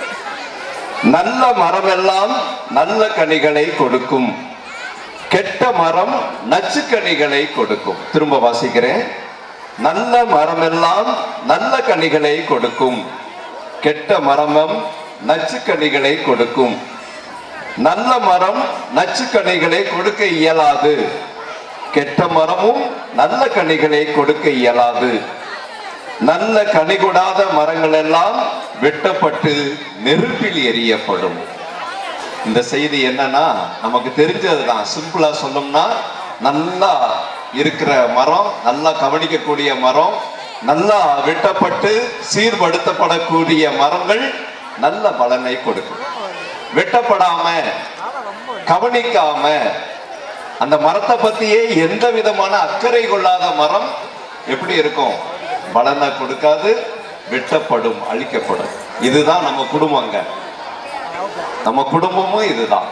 Speaker 7: நல்ல மரமெல்லாம் நல்ல கனிகளை கொடுக்கும் கெட்ட மரம் நச்சுக்கனிகளை கொடுக்கும் திரும்ப வாசிக்கிறேன் நல்ல மரமெல்லாம் நல்ல கனிகளை கொடுக்கும் கெட்ட மரமும் நச்சுக்கனிகளை கொடுக்கும் நல்ல மரம் நச்சுக்கனிகளை கொடுக்க இயலாது கெட்ட மரமும் நல்ல கனிகளை கொடுக்க இயலாது நல்ல கனி கொடாத மரங்கள் எல்லாம் வெட்டப்பட்டு நெருப்பில் எரியப்படும் இந்த செய்தி என்னன்னா நமக்கு தெரிஞ்சதுதான் சிம்பிளா சொல்லணும்னா நல்லா இருக்கிற மரம் நல்லா கவனிக்கக்கூடிய மரம் நல்லா வெட்டப்பட்டு சீர்படுத்தப்படக்கூடிய மரங்கள் நல்ல பலனை கொடுக்கும் வெட்டப்படாம கவனிக்காம அந்த மரத்தை பத்தியே எந்த விதமான அக்கறை கொள்ளாத மரம் எப்படி இருக்கும் பலனை கொடுக்காது வெட்டப்படும் அழிக்கப்படும் இதுதான் நம்ம குடும்பங்க நம்ம குடும்பமும் இதுதான்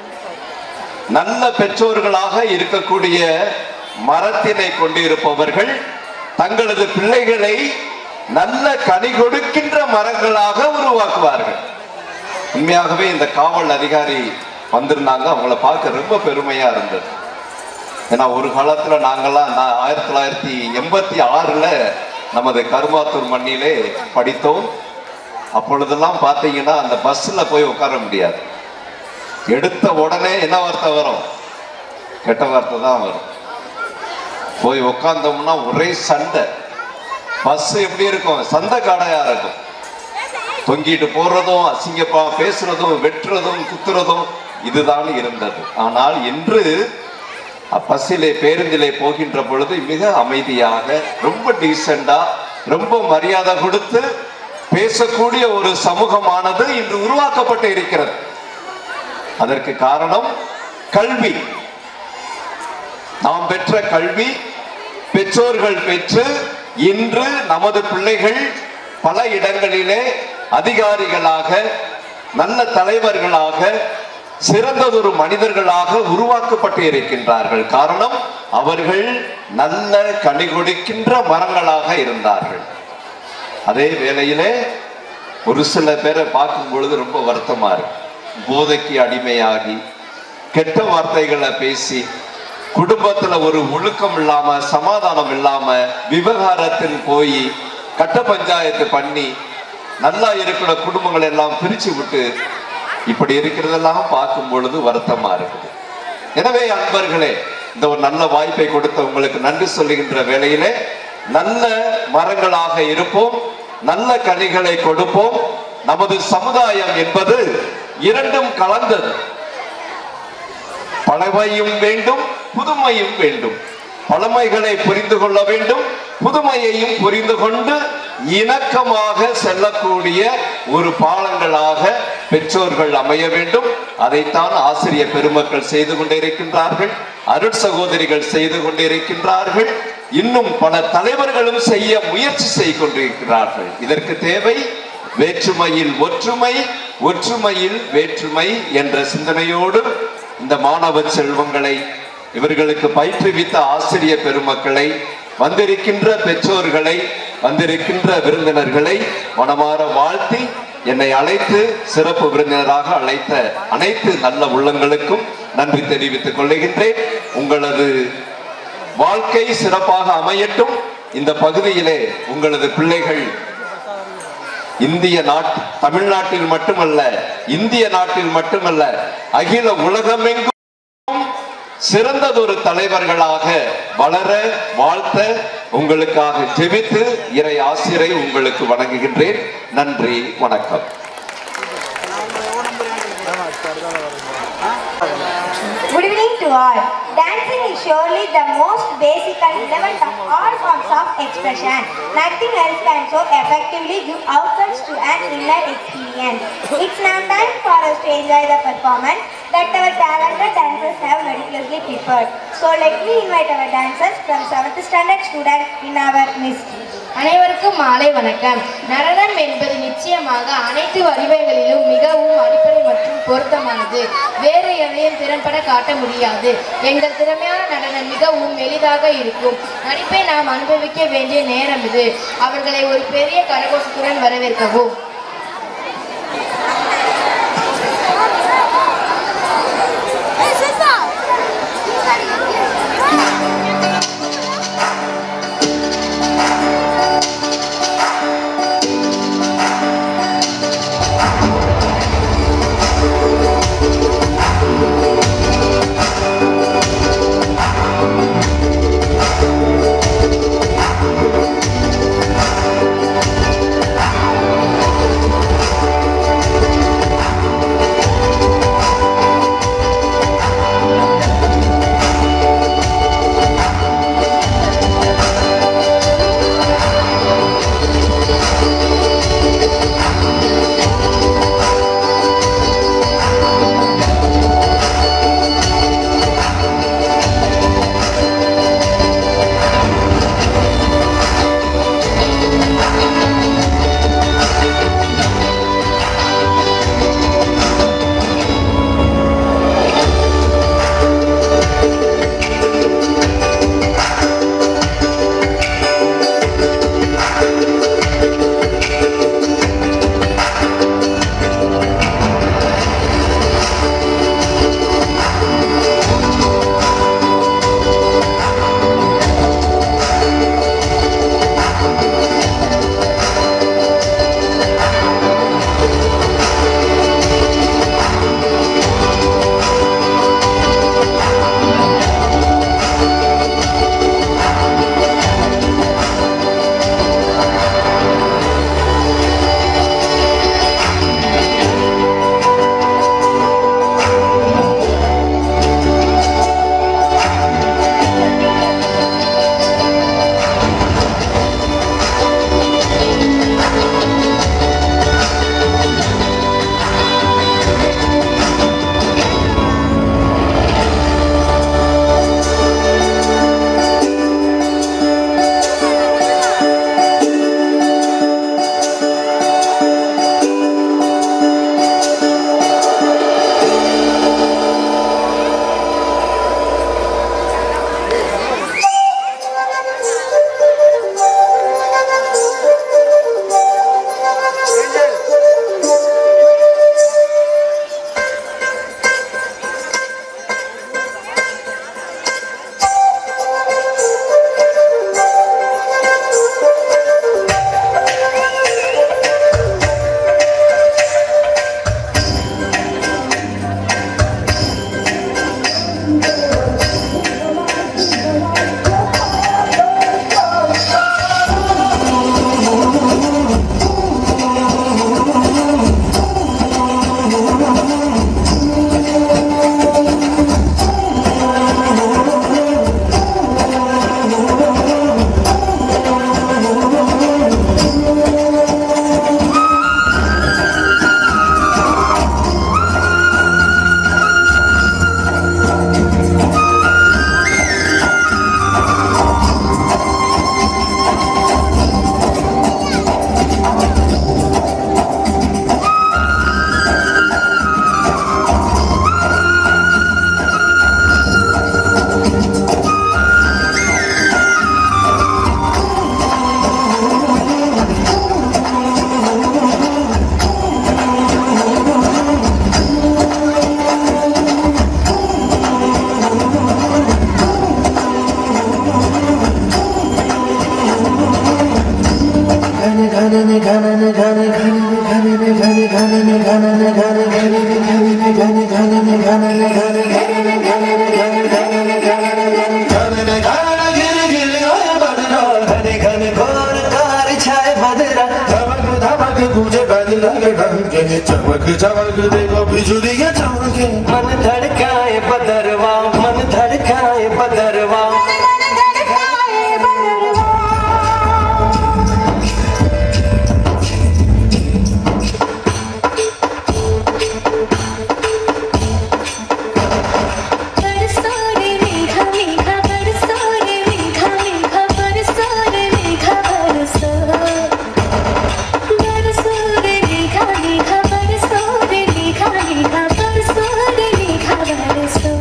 Speaker 7: நல்ல பெற்றோர்களாக இருக்கக்கூடிய மரத்தினை கொண்டிருப்பவர்கள் தங்களது பிள்ளைகளை நல்ல கனி கொடுக்கின்ற மரங்களாக உருவாக்குவார்கள் உண்மையாகவே இந்த காவல் அதிகாரி வந்திருந்தாங்க அவங்கள பார்க்க ரொம்ப பெருமையா இருந்தது ஏன்னா ஒரு காலத்துல நாங்கெல்லாம் நான் ஆயிரத்தி தொள்ளாயிரத்தி எண்பத்தி ஆறுல நமது கருமாத்தூர் மண்ணிலே படித்தோம் அப்பொழுதெல்லாம் பார்த்தீங்கன்னா அந்த பஸ்ஸில் போய் உட்கார முடியாது எடுத்த உடனே என்ன வார்த்தை வரும் கெட்ட வார்த்தை தான் வரும் போய் உக்காந்தோம்னா ஒரே சண்டை பஸ் எப்படி இருக்கும் சண்டை காடையா இருக்கும் தொங்கிட்டு போறதும் அசிங்கப்பா பேசுறதும் வெட்டுறதும் குத்துறதும் இதுதான் இருந்தது ஆனால் இன்று பஸ்ஸிலே பேருந்திலே போகின்ற பொழுது மிக அமைதியாக ரொம்ப டீசெண்டா ரொம்ப மரியாதை கொடுத்து பேசக்கூடிய ஒரு சமூகமானது இன்று உருவாக்கப்பட்டு இருக்கிறது அதற்கு காரணம் கல்வி நாம் பெற்ற கல்வி பெற்றோர்கள் பெற்று இன்று நமது பிள்ளைகள் பல இடங்களிலே அதிகாரிகளாக நல்ல தலைவர்களாக சிறந்ததொரு மனிதர்களாக உருவாக்கப்பட்டு இருக்கின்றார்கள் காரணம் அவர்கள் நல்ல கனி கொடுக்கின்ற மரங்களாக இருந்தார்கள் அதே வேளையிலே ஒரு சில பேரை பார்க்கும் பொழுது ரொம்ப வருத்தமா இருக்கு போதைக்கு அடிமையாகி கெட்ட வார்த்தைகளை பேசி குடும்பத்துல ஒரு ஒழுக்கம் இல்லாம சமாதானம் இல்லாம விவகாரத்தில் போய் கட்ட பஞ்சாயத்து பண்ணி நல்லா இருக்கிற குடும்பங்கள் எல்லாம் பிரிச்சு விட்டு இப்படி இருக்கிறதெல்லாம் பார்க்கும் பொழுது வருத்தமா இருக்குது எனவே அன்பர்களே இந்த ஒரு நல்ல வாய்ப்பை கொடுத்த உங்களுக்கு நன்றி சொல்லுகின்ற வேளையிலே நல்ல மரங்களாக இருப்போம் நல்ல கனிகளை கொடுப்போம் நமது சமுதாயம் என்பது இரண்டும் கலந்தது பழமையும் வேண்டும் புதுமையும் வேண்டும் பழமைகளை புரிந்து கொள்ள வேண்டும் புதுமையையும் புரிந்து கொண்டு இணக்கமாக செல்லக்கூடிய ஒரு பாலங்களாக பெற்றோர்கள் அமைய வேண்டும் அதைத்தான் ஆசிரியர் பெருமக்கள் செய்து கொண்டிருக்கின்றார்கள் அருட் சகோதரிகள் செய்து கொண்டிருக்கின்றார்கள் இன்னும் பல தலைவர்களும் செய்ய முயற்சி செய்து கொண்டிருக்கிறார்கள் இதற்கு தேவை வேற்றுமையில் ஒற்றுமை ஒற்றுமையில் வேற்றுமை என்ற சிந்தனையோடு இந்த மாணவ செல்வங்களை இவர்களுக்கு பயிற்றுவித்த ஆசிரியர் பெருமக்களை வந்திருக்கின்ற பெற்றோர்களை வந்திருக்கின்ற விருந்தினர்களை மனமாற வாழ்த்தி என்னை அழைத்து சிறப்பு விருந்தினராக அழைத்த அனைத்து நல்ல உள்ளங்களுக்கும் நன்றி தெரிவித்துக் கொள்ளுகின்றேன் உங்களது வாழ்க்கை சிறப்பாக அமையட்டும் இந்த பகுதியிலே உங்களது பிள்ளைகள் இந்திய நாட் தமிழ்நாட்டில் மட்டுமல்ல இந்திய நாட்டில் மட்டுமல்ல அகில உலகமெங்கும் சிறந்ததொரு தலைவர்களாக வளர வாழ்த்த உங்களுக்காக ஜெபித்து இறை ஆசிரை உங்களுக்கு வணங்குகின்றேன் நன்றி வணக்கம்
Speaker 21: Good evening to all. Dancing is surely the most basic and relevant of all forms of expression. Nothing else can so effectively give outcomes to an inner experience. It's now time for us to enjoy the performance that our talented dancers have meticulously prepared. So let me invite our dancers from 7th standard student in our midst.
Speaker 3: அனைவருக்கும் மாலை வணக்கம் நடனம் என்பது நிச்சயமாக அனைத்து வடிவங்களிலும் மிகவும் அடிப்படை மற்றும் பொருத்தமானது வேறு எதையும் திறன்பட காட்ட முடியாது எங்கள் திறமையான நடனம் மிகவும் எளிதாக இருக்கும் நடிப்பை நாம் அனுபவிக்க வேண்டிய நேரம் இது அவர்களை ஒரு பெரிய கரகோஷத்துடன் வரவேற்கவும்
Speaker 22: Thank
Speaker 20: चमक चमक देखो बिजुली के चमके
Speaker 4: मन धड़काए बदरवा मन धड़काए बदरवा
Speaker 22: बरसो रे मेघा मेघा बरसो रे मेघा मेघा बरसो रे मेघा बरसो बरसो रे मेघा मेघा बरसो रे मेघा मेघा बरसो रे मेघा बरसो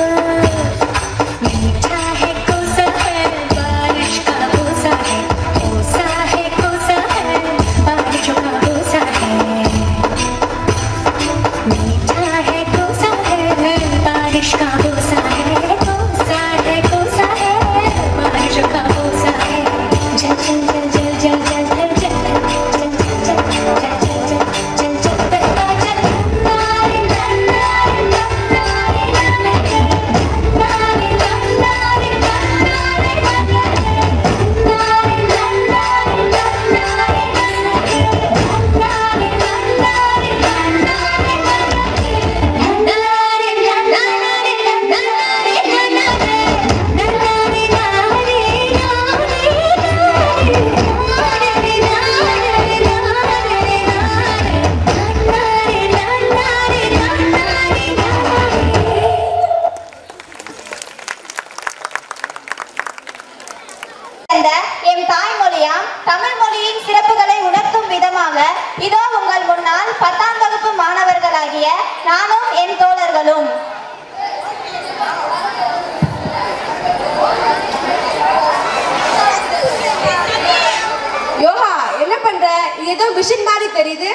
Speaker 22: मीठा है कोसा है बारिश का बोसा है कोसा है कोसा है बारिश का बोसा है मीठा है कोसा है बारिश का बोसा है कोसा है कोसा है बारिश का बोसा है जल जल जल जल जल जल जल जल जल जल जल जल जल जल जल बरसा जल नारे नारे नारे नारे नारे नारे
Speaker 21: இந்த எம் தாய்மொழியாம் தமிழ் மொழியின் சிறப்புகளை உணர்த்தும் விதமாக இதோ உங்கள் முன்னால் பத்தாம் வகுப்பு மாணவர்களாகிய நானும் என் தோழர்களும் யோகா என்ன பண்ற இது ஏதோ மிஷின் மாதிரி தெரியுது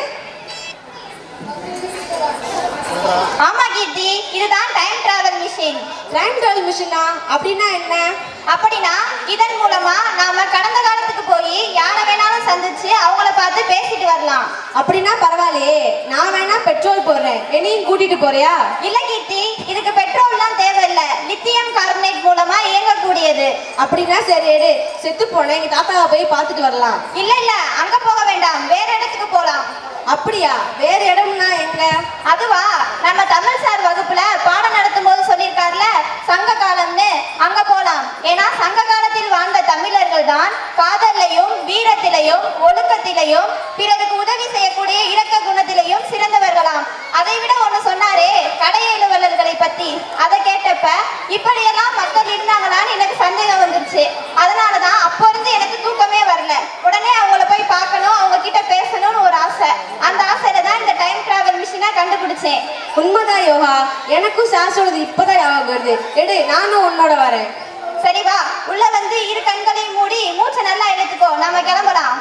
Speaker 21: ஆமா கீர்த்தி இதுதான் time travel machine time travel மிஷினா அப்படின்னா என்ன அப்படின்னா இதன் மூலமா நாம கடந்த காலத்துக்கு போய் யாரை வேணாலும் சந்திச்சு அவங்கள பார்த்து பேசிட்டு வரலாம் அப்படின்னா பரவாயில்லையே நான் வேணா பெட்ரோல் போடுறேன் என்னையும் கூட்டிட்டு போறியா இல்ல கீர்த்தி இதுக்கு பெட்ரோல்லாம் தேவையில்லை லித்தியம் கார்பனேட் மூலமா இயங்கக்கூடியது அப்படின்னா சரி எடு செத்து போனேன் எங்க தாத்தாவை போய் பார்த்துட்டு வரலாம் இல்ல இல்ல அங்க போக வேண்டாம் வேற இடத்துக்கு போலாம் அப்படியா வேற இடம்னா எங்க அதுவா நம்ம தமிழ் சார் வகுப்புல பாடம் நடத்தும் போது சொல்லியிருக்காருல சங்க காலம்னு அங்க போலாம் ஏன்னா சங்க காலத்தில் வாழ்ந்த தமிழர்கள் தான் காதல்லையும் வீரத்திலையும் ஒழுக்கத்திலையும் பிறருக்கு உதவி செய்யக்கூடிய இரக்க குணத்திலையும் சிறந்தவர்களாம் அதை விட ஒண்ணு சொன்னாரே கடையேழுவலர்களை பத்தி அதை கேட்டப்ப இப்படியெல்லாம் மக்கள் இருந்தாங்களான்னு எனக்கு சந்தேகம் வந்துருச்சு அதனாலதான் அப்போ இருந்து எனக்கு தூக்கமே வரல உடனே அவங்கள போய் பார்க்கணும் அவங்க கிட்ட பேசணும்னு ஒரு ஆசை அந்த ஆசையில தான் இந்த டைம் டிராவல் மிஷினை கண்டுபிடிச்சேன் உண்மைதான் யோகா எனக்கும் சார் சொல்றது இப்பதான் ஞாபகம் வருது எடு நானும் உன்னோட வரேன் சரி வா உள்ள வந்து இரு கண்களையும் மூடி மூச்சை நல்லா இழுத்துக்கோ நாம கிளம்பலாம்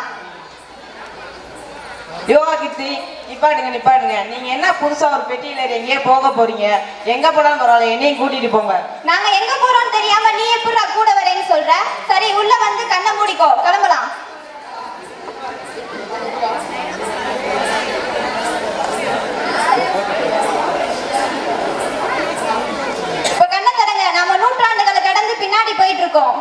Speaker 9: யோகா கித்தி நிப்பாட்டுங்க நிப்பாட்டுங்க நீங்க என்ன புதுசா ஒரு பெட்டியில எங்கேயோ போக போறீங்க எங்க போனாலும் பரவாயில்ல என்னையும் கூட்டிட்டு போங்க
Speaker 21: நாங்க எங்க போறோம்னு தெரியாம நீ எப்படிடா கூட வரேன்னு சொல்ற சரி உள்ள வந்து கண்ணை மூடிக்கோ கிளம்பலாம் இப்ப கண்ணை தரங்க நாம நூற்றாண்டுகளை கடந்து பின்னாடி போயிட்டு இருக்கோம்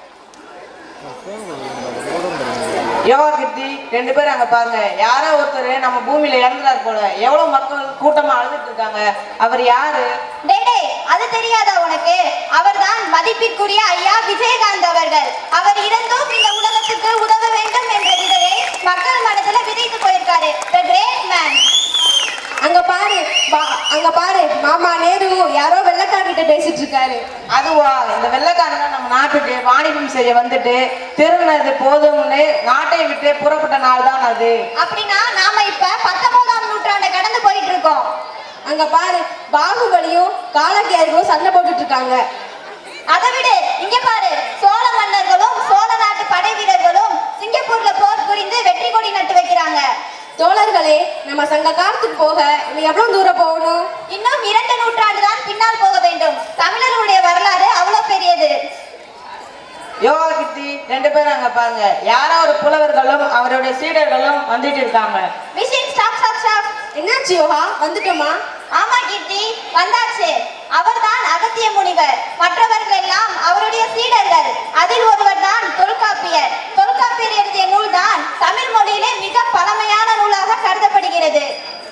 Speaker 9: யோகா கித்தி ரெண்டு பேரும் அங்க பாருங்க யாரோ ஒருத்தர் நம்ம பூமியில இறந்துறாரு போல எவ்வளவு மக்கள் கூட்டமா அழுதுட்டு இருக்காங்க அவர் யாரு
Speaker 21: டேய் டேய் அது தெரியாதா உனக்கு அவர்தான் மதிப்பிற்குரிய ஐயா விஜயகாந்த் அவர்கள் அவர் இருந்தும் இந்த உலகத்துக்கு உதவ வேண்டும் என்ற விதையை மக்கள் மனதுல விதைத்து போயிருக்காரு the great man அங்க பாரு பா- அங்க பாரு மாமா நேரு யாரோ வெள்ளக்காரங்கிட்ட பேசிட்டு இருக்காரு
Speaker 9: அதுவா இந்த வெள்ளைக்காரங்க நம்ம நாட்டுக்கு வாணிபம் செய்ய வந்துட்டு திருநது போதும்னு நாட்டை விட்டு புறப்பட்ட நாள் தான் அது
Speaker 21: அப்படின்னா நாம இப்ப பத்தொன்பதாம் நூற்றாண்டை கடந்து போயிட்டு இருக்கோம் அங்க பாரு பாகுபலியும் காலக்கியார்களும் சண்டை போட்டுட்டு இருக்காங்க அதை விடு இங்க பாரு சோழ மன்னர்களும் சோழ நாட்டு படை வீரர்களும் சிங்கப்பூர்ல போர் புரிந்து வெற்றி கொடி நட்டு வைக்கிறாங்க தோழர்களே நம்ம சங்க காலத்துக்கு போக இன்னும் எவ்வளவு தூரம் போகணும் இன்னும் இரண்டு நூற்றாண்டு தான் பின்னால் போக வேண்டும் தமிழர்களுடைய வரலாறு அவ்வளவு பெரியது
Speaker 9: யோகா கித்தி ரெண்டு பேரும் அங்க பாருங்க யாரோ ஒரு புலவர்களும் அவருடைய சீடர்களும் வந்துட்டு இருக்காங்க
Speaker 21: மிஷின் ஸ்டாப் ஸ்டாப் ஸ்டாப் என்னாச்சு யோகா வந்துட்டோமா
Speaker 5: ஆமா கீர்த்தி வந்தாச்சு அவர்தான் அகத்திய முனிவர் மற்றவர்கள் எல்லாம் அவருடைய சீடர்கள் அதில் ஒருவர் தான் தொல்காப்பியர் தொல்காப்பியர் எழுதிய நூல் தான் தமிழ் மொழியிலே மிக பழமையான நூலாக கருதப்படுகிறது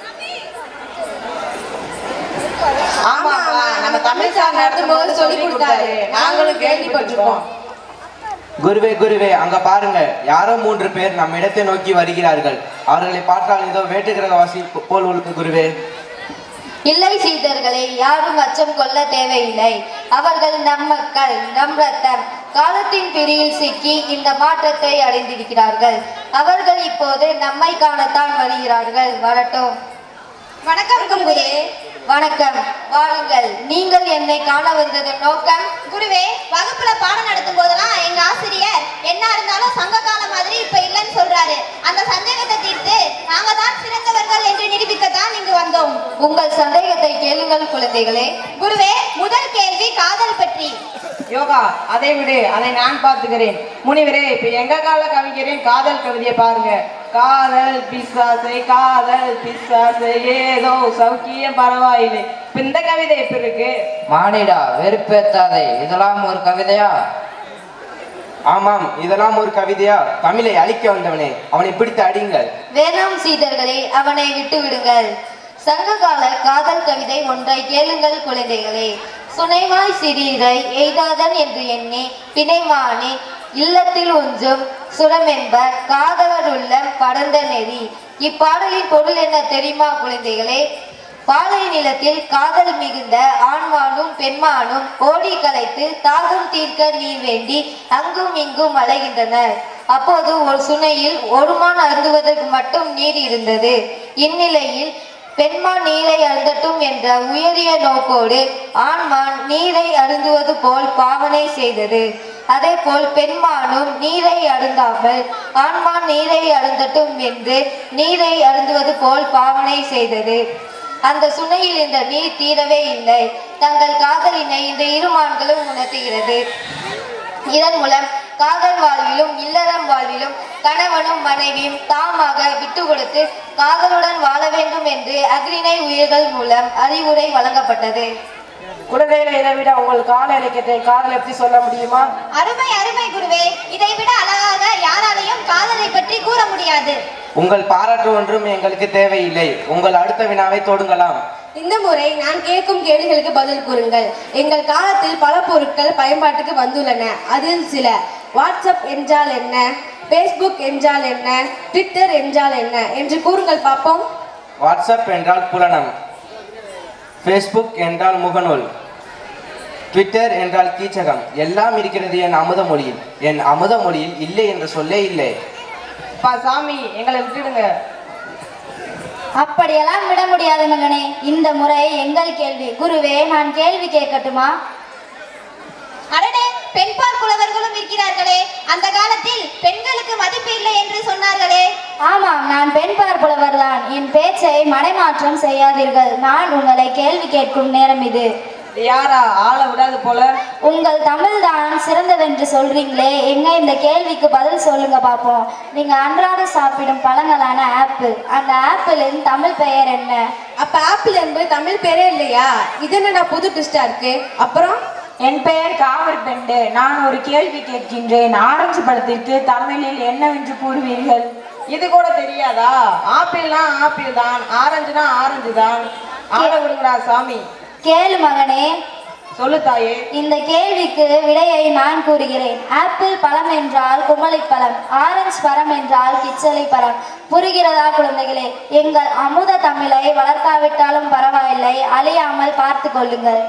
Speaker 9: ஆமா ஆமா நம்ம தமிழ் சார் நடத்தும் போது சொல்லி கொடுத்தாரு நாங்களும் கேள்விப்பட்டிருக்கோம்
Speaker 10: குருவே குருவே அங்க பாருங்க யாரோ மூன்று பேர் நம்ம இடத்தை நோக்கி வருகிறார்கள் அவர்களை பார்த்தால் ஏதோ வேட்டுக்கிரகவாசி போல் உள்ளது குருவே
Speaker 3: இல்லை சீடர்களே யாரும் அச்சம் கொள்ள தேவையில்லை அவர்கள் நம் மக்கள் நம் ரத்தம் காலத்தின் பிடியில் சிக்கி இந்த மாற்றத்தை அடைந்திருக்கிறார்கள் அவர்கள் இப்போது நம்மை காணத்தான் வருகிறார்கள் வரட்டும்
Speaker 5: வணக்கம் குருவே
Speaker 3: வணக்கம் வாருங்கள் நீங்கள் என்னை காண வந்ததன் நோக்கம்
Speaker 5: குருவே வகுப்புல பாடம் நடத்தும் போதெல்லாம் எங்க ஆசிரியர் என்ன இருந்தாலும் சங்க காலம் மாதிரி இப்ப இல்லைன்னு சொல்றாரு அந்த சந்தேகத்தை தீர்த்து நாங்க தான் சிறந்தவர்கள் என்று நிரூபிக்கத்தான் இங்கு வந்தோம்
Speaker 3: உங்கள் சந்தேகத்தை கேளுங்கள் குழந்தைகளே
Speaker 5: குருவே முதல் கேள்வி காதல் பற்றி
Speaker 9: யோகா அதை விடு அதை நான் பார்த்துக்கிறேன் முனிவரே இப்ப எங்க கால கவிஞரின் காதல் கவிதையை பாருங்க காதல் பிசாசை காதல் பிசாசை ஏதோ சௌக்கியம் பரவாயில்லை இப்ப இந்த கவிதை எப்படி இருக்கு
Speaker 10: மானிடா வெறுப்பேத்தாதே இதெல்லாம் ஒரு கவிதையா ஆமாம் இதெல்லாம் ஒரு கவிதையா தமிழை அழிக்க வந்தவனே அவனை பிடித்து அடிங்கள்
Speaker 3: வேணாம் சீடர்களே அவனை விட்டு விடுங்கள் சங்ககால காதல் கவிதை ஒன்றை கேளுங்கள் குழந்தைகளே சுனைவாய் சிறீரை எய்தாதன் என்று எண்ணி பிணைமானே இல்லத்தில் ஒன்றும் சுரமென்ப காதலர் உள்ளம் படர்ந்த நெறி இப்பாடலின் பொருள் என்ன தெரியுமா குழந்தைகளே பாலை நிலத்தில் காதல் மிகுந்த ஆண்மானும் பெண்மானும் ஓடி கலைத்து தாகம் தீர்க்க நீர் வேண்டி அங்கும் இங்கும் அலைகின்றனர் அப்போது ஒரு சுனையில் ஒரு மான் அருந்துவதற்கு மட்டும் நீர் இருந்தது இந்நிலையில் பெண்மான் நீரை அருந்தட்டும் என்ற உயரிய நோக்கோடு ஆண்மான் நீரை அருந்துவது போல் பாவனை செய்தது அதே போல் பெண்மானும் நீரை அருந்தாமல் ஆண்மான் நீரை அருந்தட்டும் என்று நீரை அருந்துவது போல் பாவனை செய்தது அந்த சுனையில் இந்த நீர் தீரவே இல்லை தங்கள் காதலினை இந்த இரு மான்களும் உணர்த்துகிறது இதன் மூலம் காதல் வாழ்விலும் இல்லறம் வாழ்விலும் கணவனும் மனைவியும் தாமாக விட்டு கொடுத்து காதலுடன் வாழ வேண்டும் என்று அக்னிணை உயிர்கள் மூலம் அறிவுரை வழங்கப்பட்டது
Speaker 9: குழந்தைகளை இதை விட உங்கள் கால இலக்கியத்தை காதலை பற்றி சொல்ல முடியுமா
Speaker 5: அருமை அருமை குருவே இதை விட அழகாக யாராலையும் காதலை பற்றி கூற முடியாது
Speaker 10: உங்கள் பாராட்டு ஒன்றும் எங்களுக்கு தேவையில்லை உங்கள் அடுத்த வினாவை தொடுங்கலாம்
Speaker 21: இந்த முறை நான் கேட்கும் கேள்விகளுக்கு பதில் கூறுங்கள் எங்கள் காலத்தில் பல பொருட்கள் பயன்பாட்டுக்கு வந்துள்ளன அதில் சில வாட்ஸ்அப் என்றால் என்ன ஃபேஸ்புக் என்றால் என்ன ட்விட்டர் என்றால் என்ன என்று கூறுங்கள் பார்ப்போம்
Speaker 10: வாட்ஸ்அப் என்றால் புலனம் ஃபேஸ்புக் என்றால் முகநூல் ட்விட்டர் என்றால் கீச்சகம் எல்லாம் இருக்கிறது என் அமுத மொழியில் என் அமுத மொழியில் இல்லை என்ற சொல்லே இல்லை
Speaker 9: பா சாமி எங்களை விட்டுடுங்க
Speaker 12: அப்படியெல்லாம் விட முடியாது மகனே இந்த முறை எங்கள் கேள்வி குருவே நான் கேள்வி கேட்கட்டுமா
Speaker 5: அடடே பெண்பார் புலவர்களும் இருக்கிறார்களே அந்த காலத்தில் பெண்களுக்கு மதிப்பு இல்லை என்று சொன்னார்களே
Speaker 12: ஆமாம் நான் பெண் பார்ப்புலவர் தான் என் பேச்சை மடைமாற்றம் செய்யாதீர்கள் நான் உங்களை கேள்வி கேட்கும் நேரம் இது
Speaker 9: யாரா ஆளை விடாது போல
Speaker 12: உங்கள் தமிழ் தான் சிறந்ததென்று சொல்றீங்களே எங்க இந்த கேள்விக்கு பதில் சொல்லுங்க பாப்போம் நீங்க அன்றாட சாப்பிடும் பழங்களான ஆப்பிள் அந்த ஆப்பிளின் தமிழ் பெயர் என்ன
Speaker 21: அப்ப ஆப்பிள் என்பது தமிழ் பேரே இல்லையா இது என்ன புது ட்விஸ்டா இருக்கு அப்புறம்
Speaker 13: என் பெயர் காவர் பெண்டு நான் ஒரு கேள்வி கேட்கின்றேன் ஆரஞ்சு பழத்திற்கு தமிழில் என்னவென்று கூறுவீர்கள்
Speaker 9: இது கூட தெரியாதா ஆப்பிள்னா ஆப்பிள் தான் ஆரஞ்சுனா ஆரஞ்சு தான் ஆள விடுங்கடா சாமி
Speaker 12: கேளு மகனே
Speaker 9: சொல்லு தாயே
Speaker 12: இந்த கேள்விக்கு விடையை நான் கூறுகிறேன் ஆப்பிள் பழம் என்றால் குமளி பழம் ஆரஞ்சு பழம் என்றால் கிச்சலி பழம் புரிகிறதா குழந்தைகளே எங்கள் அமுத தமிழை வளர்க்காவிட்டாலும் பரவாயில்லை அழியாமல் பார்த்து கொள்ளுங்கள்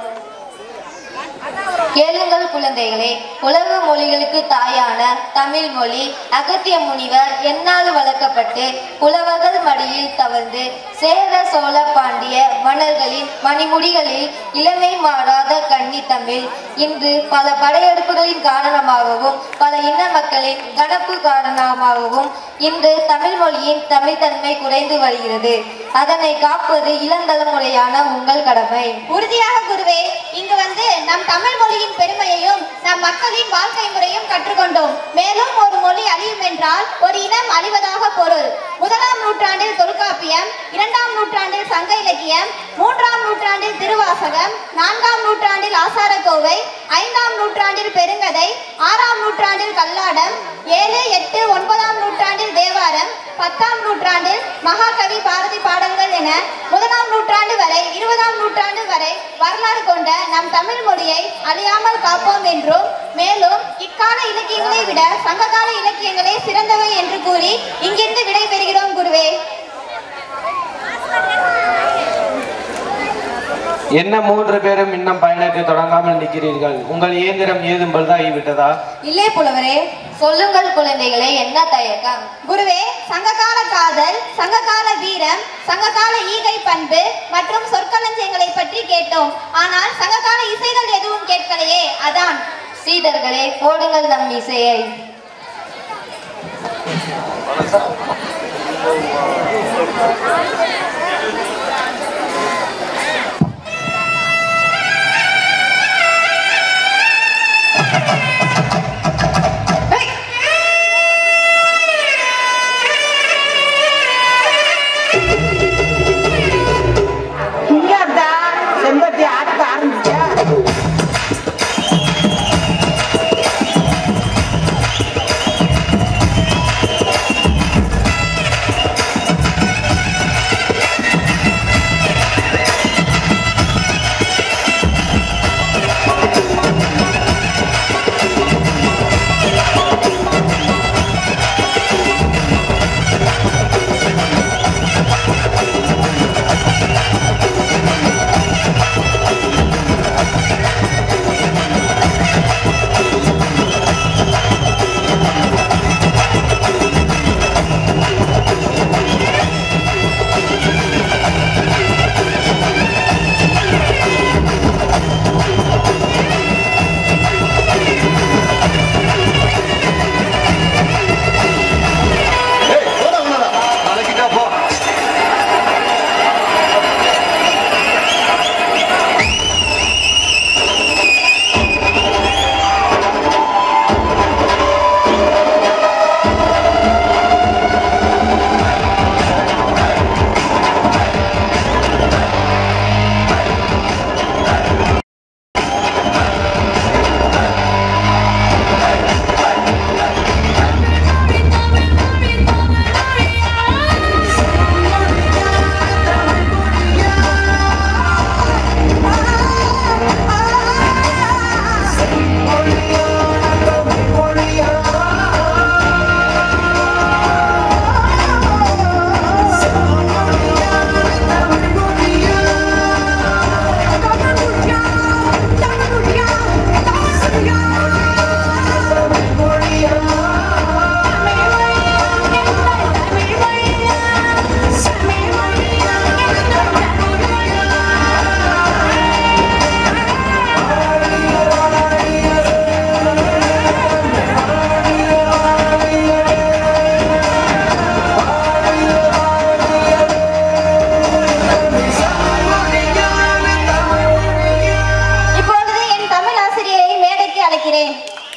Speaker 3: கேளுங்கள் குழந்தைகளே உலக மொழிகளுக்கு தாயான தமிழ் மொழி அகத்திய முனிவர் என்னால் வளர்க்கப்பட்டு புலவர்கள் மடியில் தவழ்ந்து சேர சோழ பாண்டிய மன்னர்களின் மணிமுடிகளில் இளமை மாறாத கன்னி தமிழ் இன்று பல படையெடுப்புகளின் காரணமாகவும் பல இன மக்களின் கணப்பு காரணமாகவும்
Speaker 12: இன்று தமிழ் மொழியின் தமிழ்த்தன்மை குறைந்து வருகிறது அதனை காப்பது இளந்தலைமுறையான உங்கள் கடமை
Speaker 21: உறுதியாக குருவே இங்கு வந்து நம் தமிழ் மொழியின் பெருமையையும் நம் மக்களின் வாழ்க்கை முறையும் கற்றுக்கொண்டோம் மேலும் ஒரு மொழி அழியும் என்றால் ஒரு இனம் அழிவதாக பொருள் முதலாம் நூற்றாண்டில் தொல்காப்பியம் இரண்டாம் நூற்றாண்டில் சங்க இலக்கியம் மூன்றாம் நூற்றாண்டில் திருவாசகம் நான்காம் நூற்றாண்டில் ஆசாரக்கோவை ஐந்தாம் நூற்றாண்டில் பெருங்கதை ஆறாம் நூற்றாண்டில் கல்லாடம் ஏழு எட்டு ஒன்பதாம் நூற்றாண்டில் தேவாரம் பத்தாம் நூற்றாண்டில் மகாகவி பாரதி பாடல்கள் என முதலாம் நூற்றாண்டு வரை இருபதாம் நூற்றாண்டு வரை வரலாறு கொண்ட நம் தமிழ் மொழியை அழியாமல் காப்போம் என்றும் மேலும் இக்கால இலக்கியங்களை விட சங்ககால இலக்கியங்களே சிறந்தவை என்று கூறி இங்கிருந்து விடைபெறுகிறோம் குருவே
Speaker 10: என்ன மூன்று பேரும் இன்னும் பயணத்தை தொடங்காமல் நிற்கிறீர்கள் உங்கள் இயந்திரம் ஏதும் பழுதாகிவிட்டதா
Speaker 12: இல்லை புலவரே சொல்லுங்கள் குழந்தைகளே என்ன தயக்கம்
Speaker 21: குருவே சங்ககால காதல் சங்ககால வீரம் சங்ககால ஈகை பண்பு மற்றும் சொற்களஞ்சியங்களை பற்றி கேட்டோம் ஆனால் சங்ககால இசைகள் எதுவும் கேட்கலையே அதான்
Speaker 12: சீடர்களே போடுங்கள் நம் இசையை
Speaker 9: இங்க இருந்தா செம்பருத்தி ஆட்ட ஆரம்பிச்சா
Speaker 21: இப்பொழுது என் தமிழ் ஆசிரியரை மேடைக்கு அழைக்கிறேன்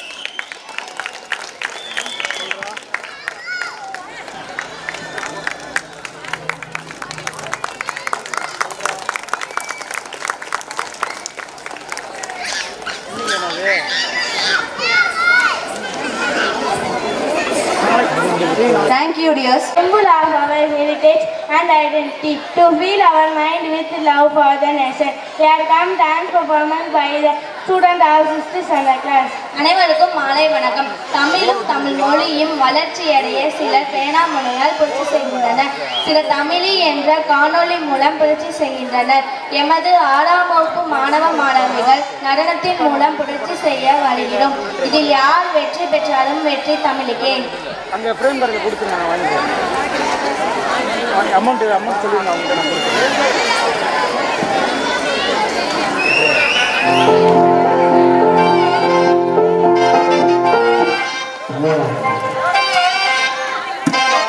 Speaker 12: Thank you, dears.
Speaker 11: symbol of our heritage and identity to fill our mind with love for the nation. Here come dance performance by the student of 6th standard class.
Speaker 12: அனைவருக்கும் மாலை வணக்கம் தமிழும் தமிழ் மொழியும் வளர்ச்சியடைய சிலர் பேனாமொழியால் புரட்சி செய்கின்றனர் சிலர் தமிழி என்ற காணொளி மூலம் புரட்சி செய்கின்றனர் எமது ஆறாம் வகுப்பு மாணவ மாணவிகள் நடனத்தின் மூலம் புரட்சி செய்ய வருகிறோம் இதில் யார் வெற்றி பெற்றாலும் வெற்றி தமிழுக்கே
Speaker 1: அங்கே ஃப்ரேம் கடையில் கொடுத்துருங்க நான் வாங்கிக்கிறேன் அமௌண்ட் அமௌண்ட் சொல்லுங்க அவங்க நான் கொடுக்குறேன்
Speaker 22: Thank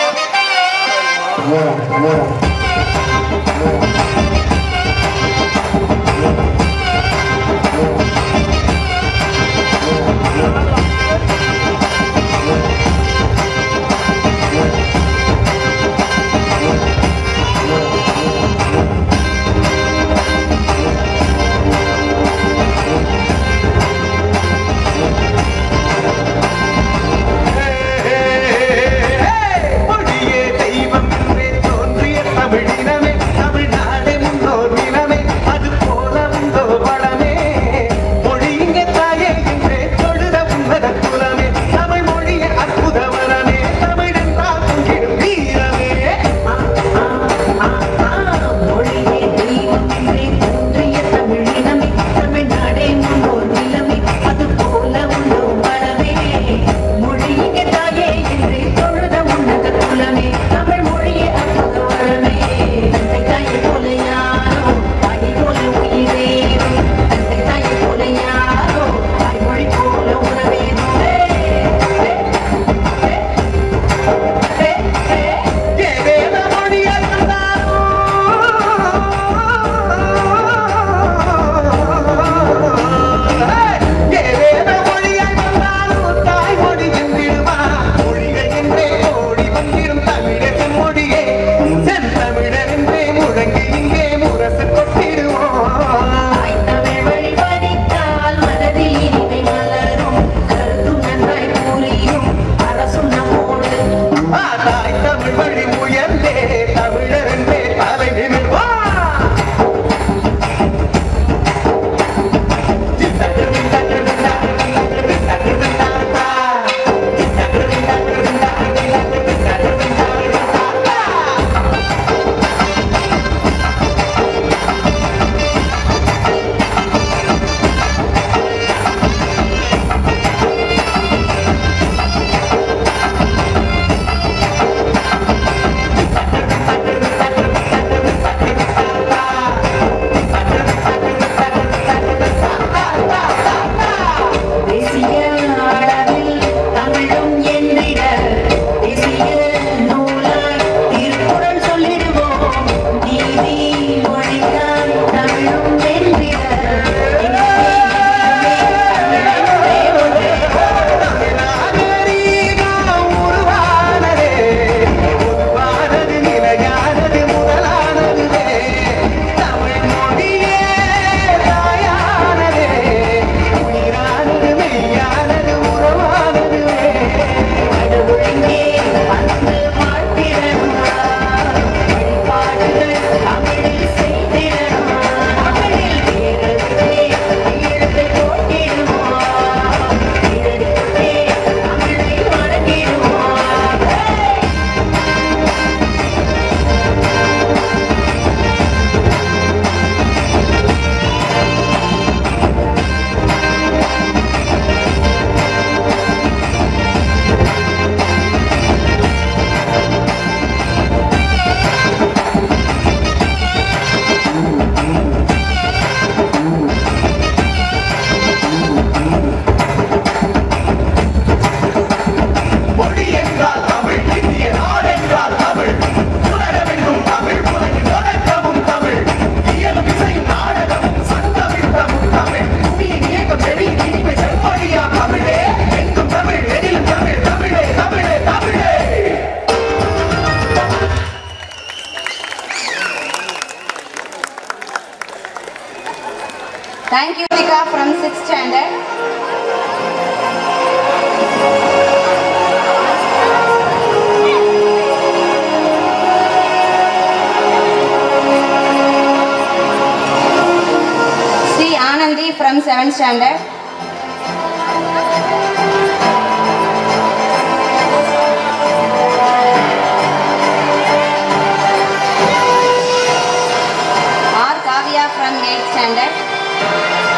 Speaker 6: Thank you, Vika from 6th standard. C. Anandi from 7th standard. R. Kavya from 8th standard.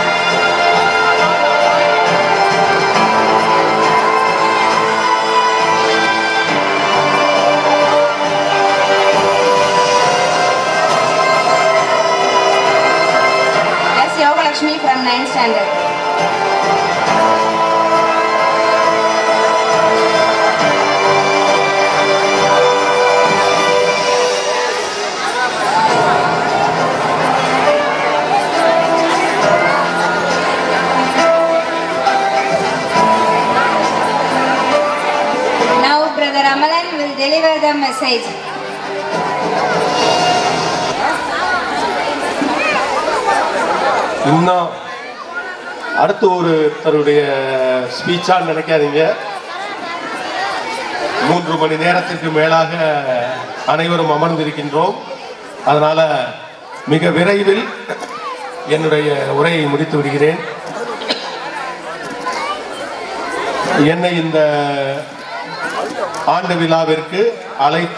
Speaker 6: S. Yogalakshmi from 9th standard. Now Brother Amalan will deliver the message.
Speaker 8: இன்னும் அடுத்து ஒரு தன்னுடைய ஸ்பீச்சான்னு நினைக்காதீங்க மூன்று மணி நேரத்திற்கு மேலாக அனைவரும் அமர்ந்திருக்கின்றோம் அதனால மிக விரைவில் என்னுடைய உரையை முடித்து விடுகிறேன் என்னை இந்த ஆண்டு விழாவிற்கு அழைத்த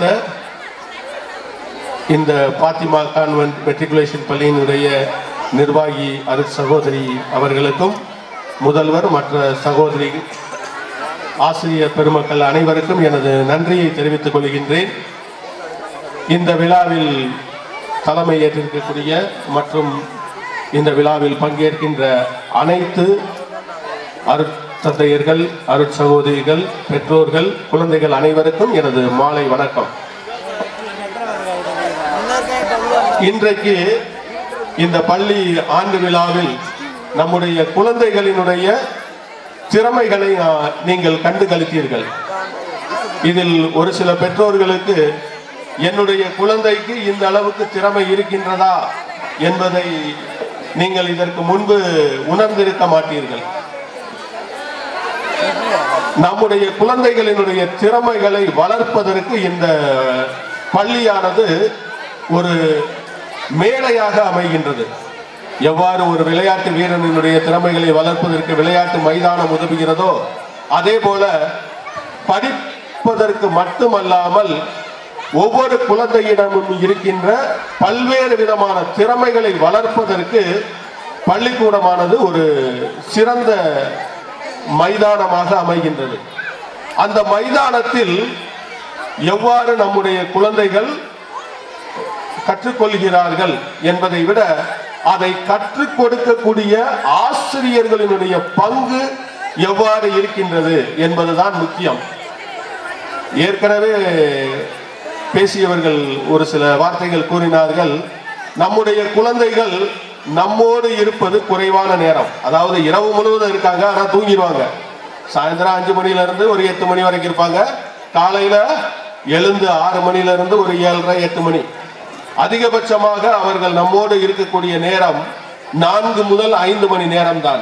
Speaker 8: இந்த பாத்திமா கான்வென்ட் மெட்ரிகுலேஷன் பள்ளியினுடைய நிர்வாகி அருட் சகோதரி அவர்களுக்கும் முதல்வர் மற்ற சகோதரி ஆசிரியர் பெருமக்கள் அனைவருக்கும் எனது நன்றியை தெரிவித்துக் கொள்கின்றேன் இந்த விழாவில் தலைமை ஏற்றிருக்கக்கூடிய மற்றும் இந்த விழாவில் பங்கேற்கின்ற அனைத்து அருட்தந்தையர்கள் அருட்சகோதரிகள் பெற்றோர்கள் குழந்தைகள் அனைவருக்கும் எனது மாலை வணக்கம் இன்றைக்கு இந்த பள்ளி ஆண்டு விழாவில் நம்முடைய குழந்தைகளினுடைய திறமைகளை ஆ, நீங்கள் கண்டு களித்தீர்கள் இதில் ஒரு சில பெற்றோர்களுக்கு என்னுடைய குழந்தைக்கு இந்த அளவுக்கு திறமை இருக்கின்றதா என்பதை நீங்கள் இதற்கு முன்பு உணர்ந்திருக்க மாட்டீர்கள் நம்முடைய குழந்தைகளினுடைய திறமைகளை வளர்ப்பதற்கு இந்த பள்ளியானது ஒரு மேடையாக அமைகின்றது எவ்வாறு ஒரு விளையாட்டு வீரனினுடைய திறமைகளை வளர்ப்பதற்கு விளையாட்டு மைதானம் உதவுகிறதோ அதே போல படிப்பதற்கு மட்டுமல்லாமல் ஒவ்வொரு குழந்தையிடமும் இருக்கின்ற பல்வேறு விதமான திறமைகளை வளர்ப்பதற்கு பள்ளிக்கூடமானது ஒரு சிறந்த மைதானமாக அமைகின்றது அந்த மைதானத்தில் எவ்வாறு நம்முடைய குழந்தைகள் கற்றுக்கொள்கிறார்கள் என்பதை விட அதை கற்றுக் கொடுக்கக்கூடிய ஆசிரியர்களினுடைய பங்கு எவ்வாறு இருக்கின்றது என்பதுதான் முக்கியம் ஏற்கனவே பேசியவர்கள் ஒரு சில வார்த்தைகள் கூறினார்கள் நம்முடைய குழந்தைகள் நம்மோடு இருப்பது குறைவான நேரம் அதாவது இரவு முழுவதும் இருக்காங்க ஆனா தூங்கிடுவாங்க சாயந்தரம் அஞ்சு மணில இருந்து ஒரு எட்டு மணி வரைக்கும் இருப்பாங்க காலையில எழுந்து ஆறு மணில இருந்து ஒரு ஏழரை எட்டு மணி அதிகபட்சமாக அவர்கள் நம்மோடு இருக்கக்கூடிய நேரம் நான்கு முதல் ஐந்து மணி நேரம் தான்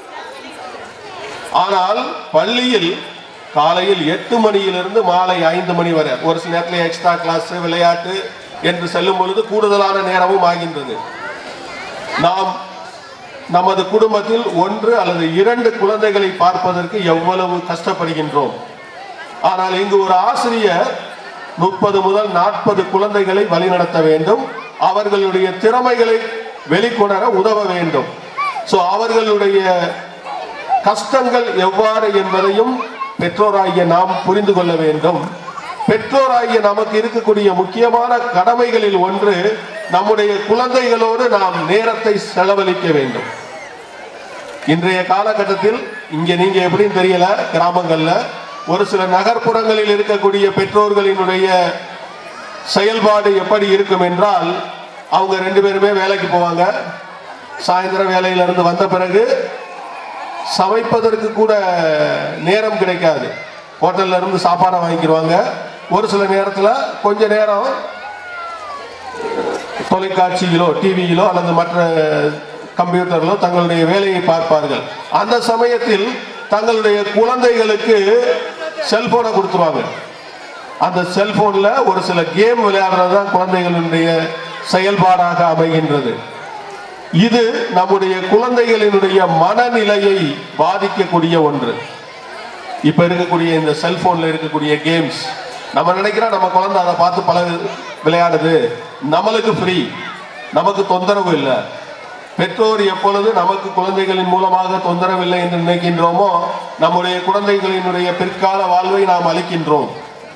Speaker 8: ஆனால் பள்ளியில் காலையில் எட்டு மணியிலிருந்து மாலை ஐந்து மணி வரை ஒரு சில நேரத்தில் எக்ஸ்ட்ரா கிளாஸ் விளையாட்டு என்று செல்லும் பொழுது கூடுதலான நேரமும் ஆகின்றது நாம் நமது குடும்பத்தில் ஒன்று அல்லது இரண்டு குழந்தைகளை பார்ப்பதற்கு எவ்வளவு கஷ்டப்படுகின்றோம் ஆனால் இங்கு ஒரு ஆசிரியர் முப்பது முதல் நாற்பது குழந்தைகளை வழிநடத்த வேண்டும் அவர்களுடைய திறமைகளை வெளிக்கொணர உதவ வேண்டும் சோ அவர்களுடைய கஷ்டங்கள் எவ்வாறு என்பதையும் பெற்றோராகிய நாம் புரிந்து கொள்ள வேண்டும் பெற்றோராகிய நமக்கு இருக்கக்கூடிய முக்கியமான கடமைகளில் ஒன்று நம்முடைய குழந்தைகளோடு நாம் நேரத்தை செலவழிக்க வேண்டும் இன்றைய காலகட்டத்தில் இங்க நீங்க எப்படின்னு தெரியல கிராமங்கள்ல ஒரு சில நகர்ப்புறங்களில் இருக்கக்கூடிய பெற்றோர்களினுடைய செயல்பாடு எப்படி இருக்கும் என்றால் அவங்க ரெண்டு பேருமே வேலைக்கு போவாங்க சாயந்தரம் வேலையில இருந்து வந்த பிறகு சமைப்பதற்கு கூட நேரம் கிடைக்காது ஹோட்டல்ல இருந்து சாப்பாடை வாங்கிக்கிடுவாங்க ஒரு சில நேரத்துல கொஞ்ச நேரம் தொலைக்காட்சியிலோ டிவியிலோ அல்லது மற்ற கம்ப்யூட்டரிலோ தங்களுடைய வேலையை பார்ப்பார்கள் அந்த சமயத்தில் தங்களுடைய குழந்தைகளுக்கு செல்போனை கொடுத்துருவாங்க அந்த செல்போன்ல ஒரு சில கேம் விளையாடுறது தான் குழந்தைகளுடைய செயல்பாடாக அமைகின்றது இது நம்முடைய குழந்தைகளினுடைய மனநிலையை பாதிக்கக்கூடிய ஒன்று இப்ப இருக்கக்கூடிய இந்த செல்போன்ல இருக்கக்கூடிய கேம்ஸ் நம்ம நினைக்கிறோம் நம்ம குழந்தை அதை பார்த்து பல விளையாடுது நம்மளுக்கு ஃப்ரீ நமக்கு தொந்தரவு இல்லை பெற்றோர் எப்பொழுது நமக்கு குழந்தைகளின் மூலமாக தொந்தரவில்லை என்று நினைக்கின்றோமோ நம்முடைய குழந்தைகளினுடைய பிற்கால வாழ்வை நாம் அளிக்கின்றோம்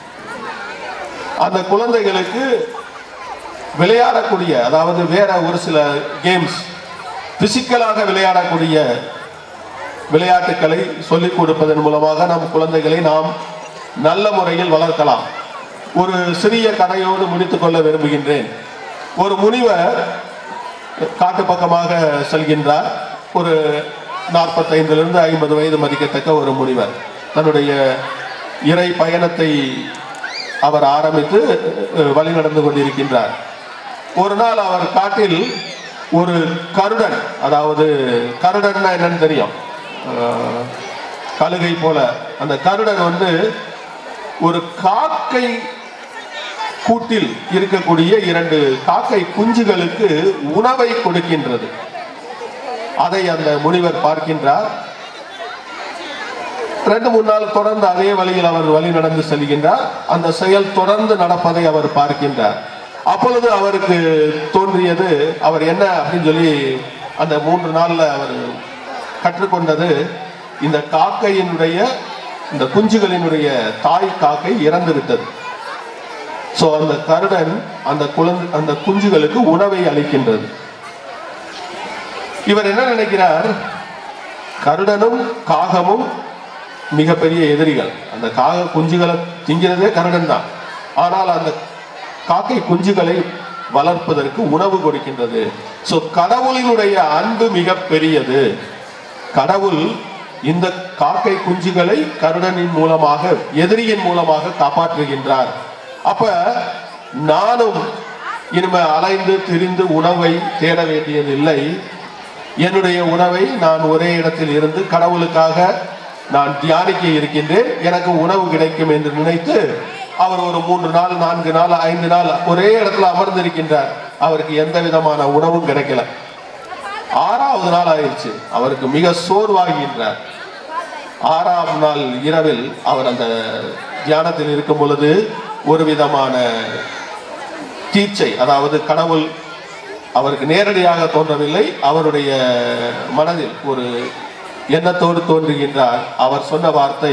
Speaker 8: அந்த குழந்தைகளுக்கு விளையாடக்கூடிய அதாவது வேற ஒரு சில கேம்ஸ் பிசிக்கலாக விளையாடக்கூடிய விளையாட்டுகளை சொல்லிக் கொடுப்பதன் மூலமாக நம் குழந்தைகளை நாம் நல்ல முறையில் வளர்க்கலாம் ஒரு சிறிய கதையோடு முடித்துக் கொள்ள விரும்புகின்றேன் ஒரு முனிவர் காட்டு பக்கமாக செல்கின்றார் ஒரு நாற்பத்தைந்திலிருந்து ஐம்பது வயது மதிக்கத்தக்க ஒரு முனிவர் தன்னுடைய இறை பயணத்தை அவர் ஆரம்பித்து அஹ், வழி நடந்து கொண்டிருக்கின்றார் ஒரு நாள் அவர் காட்டில் ஒரு கருடன் அதாவது கருடன்னா என்னன்னு தெரியும் அஹ், கழுகை போல அந்த கருடன் வந்து ஒரு காக்கை கூட்டில் இருக்கக்கூடிய இரண்டு காக்கை குஞ்சுகளுக்கு உணவை கொடுக்கின்றது அதை அந்த முனிவர் பார்க்கின்றார் ரெண்டு மூணு நாள் தொடர்ந்து அதே வழியில் அவர் வழி நடந்து செல்கின்றார் அந்த செயல் தொடர்ந்து நடப்பதை அவர் பார்க்கின்றார் அப்பொழுது அவருக்கு தோன்றியது அவர் என்ன அப்படின்னு சொல்லி அந்த மூன்று நாள்ல அவர் கற்றுக்கொண்டது இந்த காக்கையினுடைய இந்த குஞ்சுகளினுடைய தாய் காக்கை இறந்து விட்டது சோ அந்த கருடன் அந்த குழந்தை அந்த குஞ்சுகளுக்கு உணவை அளிக்கின்றது இவர் என்ன நினைக்கிறார் கருடனும் காகமும் மிகப்பெரிய எதிரிகள் அந்த காக குஞ்சுகளை திங்கிறதே கருடன் தான் ஆனால் அந்த காக்கை குஞ்சுகளை வளர்ப்பதற்கு உணவு கொடுக்கின்றது சோ கடவுளினுடைய அன்பு மிக பெரியது கடவுள் இந்த காக்கை குஞ்சுகளை கருடனின் மூலமாக எதிரியின் மூலமாக காப்பாற்றுகின்றார் அப்ப நானும் இனிமே அலைந்து திரிந்து உணவை தேட வேண்டியதில்லை என்னுடைய உணவை நான் ஒரே இடத்தில் இருந்து கடவுளுக்காக நான் தியானிக்க இருக்கின்றேன் எனக்கு உணவு கிடைக்கும் என்று நினைத்து அவர் ஒரு மூன்று நாள் நான்கு நாள் ஐந்து நாள் ஒரே இடத்துல அமர்ந்திருக்கின்றார் அவருக்கு எந்த விதமான உணவும் கிடைக்கல ஆறாவது நாள் ஆயிடுச்சு அவருக்கு மிக சோர்வாகின்றார் ஆறாம் நாள் இரவில் அவர் அந்த தியானத்தில் இருக்கும் பொழுது ஒரு விதமான தீட்சை அதாவது கடவுள் அவருக்கு நேரடியாக தோன்றவில்லை அவருடைய மனதில் ஒரு எண்ணத்தோடு தோன்றுகின்றார் அவர் சொன்ன வார்த்தை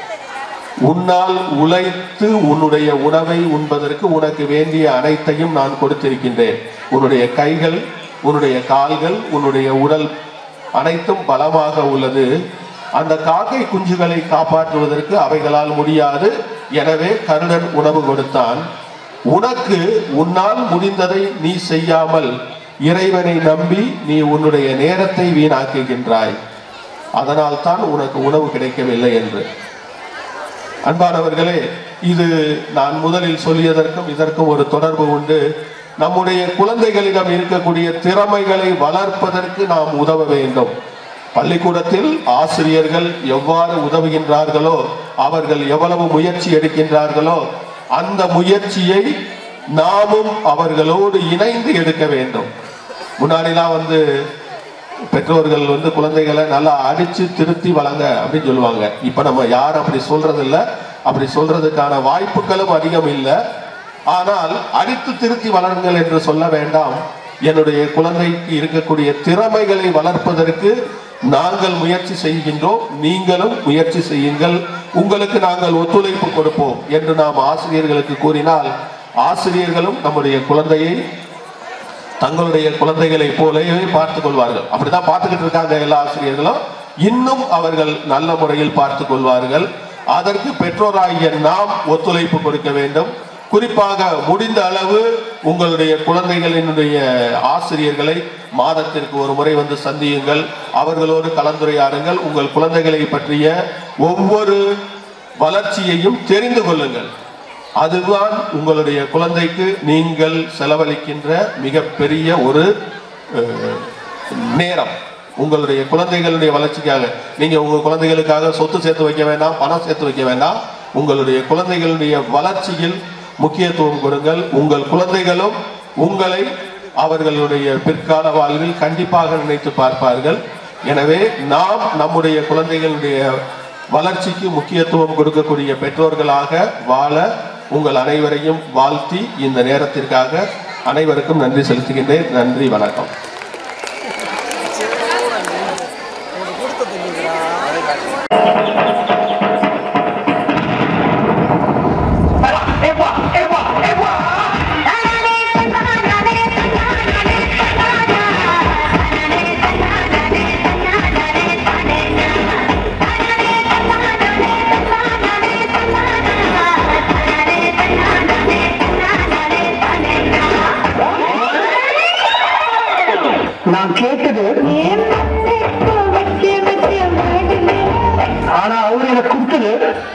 Speaker 8: உன்னால் உழைத்து உன்னுடைய உணவை உண்பதற்கு உனக்கு வேண்டிய அனைத்தையும் நான் கொடுத்திருக்கின்றேன் உன்னுடைய கைகள் உன்னுடைய கால்கள் உன்னுடைய உடல் அனைத்தும் பலமாக உள்ளது அந்த காக்கை குஞ்சுகளை காப்பாற்றுவதற்கு அவைகளால் முடியாது எனவே கருடன் உணவு கொடுத்தான் உனக்கு உன்னால் முடிந்ததை நீ செய்யாமல் இறைவனை நம்பி நீ உன்னுடைய நேரத்தை வீணாக்குகின்றாய் அதனால் தான் உனக்கு உணவு கிடைக்கவில்லை என்று அன்பானவர்களே இது நான் முதலில் சொல்லியதற்கும் இதற்கும் ஒரு தொடர்பு உண்டு நம்முடைய குழந்தைகளிடம் இருக்கக்கூடிய திறமைகளை வளர்ப்பதற்கு நாம் உதவ வேண்டும் பள்ளிக்கூடத்தில் ஆசிரியர்கள் எவ்வாறு உதவுகின்றார்களோ அவர்கள் எவ்வளவு முயற்சி எடுக்கின்றார்களோ அந்த முயற்சியை நாமும் அவர்களோடு இணைந்து எடுக்க வேண்டும் முன்னாடிலாம் வந்து பெற்றோர்கள் வந்து குழந்தைகளை நல்லா அடிச்சு திருத்தி வளங்க அப்படின்னு சொல்லுவாங்க இப்ப நம்ம யாரும் அப்படி சொல்றது இல்ல அப்படி சொல்றதுக்கான வாய்ப்புகளும் அதிகம் இல்லை ஆனால் அடித்து திருத்தி வளருங்கள் என்று சொல்ல வேண்டாம் என்னுடைய குழந்தைக்கு இருக்கக்கூடிய திறமைகளை வளர்ப்பதற்கு நாங்கள் முயற்சி செய்கின்றோம் நீங்களும் முயற்சி செய்யுங்கள் உங்களுக்கு நாங்கள் ஒத்துழைப்பு கொடுப்போம் என்று நாம் ஆசிரியர்களுக்கு கூறினால் ஆசிரியர்களும் நம்முடைய குழந்தையை தங்களுடைய குழந்தைகளை போலவே பார்த்துக் கொள்வார்கள் அப்படிதான் பார்த்துக்கிட்டு இருக்காங்க எல்லா ஆசிரியர்களும் இன்னும் அவர்கள் நல்ல முறையில் பார்த்துக் கொள்வார்கள் அதற்கு பெற்றோராகிய நாம் ஒத்துழைப்பு கொடுக்க வேண்டும் குறிப்பாக முடிந்த அளவு உங்களுடைய குழந்தைகளினுடைய ஆசிரியர்களை மாதத்திற்கு ஒரு முறை வந்து சந்தியுங்கள் அவர்களோடு கலந்துரையாடுங்கள் உங்கள் குழந்தைகளை பற்றிய ஒவ்வொரு வளர்ச்சியையும் தெரிந்து கொள்ளுங்கள் அதுதான் உங்களுடைய குழந்தைக்கு நீங்கள் செலவழிக்கின்ற மிகப்பெரிய ஒரு அஹ், நேரம் உங்களுடைய குழந்தைகளுடைய வளர்ச்சிக்காக நீங்க உங்க குழந்தைகளுக்காக சொத்து சேர்த்து வைக்க வேண்டாம் பணம் சேர்த்து வைக்க வேண்டாம் உங்களுடைய குழந்தைகளுடைய வளர்ச்சியில் முக்கியத்துவம் கொடுங்கள் உங்கள் குழந்தைகளும் உங்களை அவர்களுடைய பிற்கால வாழ்வில் கண்டிப்பாக நினைத்து பார்ப்பார்கள் எனவே நாம் நம்முடைய குழந்தைகளுடைய வளர்ச்சிக்கு முக்கியத்துவம் கொடுக்கக்கூடிய பெற்றோர்களாக வாழ உங்கள் அனைவரையும் வாழ்த்தி இந்த நேரத்திற்காக அனைவருக்கும் நன்றி செலுத்துகின்றேன் நன்றி வணக்கம்
Speaker 14: நான் கேட்டது ஆனா அவரு எனக்கு கொடுத்தது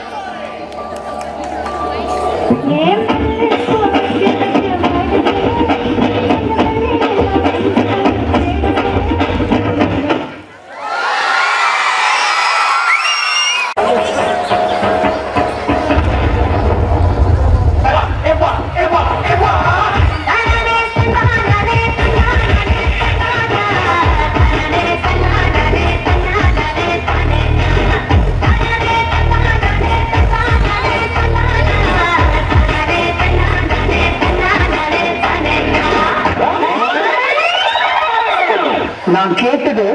Speaker 14: நான் கேட்டது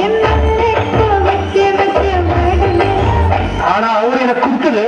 Speaker 14: ஆனா அவரு எனக்கு கொடுத்தது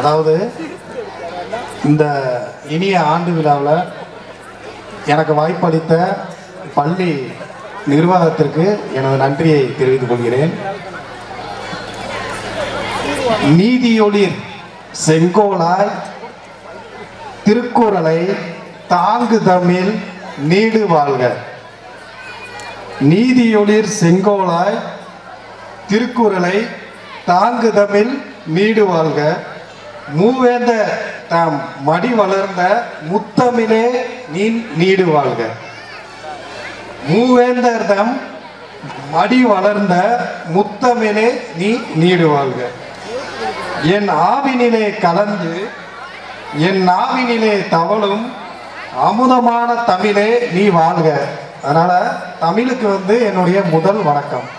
Speaker 15: அதாவது இந்த இனிய ஆண்டு விழாவில் எனக்கு வாய்ப்பளித்த பள்ளி நிர்வாகத்திற்கு எனது நன்றியை தெரிவித்துக் கொள்கிறேன் நீதியொளிர் செங்கோலாய் திருக்குறளை தாங்கு தமிழ் நீடு வாழ்க நீதியொளிர் செங்கோலாய் திருக்குறளை தாங்கு தமிழ் நீடு வாழ்க மூவேந்த தாம் மடி வளர்ந்த முத்தமிழே நீ நீடு வாழ்க மூவேந்தர் தம் மடி வளர்ந்த முத்தமிழே நீ நீடு வாழ்க என் ஆவினிலே கலந்து என் நாவினிலே தவளும் அமுதமான தமிழே நீ வாழ்க அதனால தமிழுக்கு வந்து என்னுடைய முதல் வணக்கம்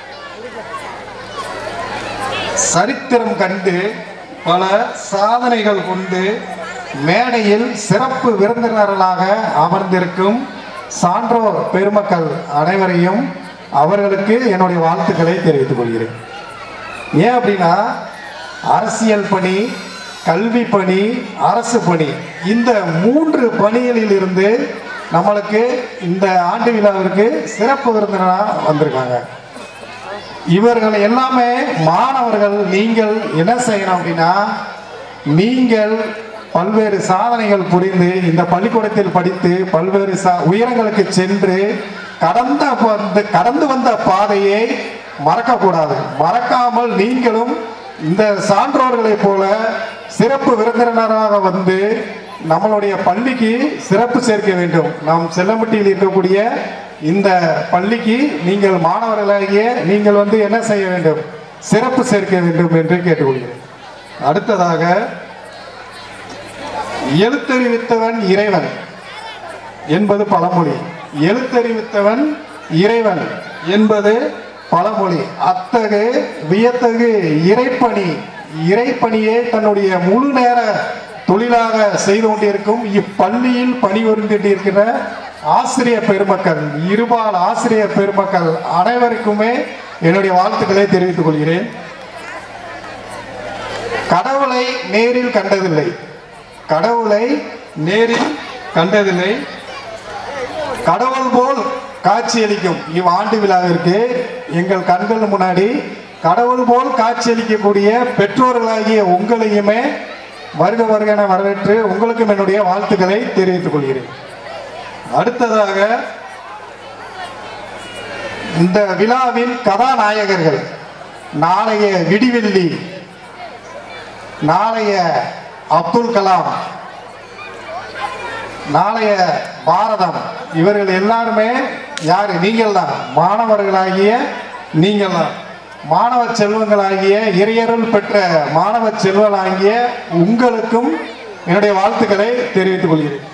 Speaker 15: சரித்திரம் கண்டு பல சாதனைகள் கொண்டு மேடையில் சிறப்பு விருந்தினர்களாக அமர்ந்திருக்கும் சான்றோர் பெருமக்கள் அனைவரையும் அவர்களுக்கு என்னுடைய வாழ்த்துக்களை தெரிவித்துக் கொள்கிறேன் ஏன் அப்படின்னா அரசியல் பணி கல்வி பணி அரசு பணி இந்த மூன்று பணிகளில் இருந்து நம்மளுக்கு இந்த ஆண்டு விழாவிற்கு சிறப்பு விருந்தினராக வந்திருக்காங்க இவர்கள் எல்லாமே மாணவர்கள் நீங்கள் என்ன செய்யணும் அப்படின்னா நீங்கள் பல்வேறு சாதனைகள் புரிந்து இந்த பள்ளிக்கூடத்தில் படித்து பல்வேறு சா உயரங்களுக்கு சென்று கடந்த வந்து கடந்து வந்த பாதையை மறக்கக்கூடாது மறக்காமல் நீங்களும் இந்த சான்றோர்களைப் போல சிறப்பு விருந்தினராக வந்து நம்மளுடைய பள்ளிக்கு சிறப்பு சேர்க்க வேண்டும் நாம் செல்லம்பட்டியில் இருக்கக்கூடிய இந்த பள்ளிக்கு நீங்கள் மாணவர்களாகிய நீங்கள் வந்து என்ன செய்ய வேண்டும் சிறப்பு சேர்க்க வேண்டும் என்று கேட்டுக்கொள்கிறேன் அடுத்ததாக எழுத்தறிவித்தவன் இறைவன் என்பது பழமொழி எழுத்தறிவித்தவன் இறைவன் என்பது பழமொழி அத்தகு வியத்தகு இறைப்பணி இறைப்பணியை தன்னுடைய முழு நேர தொழிலாக செய்து கொண்டிருக்கும் இப்பள்ளியில் பணிபுரிந்திருக்கிற ஆசிரியர் பெருமக்கள் இருபால் ஆசிரியர் பெருமக்கள் அனைவருக்குமே என்னுடைய வாழ்த்துக்களை தெரிவித்துக் கொள்கிறேன் கடவுளை நேரில் கண்டதில்லை கடவுளை நேரில் கண்டதில்லை கடவுள் போல் காட்சியளிக்கும் இவ்வாண்டு விழாவிற்கு எங்கள் கண்கள் முன்னாடி கடவுள் போல் காட்சியளிக்கக்கூடிய பெற்றோர்களாகிய உங்களையுமே வருக வருக என வரவேற்று உங்களுக்கும் என்னுடைய வாழ்த்துக்களை தெரிவித்துக் கொள்கிறேன் அடுத்ததாக இந்த விழாவின் கதாநாயகர்கள் நாளைய விடிவெள்ளி நாளைய அப்துல் கலாம் நாளைய பாரதம் இவர்கள் எல்லாருமே யார் நீங்கள் தான் மாணவர்களாகிய நீங்கள் தான் மாணவ செல்வங்களாகிய இறையருள் பெற்ற மாணவ செல்வங்களாகிய உங்களுக்கும் என்னுடைய வாழ்த்துக்களை தெரிவித்துக் கொள்கிறேன்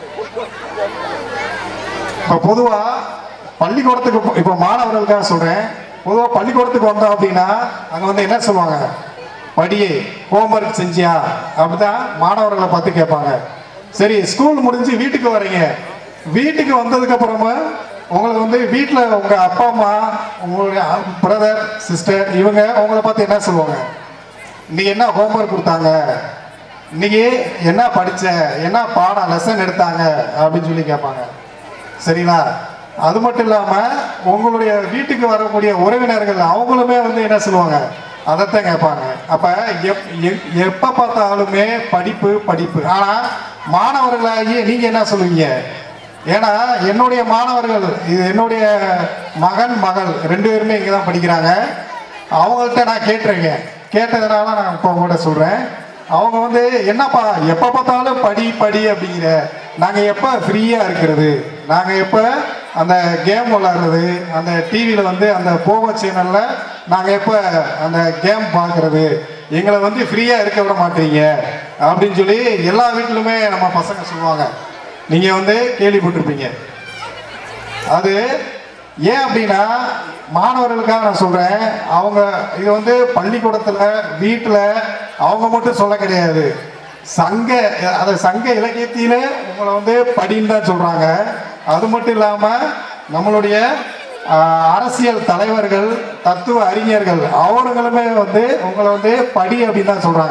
Speaker 15: இப்போ பொதுவாக பள்ளிக்கூடத்துக்கு இப்போ- இப்போ மாணவர்களுக்காக சொல்கிறேன் பொதுவாக பள்ளிக்கூடத்துக்கு வந்தோம் அப்படின்னா அங்கே வந்து என்ன சொல்லுவாங்க படியே ஹோம்ஒர்க் செஞ்சியா அப்படிதான் மாணவர்களை பார்த்து கேட்பாங்க சரி ஸ்கூல் முடிஞ்சு வீட்டுக்கு வரீங்க வீட்டுக்கு வந்ததுக்கு அப்புறமா உங்களுக்கு வந்து வீட்டில் உங்கள் அப்பா அம்மா உங்களுடைய பிரதர் சிஸ்டர் இவங்க உங்களை பார்த்து என்ன சொல்லுவாங்க இன்னைக்கு என்ன ஹோம்ஒர்க் கொடுத்தாங்க இன்னைக்கு என்ன படிச்ச என்ன பாடம் லெசன் எடுத்தாங்க அப்படின்னு சொல்லி கேட்பாங்க சரிங்களா அது மட்டும் இல்லாமல் உங்களுடைய வீட்டுக்கு வரக்கூடிய உறவினர்கள் அவங்களுமே வந்து என்ன சொல்லுவாங்க அதைத்தான் கேட்பாங்க அப்போ எப் எப்- எப்போ பார்த்தாலுமே படிப்பு படிப்பு ஆனால் மாணவர்களாகி நீங்கள் என்ன சொல்லுவீங்க ஏன்னா என்னுடைய மாணவர்கள் இது என்னுடைய மகன் மகள் ரெண்டு பேருமே இங்கே தான் படிக்கிறாங்க அவங்கள்ட்ட நான் கேட்டிருக்கேன் கேட்டதுனால நான் இப்போ கூட சொல்கிறேன் அவங்க வந்து என்னப்பா எப்போ பார்த்தாலும் படி படி அப்படிங்கிற நாங்கள் எப்போ ஃப்ரீயாக இருக்கிறது நாங்கள் எப்போ அந்த கேம் விளாட்றது அந்த டிவியில் வந்து அந்த போகோ சேனலில் நாங்கள் எப்போ அந்த கேம் பார்க்குறது எங்களை வந்து ஃப்ரீயாக இருக்க விட மாட்டீங்க அப்படின்னு சொல்லி எல்லா வீட்டிலுமே நம்ம பசங்க சொல்லுவாங்க நீங்கள் வந்து கேள்விப்பட்டிருப்பீங்க அது ஏன் அப்படின்னா மாணவர்களுக்காக நான் சொல்கிறேன் அவங்க இது வந்து பள்ளிக்கூடத்தில் வீட்டில் அவங்க மட்டும் சொல்ல கிடையாது சங்க அதை சங்க இலக்கியத்திலே உங்களை வந்து படின்னு தான் சொல்கிறாங்க அது மட்டும் இல்லாமல் நம்மளுடைய ஆஹ், அரசியல் தலைவர்கள் தத்துவ அறிஞர்கள் அவர்களுமே வந்து உங்களை வந்து படி அப்படின்னு தான் சொல்கிறாங்க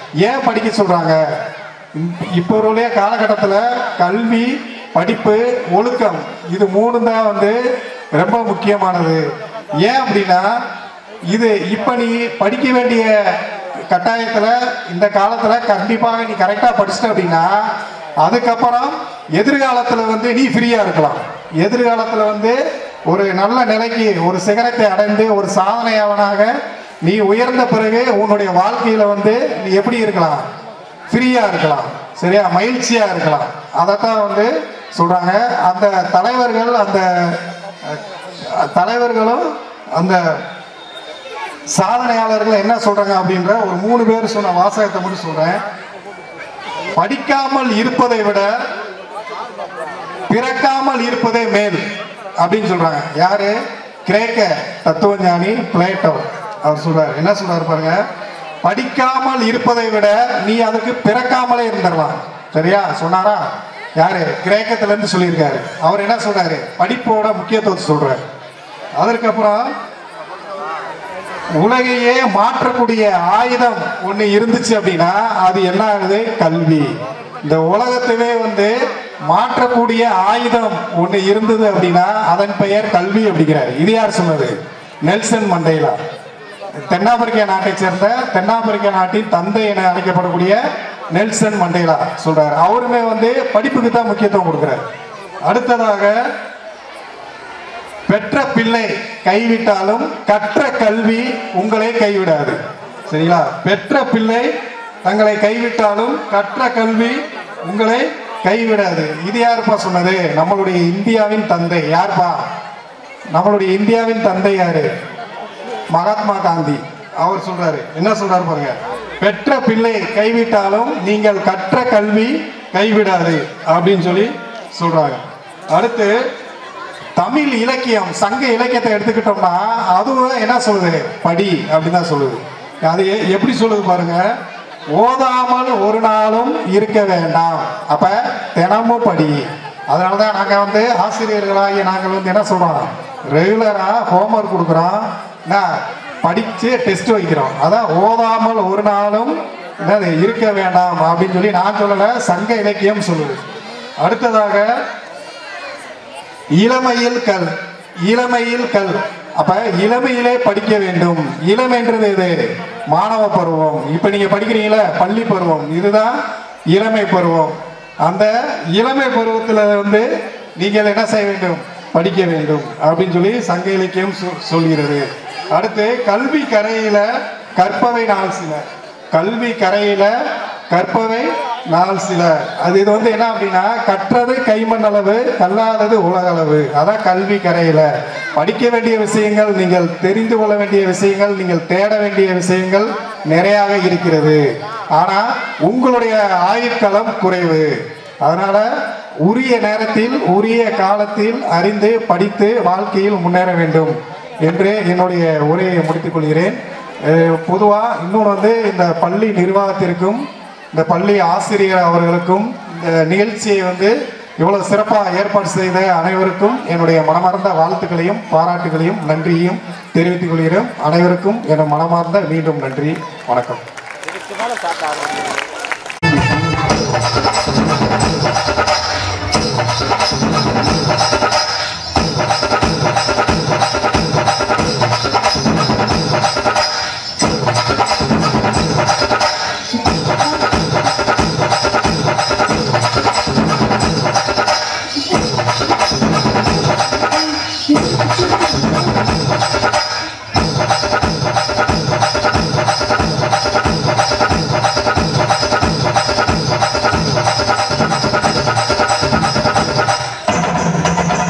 Speaker 15: ஏன் படிக்க சொல்றாங்க இப்போ உள்ள காலகட்டத்தில் கல்வி படிப்பு ஒழுக்கம் இது மூணு தான் வந்து ரொம்ப முக்கியமானது ஏன் அப்படின்னா இது இப்போ நீ படிக்க வேண்டிய கட்டாயத்தில் இந்த காலத்தில் கண்டிப்பாக நீ கரெக்டாக படிச்சிட்ட அப்படின்னா அதுக்கப்புறம் எதிர்காலத்தில் வந்து நீ ஃப்ரீயாக இருக்கலாம் எதிர்காலத்தில் வந்து ஒரு நல்ல நிலைக்கு ஒரு சிகரத்தை அடைந்து ஒரு சாதனையாளனாக நீ உயர்ந்த பிறகு உன்னுடைய வாழ்க்கையில வந்து நீ எப்படி இருக்கலாம் ஃப்ரீயா இருக்கலாம் சரியா மகிழ்ச்சியா இருக்கலாம் அதைத்தான் வந்து சொல்றாங்க அந்த தலைவர்கள் அந்த அஹ், தலைவர்களும் அந்த சாதனையாளர்கள் என்ன சொல்றாங்க அப்படின்ற ஒரு மூணு பேர் சொன்ன வாசகத்தை மட்டும் சொல்றேன் படிக்காமல் இருப்பதை விட பிறக்காமல் இருப்பதே மேல் அப்படின்னு சொல்றாங்க யாரு கிரேக்க தத்துவஞானி பிளேட்டோ அவர் சொல்றாரு என்ன சொல்றாரு பாருங்க படிக்காமல் இருப்பதை விட நீ அதுக்கு பிறக்காமலே இருந்துடலாம் சரியா சொன்னாரா யாரு கிரேக்கத்துல இருந்து சொல்லியிருக்காரு அவர் என்ன சொல்றாரு படிப்போட முக்கியத்துவத்தை சொல்றாரு அதற்கப்புறம் உலகையே மாற்றக்கூடிய ஆயுதம் ஒண்ணு இருந்துச்சு அப்படின்னா அது என்ன ஆகுது கல்வி இந்த உலகத்தவே வந்து மாற்றக்கூடிய ஆயுதம் ஒண்ணு இருந்தது அப்படின்னா அதன் பெயர் கல்வி அப்படிங்கிறார் இது யார் சொன்னது நெல்சன் மண்டேலா தென்னாப்பிரிக்க நாட்டை சேர்ந்த தென்னாப்பிரிக்க நாட்டின் தந்தை என அழைக்கப்படக்கூடிய நெல்சன் மண்டேலா சொல்றாரு அவருமே வந்து படிப்புக்கு தான் முக்கியத்துவம் கொடுக்கிறார் அடுத்ததாக பெற்ற பிள்ளை கைவிட்டாலும் கற்ற கல்வி உங்களை கைவிடாது சரிங்களா பெற்ற பிள்ளை தங்களை கைவிட்டாலும் கற்ற கல்வி உங்களை கைவிடாது இது யாருப்பா சொன்னது நம்மளுடைய இந்தியாவின் தந்தை யார்ப்பா நம்மளுடைய இந்தியாவின் தந்தை யாரு மகாத்மா காந்தி அவர் சொல்றாரு என்ன சொல்றாரு பாருங்க பெற்ற பிள்ளை கைவிட்டாலும் நீங்கள் கற்ற கல்வி கைவிடாது அப்படின்னு சொல்லி சொல்றாங்க அடுத்து தமிழ் இலக்கியம் சங்க இலக்கியத்தை எடுத்துக்கிட்டோம்னா அதுவும் என்ன சொல்லுது படி அப்படின்னு தான் சொல்லுது அது எ- எப்படி சொல்லுது பாருங்க ஓதாமல் ஒரு நாளும் இருக்க வேண்டாம் அப்ப தினமும் படி அதனால தான் நாங்கள் வந்து ஆசிரியர்களாகி நாங்கள் வந்து என்ன சொல்றோம் ரெகுலராக ஹோம்ஒர்க் கொடுக்குறோம் என்ன படித்து டெஸ்ட் வைக்கிறோம் அதான் ஓதாமல் ஒரு நாளும் என்னது இருக்க வேண்டாம் அப்படின்னு சொல்லி நான் சொல்லலை சங்க இலக்கியம் சொல்லுது அடுத்ததாக இளமையில் கல் இளமையில் கல் அப்ப இளமையிலே படிக்க வேண்டும் இளமைன்றது எது மாணவ பருவம் இப்ப நீங்க படிக்கிறீங்களா பள்ளி பருவம் இதுதான் இளமை பருவம் அந்த இளமை பருவத்துல வந்து நீங்கள் என்ன செய்ய வேண்டும் படிக்க வேண்டும் அப்படின்னு சொல்லி சங்க இலக்கியம் சொ- சொல்கிறது அடுத்து கல்வி கரையில கற்பவை நாள் சில கல்வி கரையில கற்பவை நாள் சில அது இது வந்து என்ன அப்படின்னா கற்றது கைமண் அளவு கல்லாதது உலகளவு அதான் கல்வி கரையில படிக்க வேண்டிய விஷயங்கள் நீங்கள் தெரிந்து கொள்ள வேண்டிய விஷயங்கள் நீங்கள் தேட வேண்டிய விஷயங்கள் நிறையாக இருக்கிறது ஆனா உங்களுடைய ஆயுட்காலம் குறைவு அதனால உரிய நேரத்தில் உரிய காலத்தில் அறிந்து படித்து வாழ்க்கையில் முன்னேற வேண்டும் என்று என்னுடைய உரையை முடித்துக் கொள்கிறேன் பொதுவாக இன்னொன்று வந்து இந்த பள்ளி நிர்வாகத்திற்கும் இந்த பள்ளி ஆசிரியர் அவர்களுக்கும் இந்த நிகழ்ச்சியை வந்து இவ்வளவு சிறப்பாக ஏற்பாடு செய்த அனைவருக்கும் என்னுடைய மனமார்ந்த வாழ்த்துக்களையும் பாராட்டுகளையும் நன்றியையும் தெரிவித்துக் கொள்கிறேன் அனைவருக்கும் என் மனமார்ந்த மீண்டும் நன்றி வணக்கம்
Speaker 1: இதுக்கு மேலே ஸ்டார்ட் ஆகும்
Speaker 22: Thank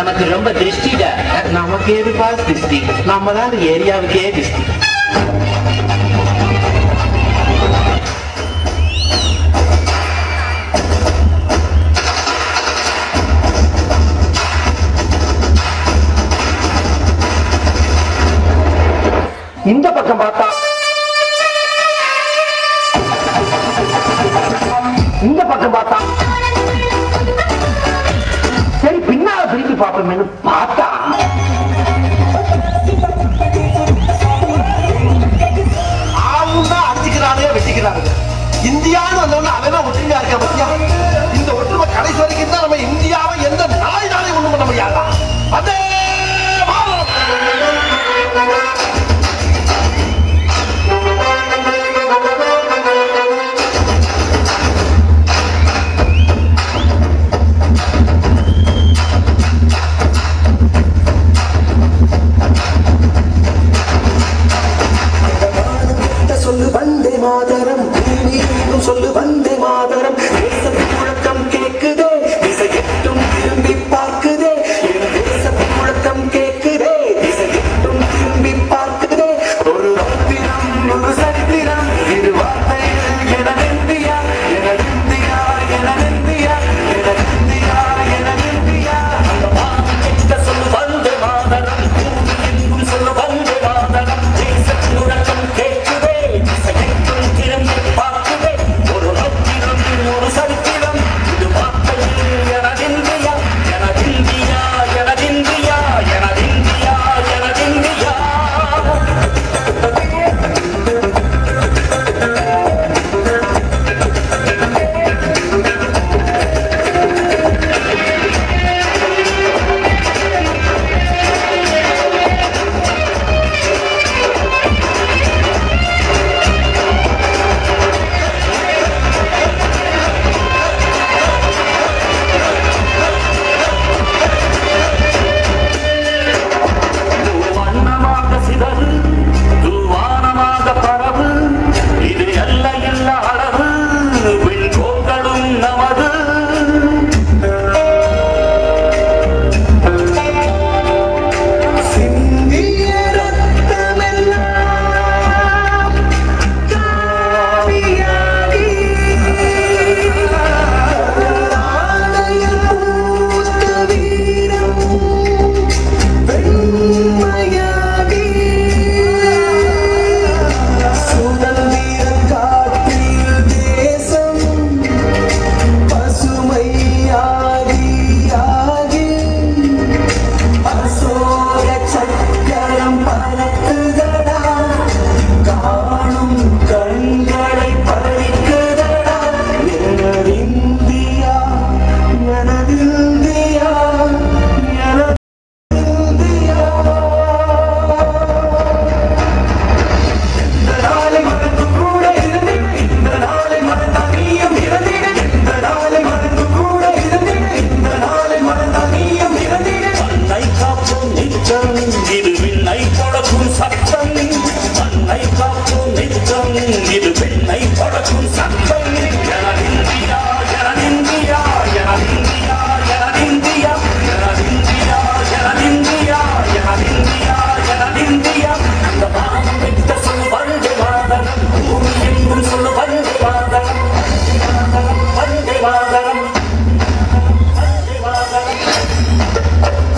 Speaker 2: நமக்கு ரொம்ப திருஷ்டிடா
Speaker 17: நமக்கு எது பாஸ் திருஷ்டி நம்ம தான் இந்த ஏரியாவுக்கே திருஷ்டி
Speaker 14: இந்த பக்கம் பார்த்தா இந்த பக்கம் பார்த்தா சரி பின்னால திரும்பி பார்ப்போமேனு பார்த்தா
Speaker 23: ஆவுன்னா அடிக்கிறானுங்க வெட்டிக்கிறானுங்க இந்தியான்னு வந்தவொடனே அவன் ஒற்றுமையா இருக்க பத்தியா இந்த ஒற்றுமை கடைசி வரைக்கும் தான் நம்ம இந்தியாவை எந்த நாயினாலையும் ஒண்ணும் பண்ண முடியாதா அதே
Speaker 4: சொல்லு வந்தே மாதரம் பூமி எங்கும் சொல்லு வந்தே மாதரம் தேசத்தின் முழக்கம் கேக்குதே திசை எட்டும் திரும்பி பார்க்குதே என் தேசத்தின் முழக்கம் கேக்குதே திசை எட்டும் திரும்பி பார்க்குதே ஒரு ரத்தினம் ஒரு சரித்திரம் இரு வார்த்தைகள் எனதிந்தியா எனதிந்தியா எனதிந்தியா எனதிந்தியா எனதிந்தியா அந்த வானம் கெட்ட சொல்லு வந்தே மாதரம் பூமி எங்கும் சொல்லு வந்தே மாதரம் தேசத்தின் முழக்கம் கேட்குதே திசையெங்கும் திரும்பி பார்க்குதே ஒரு ரத்தினம் ஒரு சரித்திரம் இது வார்த்தையில் எனதிந்தியா எனதிந்தியா எனதிந்தியா எனதிந்தியா எனதிந்தியா வண்ணமாக சிதறு தூவானமாக பரவு இது அல்ல இல்ல அளவு விண்கோங்களும் நமது சிந்திய ரத்தமெல்லாம் காவியாகி ஆடையில் பூத்த வீரம் வெண்மையாகி சுதந்திர காற்றில் தேசம் பசுமையாகி ஆகி அசோக சக்கரம் பறக்குதடா காணும் கண்களை பறிக்குதடா எனதிந்தியா எனதிந்தியா எனது நாளை மறந்து கூட இருந்தேன் இந்த நாளை மறந்தா நீயும் இறந்தேன் இந்த நாளை மறந்து கூட இருந்தேன் இந்த நாளை மறந்தா நீயும் இறந்தேன் அன்னை காப்போம் நித்தம் இது விண்ணை படக்கும் சத்தம் அன்னை காப்போம் நித்தம் இது விண்ணை படக்கும் சத்தம் எனதிந்தியா எனதிந்தியா எனதிந்தியா எனதிந்தியா எனதிந்தியா எனதிந்தியா எனதிந்தியா எனதிந்தியா இந்த வானம் விட்ட சொல்லு வந்தே மாதரம் பூமி எங்கும் சொல்லு வந்தே மாதரம் வந்தே மாதரம் வந்தே Mataram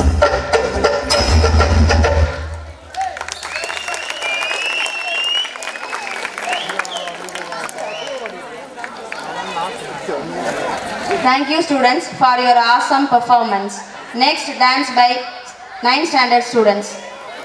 Speaker 6: Thank you students for your awesome performance. Next dance by 9th standard students.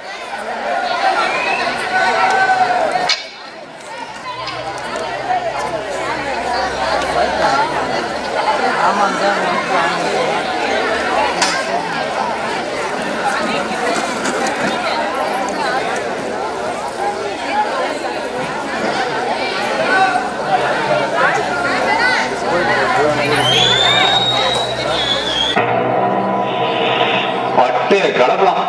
Speaker 7: பட்டு கிளப்பலாம்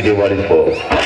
Speaker 2: Diwali for.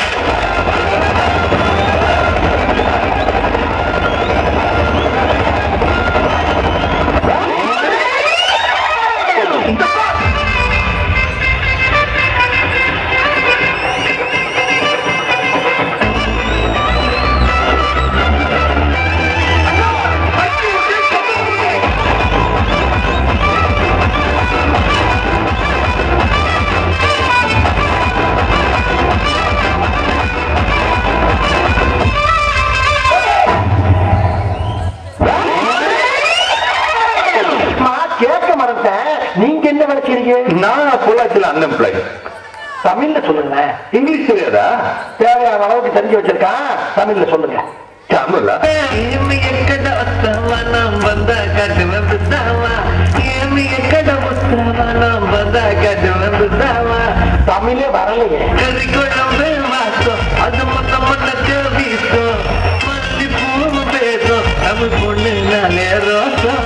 Speaker 14: நான் கேட்க மறந்தேன் நீங்க என்ன வேலை செய்றீங்க
Speaker 2: நான் பொள்ளாச்சியில் அன்எம்ப்ளாய்
Speaker 14: தமிழ்ல சொல்லுங்க
Speaker 2: இங்கிலீஷ் தெரியாதா
Speaker 14: தேவையான அளவுக்கு தெரிஞ்சு வச்சிருக்கான் தமிழ்ல சொல்லுங்க
Speaker 2: தமிழா
Speaker 4: ఎక్కడ వస్తావా నా బంద కట్టువ బుద్దావా ఏమి ఎక్కడ వస్తావా నా బంద కట్టువ బుద్దావా
Speaker 14: தமிழே வரலையே
Speaker 4: కరికొళంబే వాసో அது மொத்தம் மண்ணக்கு வீசோ மல்லி பூவு பேசோ தமிழ் பொண்ணு நானே ரோசா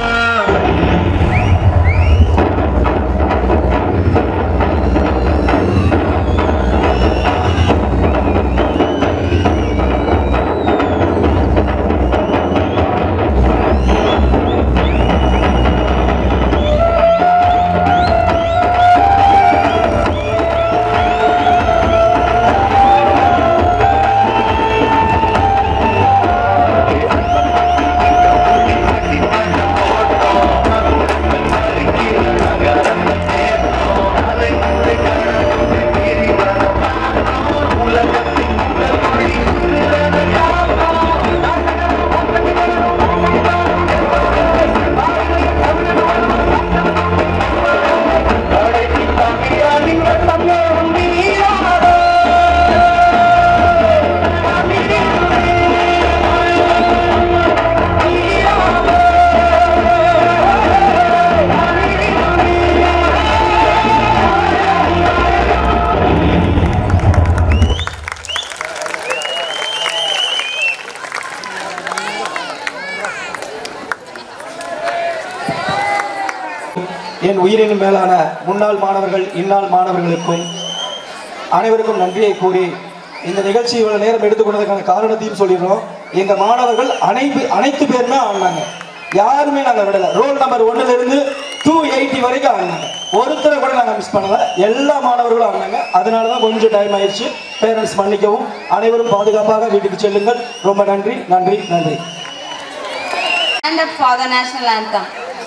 Speaker 18: என் உயிரினும் மேலான முன்னாள் மாணவர்கள் இந்நாள் மாணவர்களுக்கும் அனைவருக்கும் நன்றியை கூறி இந்த நிகழ்ச்சி இவ்வளவு நேரம் எடுத்துக்கொண்டதுக்கான காரணத்தையும் சொல்லிடுறோம் எங்க மாணவர்கள் அனைத்து அனைத்து பேருமே ஆடினாங்க யாருமே நாங்க விடல ரோல் நம்பர் ஒன்னுல இருந்து டூ எயிட்டி வரைக்கும் ஆடினாங்க ஒருத்தரை கூட நாங்க மிஸ் பண்ணல எல்லா மாணவர்களும் ஆடினாங்க அதனால தான் கொஞ்சம் டைம் ஆயிடுச்சு பேரண்ட்ஸ் மன்னிக்கவும் அனைவரும் பாதுகாப்பாக வீட்டுக்கு செல்லுங்கள் ரொம்ப நன்றி நன்றி நன்றி
Speaker 6: Stand up for the national anthem.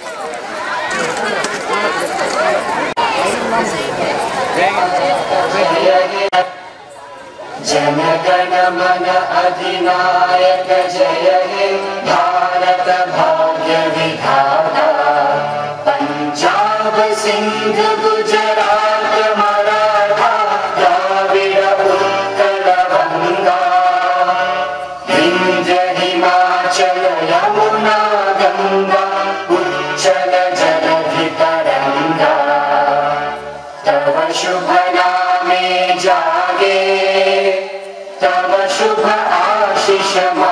Speaker 4: जनगण मन अधिनायक जय हे भारत भाग्य विधाता पंजाब सिंध गुजरात मराठा द्राविड उत्कल गंगा विंध्य हिमाचल यमुना गंगा उच्चल जलधि तरंगा तव शुभ नामे जागे तव शुभ आशिष